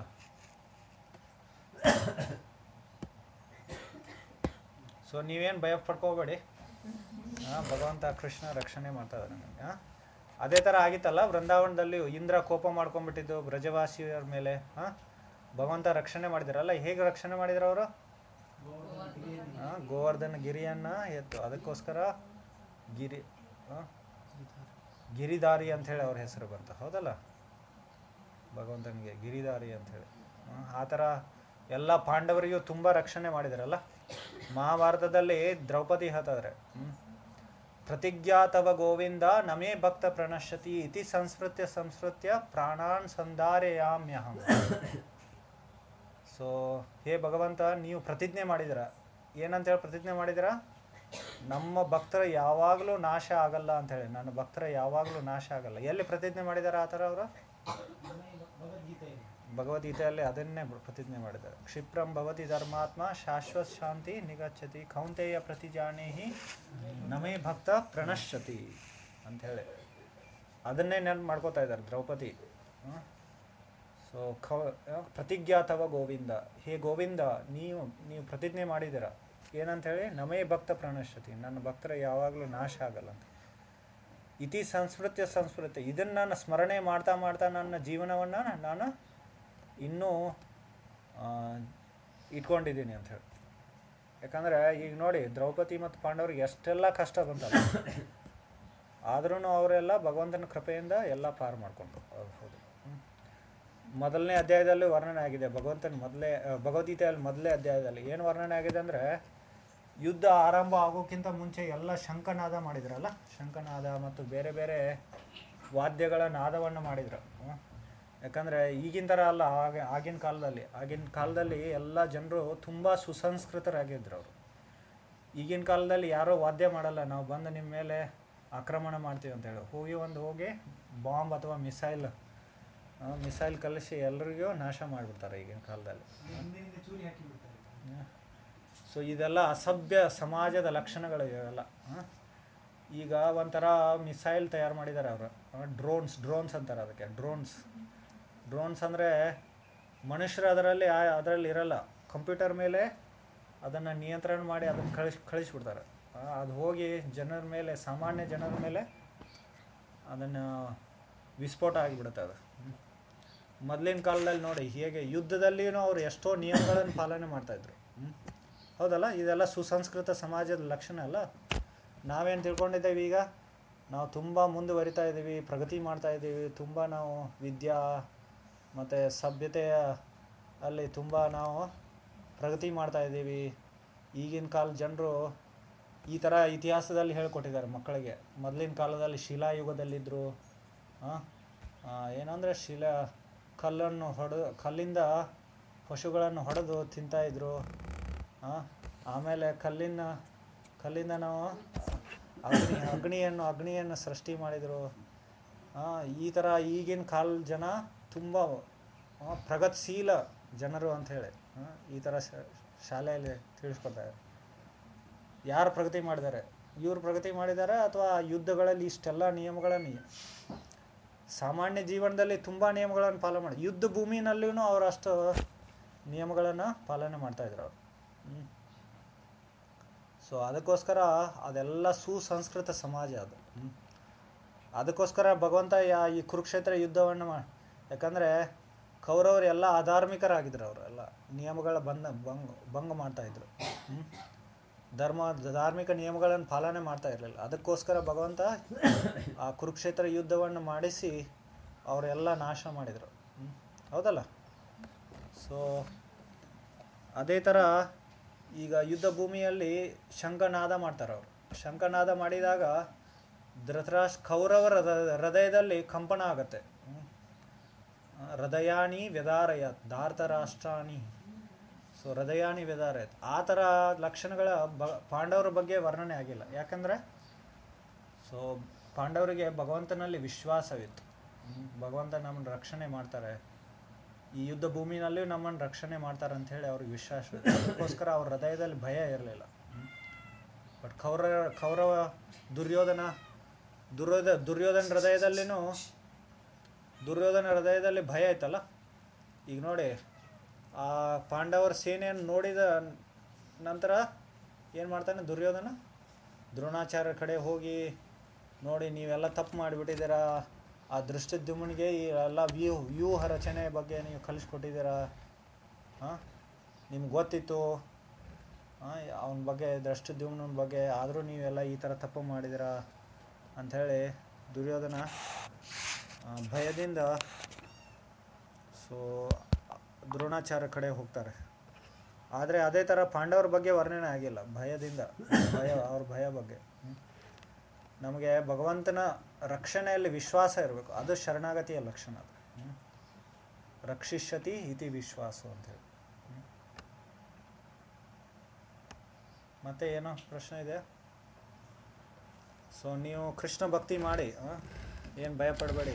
ಸೊ ನೀವೇನು ಭಯ ಪಡ್ಕೋಬೇಡಿ ಹಾಂ ಭಗವಂತ ಕೃಷ್ಣ ರಕ್ಷಣೆ ಮಾಡ್ತಾ ಇದ್ದಾನೆ ನಮಗೆ ಹಾಂ ಅದೇ ಥರ ಆಗಿತ್ತಲ್ಲ ವೃಂದಾವನದಲ್ಲಿ ಇಂದ್ರ ಕೋಪ ಮಾಡ್ಕೊಂಡ್ಬಿಟ್ಟಿದ್ದು ಬ್ರಜವಾಸಿಯರ ಮೇಲೆ ಹಾಂ ಭಗವಂತ ರಕ್ಷಣೆ ಮಾಡಿದಾರಲ್ಲ ಹೇಗೆ ರಕ್ಷಣೆ ಮಾಡಿದ್ರು ಅವರು ಹಾಂ ಗೋವರ್ಧನ ಗಿರಿಯನ್ನ ಎತ್ತು ಅದಕ್ಕೋಸ್ಕರ ಗಿರಿ ಆ? ಗಿರಿದಾರಿ ಅಂಥೇಳಿ ಅವ್ರ ಹೆಸರು ಬಂತು ಹೌದಲ್ಲ ಭಗವಂತನಿಗೆ ಗಿರಿದಾರಿ ಅಂಥೇಳಿ ಆ, ಆ ಥರ ಎಲ್ಲ ಪಾಂಡವರಿಗೂ ತುಂಬ ರಕ್ಷಣೆ ಮಾಡಿದಾರಲ್ಲ ಮಹಾಭಾರತದಲ್ಲಿ ದ್ರೌಪದಿ ಹೇಳ್ತಾದ್ರೆ ಹ್ಮ್. ಪ್ರತಿಜ್ಞಾ ತವ ಗೋವಿಂದ ನಮೇ ಭಕ್ತ ಪ್ರಣಶ್ಯತಿ ಇತಿ ಸಂಸ್ಕೃತ್ಯ ಸಂಸ್ಕೃತ್ಯ ಪ್ರಾಣಾನ್ ಸಂಧಾರೆಯಾಮ್ಯಹಂ ಸೊ ಹೇ ಭಗವಂತ ನೀವು ಪ್ರತಿಜ್ಞೆ ಮಾಡಿದಿರ ಏನಂತೇಳಿ ಪ್ರತಿಜ್ಞೆ ಮಾಡಿದಿರ ನಮ್ಮ ಭಕ್ತರ ಯಾವಾಗಲೂ ನಾಶ ಆಗಲ್ಲ ಅಂತೇಳಿ ನನ್ನ ಭಕ್ತರ ಯಾವಾಗಲೂ ನಾಶ ಆಗಲ್ಲ ಎಲ್ಲಿ ಪ್ರತಿಜ್ಞೆ ಮಾಡಿದಾರ ಆ ಥರ ಅವರು ಭಗವದ್ಗೀತೆಯಲ್ಲಿ ಭಗವದ್ಗೀತೆಯಲ್ಲಿ ಅದನ್ನೇ ಪ್ರತಿಜ್ಞೆ ಮಾಡಿದ್ದಾರೆ ಕ್ಷಿಪ್ರಂ ಭವತಿ ಧರ್ಮಾತ್ಮ ಶಾಶ್ವತ ಶಾಂತಿ ನಿಗಚ್ಚತಿ ಕೌಂತೆಯ ಪ್ರತಿಜಾನೇಹಿ ನಮೇ ಭಕ್ತ ಪ್ರಣಶ್ಯತಿ ಅಂಥೇಳಿ ಅದನ್ನೇ ನೆನ್ಪು ಮಾಡ್ಕೋತಾ ಇದ್ದಾರೆ ದ್ರೌಪದಿ ಸೊ ಖ ಪ್ರತಿಜ್ಞಾತವ ಗೋವಿಂದ ಹೇ ಗೋವಿಂದ ನೀವು ನೀವು ಪ್ರತಿಜ್ಞೆ ಮಾಡಿದ್ದೀರ ಏನಂಥೇಳಿ ನಮೇ ಭಕ್ತ ಪ್ರಣಶ್ಯತಿ ನನ್ನ ಭಕ್ತರ ಯಾವಾಗಲೂ ನಾಶ ಆಗಲ್ಲ ಅಂತ ಇತಿ ಸಂಸ್ಕೃತ್ಯ ಸಂಸ್ಕೃತಿ ಇದನ್ನು ನಾನು ಸ್ಮರಣೆ ಮಾಡ್ತಾ ಮಾಡ್ತಾ ನನ್ನ ಜೀವನವನ್ನು ನಾನು ಇನ್ನೂ ಆ, ಇಟ್ಕೊಂಡಿದ್ದೀನಿ ಅಂತ ಹೇಳಿ ಯಾಕಂದರೆ ಈಗ ನೋಡಿ ದ್ರೌಪದಿ ಮತ್ತು ಪಾಂಡವ್ರಿಗೆ ಎಷ್ಟೆಲ್ಲ ಕಷ್ಟ ಬಂತಲ್ಲ ಆದ್ರೂ ಅವರೆಲ್ಲ ಭಗವಂತನ ಕೃಪೆಯಿಂದ ಎಲ್ಲ ಪಾರು ಮಾಡಿಕೊಂಡ್ರು ಹೌದು ಹೌದು ಹ್ಮ್. ಮೊದಲನೇ ಅಧ್ಯಾಯದಲ್ಲಿ ವರ್ಣನೆ ಆಗಿದೆ ಭಗವಂತನ ಮೊದಲೇ ಆ, ಭಗವದ್ಗೀತೆಯಲ್ಲಿ ಮೊದಲೇ ಅಧ್ಯಾಯದಲ್ಲಿ ಏನು ವರ್ಣನೆ ಆಗಿದೆ ಅಂದರೆ ಯುದ್ಧ ಆರಂಭ ಆಗೋಕ್ಕಿಂತ ಮುಂಚೆ ಎಲ್ಲ ಶಂಖನಾದ ಮಾಡಿದ್ರಲ್ಲ ಶಂಖನಾದ ಮತ್ತು ಬೇರೆ ಬೇರೆ ವಾದ್ಯಗಳ ನಾದವನ್ನು ಮಾಡಿದ್ರು ಹ್ಮ್. ಯಾಕಂದರೆ ಈಗಿನ ಥರ ಅಲ್ಲ ಆಗ ಆಗಿನ ಕಾಲದಲ್ಲಿ ಆಗಿನ ಕಾಲದಲ್ಲಿ ಎಲ್ಲ ಜನರು ತುಂಬ ಸುಸಂಸ್ಕೃತರಾಗಿದ್ರು ಅವರು ಈಗಿನ ಕಾಲದಲ್ಲಿ ಯಾರೋ ವಾದ್ಯ ಮಾಡಲ್ಲ ನಾವು ಬಂದು ನಿಮ್ಮ ಮೇಲೆ ಆಕ್ರಮಣ ಮಾಡ್ತೀವಿ ಅಂತೇಳಿ ಹೋಗಿ ಒಂದು ಹೋಗಿ ಬಾಂಬ್ ಅಥವಾ ಮಿಸೈಲ್ ಮಿಸೈಲ್ ಕಲಿಸಿ ಎಲ್ರಿಗೂ ನಾಶ ಮಾಡಿಬಿಡ್ತಾರೆ ಈಗಿನ ಕಾಲದಲ್ಲಿ ಹಿಂದಿನಿಂದ ಚೂರಿ ಹಾಕಿ ಬಿಡ್ತಾರೆ ಸೊ ಇದೆಲ್ಲ ಅಸಭ್ಯ ಸಮಾಜದ ಲಕ್ಷಣಗಳು ಇವೆಲ್ಲ ಆ? ಈಗ ಒಂಥರ ಮಿಸೈಲ್ ತಯಾರು ಮಾಡಿದ್ದಾರೆ ಅವರು ಡ್ರೋನ್ಸ್ ಡ್ರೋನ್ಸ್ ಅಂತಾರೆ ಅದಕ್ಕೆ ಡ್ರೋನ್ಸ್ ಡ್ರೋನ್ಸ್ ಅಂದರೆ ಮನುಷ್ಯರು ಅದರಲ್ಲಿ ಅದರಲ್ಲಿ ಇರಲ್ಲ ಕಂಪ್ಯೂಟರ್ ಮೇಲೆ ಅದನ್ನು ನಿಯಂತ್ರಣ ಮಾಡಿ ಅದನ್ನು ಕಳಿಸ್ ಕಳಿಸ್ಬಿಡ್ತಾರೆ ಆ, ಅದು ಹೋಗಿ ಜನರ ಮೇಲೆ ಸಾಮಾನ್ಯ ಜನರ ಮೇಲೆ ಅದನ್ನು ವಿಸ್ಫೋಟ ಆಗಿಬಿಡುತ್ತೆ ಅದು ಮೊದಲಿನ ಕಾಲದಲ್ಲಿ ನೋಡಿ ಹೇಗೆ ಯುದ್ಧದಲ್ಲಿನೂ ಅವ್ರು ಎಷ್ಟೋ ನಿಯಮಗಳನ್ನು ಪಾಲನೆ ಮಾಡ್ತಾಯಿದ್ರು ಹ್ಮ್. ಹೌದಲ್ಲ ಇದೆಲ್ಲ ಸುಸಂಸ್ಕೃತ ಸಮಾಜದ ಲಕ್ಷಣ ಅಲ್ಲ ನಾವೇನು ತಿಳ್ಕೊಂಡಿದ್ದೇವೆ ಈಗ ನಾವು ತುಂಬ ಮುಂದುವರಿತಾ ಇದ್ದೀವಿ ಪ್ರಗತಿ ಮಾಡ್ತಾ ಇದ್ದೀವಿ ತುಂಬ ನಾವು ವಿದ್ಯಾ ಮತ್ತು ಸಭ್ಯತೆಯ ಅಲ್ಲಿ ತುಂಬ ನಾವು ಪ್ರಗತಿ ಮಾಡ್ತಾ ಇದ್ದೀವಿ ಈಗಿನ ಕಾಲ ಜನರು ಈ ಥರ ಇತಿಹಾಸದಲ್ಲಿ ಹೇಳ್ಕೊಟ್ಟಿದ್ದಾರೆ ಮಕ್ಕಳಿಗೆ ಮೊದಲಿನ ಕಾಲದಲ್ಲಿ ಶಿಲಾಯುಗದಲ್ಲಿದ್ದರು ಏನಂದರೆ ಶಿಲಾ ಕಲ್ಲನ್ನು ಹೊಡೆದು ಕಲ್ಲಿಂದ ಪಶುಗಳನ್ನು ಹೊಡೆದು ತಿಂತಾಯಿದ್ರು ಆ, ಆಮೇಲೆ ಕಲ್ಲಿನ ಕಲ್ಲಿಂದ ನಾವು ಅಗ್ನಿ ಅಗ್ನಿಯನ್ನು ಅಗ್ನಿಯನ್ನು ಸೃಷ್ಟಿ ಮಾಡಿದರು ಈ ಥರ ಈಗಿನ ಕಾಲ ಜನ ತುಂಬ ಆ, ಪ್ರಗತಿಶೀಲ ಜನರು ಅಂಥೇಳಿ ಈ ಥರ ಶ- ಶಾಲೆಯಲ್ಲಿ ತಿಳಿಸ್ಕೊಡ್ತಾರೆ ಯಾರು ಪ್ರಗತಿ ಮಾಡಿದ್ದಾರೆ ಇವ್ರು ಪ್ರಗತಿ ಮಾಡಿದ್ದಾರೆ ಅಥವಾ ಯುದ್ಧಗಳಲ್ಲಿ ಇಷ್ಟೆಲ್ಲ ನಿಯಮಗಳನ್ನು ಸಾಮಾನ್ಯ ಜೀವನದಲ್ಲಿ ತುಂಬ ನಿಯಮಗಳನ್ನು ಪಾಲನೆ ಮಾಡಿ ಯುದ್ಧ ಭೂಮಿನಲ್ಲಿಯೂ ಅವರು ಅಷ್ಟು ನಿಯಮಗಳನ್ನು ಪಾಲನೆ ಮಾಡ್ತಾಯಿದ್ರು ಅವರು ಸೊ ಅದಕ್ಕೋಸ್ಕರ ಅದೆಲ್ಲ ಸುಸಂಸ್ಕೃತ ಸಮಾಜ ಅದು ಹ್ಮ್. ಅದಕ್ಕೋಸ್ಕರ ಭಗವಂತ ಯಾ ಈ ಕುರುಕ್ಷೇತ್ರ ಯುದ್ಧವನ್ನು ಮಾ ಯಾಕಂದರೆ ಕೌರವರು ಎಲ್ಲ ಅಧಾರ್ಮಿಕರಾಗಿದ್ರು ಅವರು ಎಲ್ಲ ನಿಯಮಗಳ ಬಂದ ಭಂಗ ಭಂಗ ಮಾಡ್ತಾಯಿದ್ರು ಹ್ಮ್. ಧರ್ಮ ಧಾರ್ಮಿಕ ನಿಯಮಗಳನ್ನು ಪಾಲನೆ ಮಾಡ್ತಾ ಇರಲಿಲ್ಲ ಅದಕ್ಕೋಸ್ಕರ ಭಗವಂತ ಆ ಕುರುಕ್ಷೇತ್ರ ಯುದ್ಧವನ್ನು ಮಾಡಿಸಿ ಅವರೆಲ್ಲ ನಾಶ ಮಾಡಿದರು ಹ್ಮ್. ಹೌದಲ್ಲ ಸೊ ಅದೇ ಥರ ಈಗ ಯುದ್ಧ ಭೂಮಿಯಲ್ಲಿ ಶಂಖನಾದ ಮಾಡ್ತಾರೆ ಅವರು ಶಂಖನಾದ ಮಾಡಿದಾಗ ಧೃತರಾಷ್ಟ್ರ ಕೌರವರ ಹೃದ- ಹೃದಯದಲ್ಲಿ ಕಂಪನ ಆಗುತ್ತೆ ಹ್ಮ್. ಆ, ಹೃದಯಾನಿ ವ್ಯದಾರಯ ಧಾರ್ತರಾಷ್ಟ್ರಾಣಿ ಸೊ ಸೊ ಹೃದಯಾನಿ ವೇದಾರತ್ ಆ ಥರ ಲಕ್ಷಣಗಳ ಬ ಪಾಂಡವರ ಬಗ್ಗೆ ವರ್ಣನೆ ಆಗಿಲ್ಲ ಯಾಕಂದರೆ ಸೊ ಪಾಂಡವರಿಗೆ ಭಗವಂತನಲ್ಲಿ ವಿಶ್ವಾಸವಿತ್ತು ಹ್ಮ್. ಭಗವಂತ ನಮ್ಮನ್ನು ರಕ್ಷಣೆ ಮಾಡ್ತಾರೆ ಈ ಯುದ್ಧ ಭೂಮಿನಲ್ಲಿಯೂ ನಮ್ಮನ್ನು ರಕ್ಷಣೆ ಮಾಡ್ತಾರೆ ಅಂತ ಹೇಳಿ ಅವ್ರಿಗೆ ವಿಶ್ವಾಸ ಇತ್ತು ಅದಕ್ಕೋಸ್ಕರ ಅವ್ರ ಹೃದಯದಲ್ಲಿ ಭಯ ಇರಲಿಲ್ಲ ಬಟ್ ಕೌರವ ಕೌರವ ದುರ್ಯೋಧನ ದುರ್ಯೋಧ ದುರ್ಯೋಧನ ಹೃದಯದಲ್ಲಿನೂ ದುರ್ಯೋಧನ ಹೃದಯದಲ್ಲಿ ಭಯ ಐತಲ್ಲ ಈಗ ನೋಡಿ ಆ ಪಾಂಡವರ ಸೇನೆಯನ್ನು ನೋಡಿದ ನಂತರ ಏನು ಮಾಡ್ತಾನೆ ದುರ್ಯೋಧನ ದ್ರೋಣಾಚಾರ್ಯ ಕಡೆ ಹೋಗಿ ನೋಡಿ ನೀವೆಲ್ಲ ತಪ್ಪು ಮಾಡಿಬಿಟ್ಟಿದ್ದೀರಾ ಆ ದೃಷ್ಟಿದ್ಯುಮ್ನಿಗೆ ಈ ಎಲ್ಲ ವ್ಯೂ ವ್ಯೂಹ ರಚನೆ ಬಗ್ಗೆ ನೀವು ಕಲಿಸ್ಕೊಟ್ಟಿದ್ದೀರಾ ಹಾಂ ನಿಮ್ಗೆ ಗೊತ್ತಿತ್ತು ಅವನ ಬಗ್ಗೆ ದೃಷ್ಟಿದ್ಯುಮ್ನ ಬಗ್ಗೆ ಆದರೂ ನೀವೆಲ್ಲ ಈ ಥರ ತಪ್ಪು ಮಾಡಿದ್ದೀರಾ ಅಂಥೇಳಿ ದುರ್ಯೋಧನ ಆ, ಭಯದಿಂದ ಸೊ ದ್ರೋಣಾಚಾರ್ಯ ಕಡೆ ಹೋಗ್ತಾರೆ ಆದರೆ ಅದೇ ಥರ ಪಾಂಡವರ ಬಗ್ಗೆ ವರ್ಣನೆ ಆಗಿಲ್ಲ ಭಯದಿಂದ ಭಯ ಅವ್ರ ಭಯ ಬಗ್ಗೆ ಹ್ಮ್. ನಮಗೆ ಭಗವಂತನ ರಕ್ಷಣೆಯಲ್ಲಿ ವಿಶ್ವಾಸ ಇರಬೇಕು ಅದು ಶರಣಾಗತಿಯ ಲಕ್ಷಣ ಅದು ಹ್ಮ್. ರಕ್ಷಿಷ್ಯತಿ ಇತಿ ವಿಶ್ವಾಸ ಅಂತೇಳಿ ಹ್ಮ್. ಮತ್ತೆ ಏನೋ ಪ್ರಶ್ನೆ ಇದೆ ಸೊ ನೀವು ಕೃಷ್ಣ ಭಕ್ತಿ ಮಾಡಿ ಏನು ಭಯ ಪಡಬೇಡಿ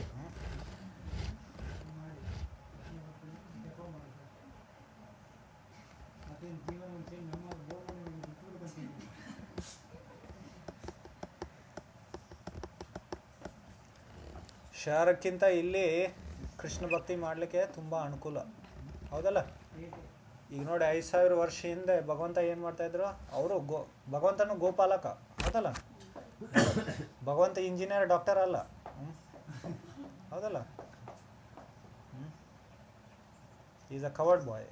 ಮಾಡಿ ಜಪ ಮಾಡ್ಬೇಕು ಮತ್ತೇನು ಜೀವನ ಮುಂಚೆ ನಮ್ಮ ಬೋರ್ಡ್ ಬಿಟ್ಬಿಡ್ಬೇಕಂತೀನಿ ಶಹರಕ್ಕಿಂತ ಇಲ್ಲಿ ಕೃಷ್ಣ ಭಕ್ತಿ ಮಾಡಲಿಕ್ಕೆ ತುಂಬ ಅನುಕೂಲ ಹೌದಲ್ಲ ಹೇಗೆ ಈಗ ನೋಡಿ ಐದು ಸಾವಿರ ವರ್ಷ ಹಿಂದೆ ಭಗವಂತ ಏನು ಮಾಡ್ತಾ ಇದ್ರು ಅವರು ಗೋ ಭಗವಂತನು ಗೋಪಾಲಕ ಹೌದಲ್ಲ ಭಗವಂತ ಇಂಜಿನಿಯರ್ ಡಾಕ್ಟರ್ ಅಲ್ಲ ಹ್ಮ್? ಹೌದಲ್ಲ is a covered boy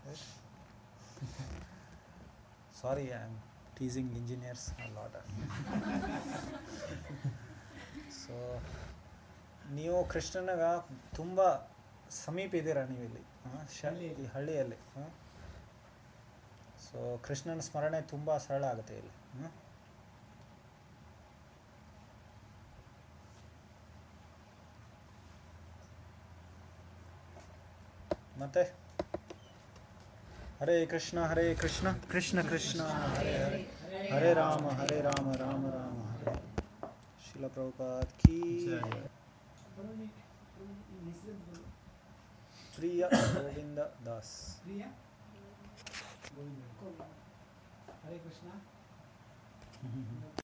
sorry I am teasing engineers lot so ನೀವು ಕೃಷ್ಣನಾಗ ತುಂಬ ಸಮೀಪ ಇದ್ದೀರಾ ನೀವು ಇಲ್ಲಿ ಹಾಂ ಶ ಈ ಹಳ್ಳಿಯಲ್ಲಿ ಹಾಂ ಸೊ ಕೃಷ್ಣನ ಸ್ಮರಣೆ ತುಂಬ ಸರಳ ಆಗುತ್ತೆ ಇಲ್ಲಿ ಹ್ಮ್? ಮತ್ತೆ ಹರೇ ಕೃಷ್ಣ ಹರೇ ಕೃಷ್ಣ ಕೃಷ್ಣ ಕೃಷ್ಣ ಹರೇ ಹರೇ ಹರೇ ರಾಮ ಹರೇ ರಾಮ ರಾಮ ರಾಮ ಹರೇ ಶಿಲ ಪ್ರಭುಪಾದ್ ಕೀ ಜಯ. ಬರೋನಿ ಈ ಹೆಸರು ಪ್ರಿಯ ಗೋವಿಂದ ದಾಸ್ ಪ್ರಿಯ ಗೋವಿಂದ ಹರೇ ಕೃಷ್ಣ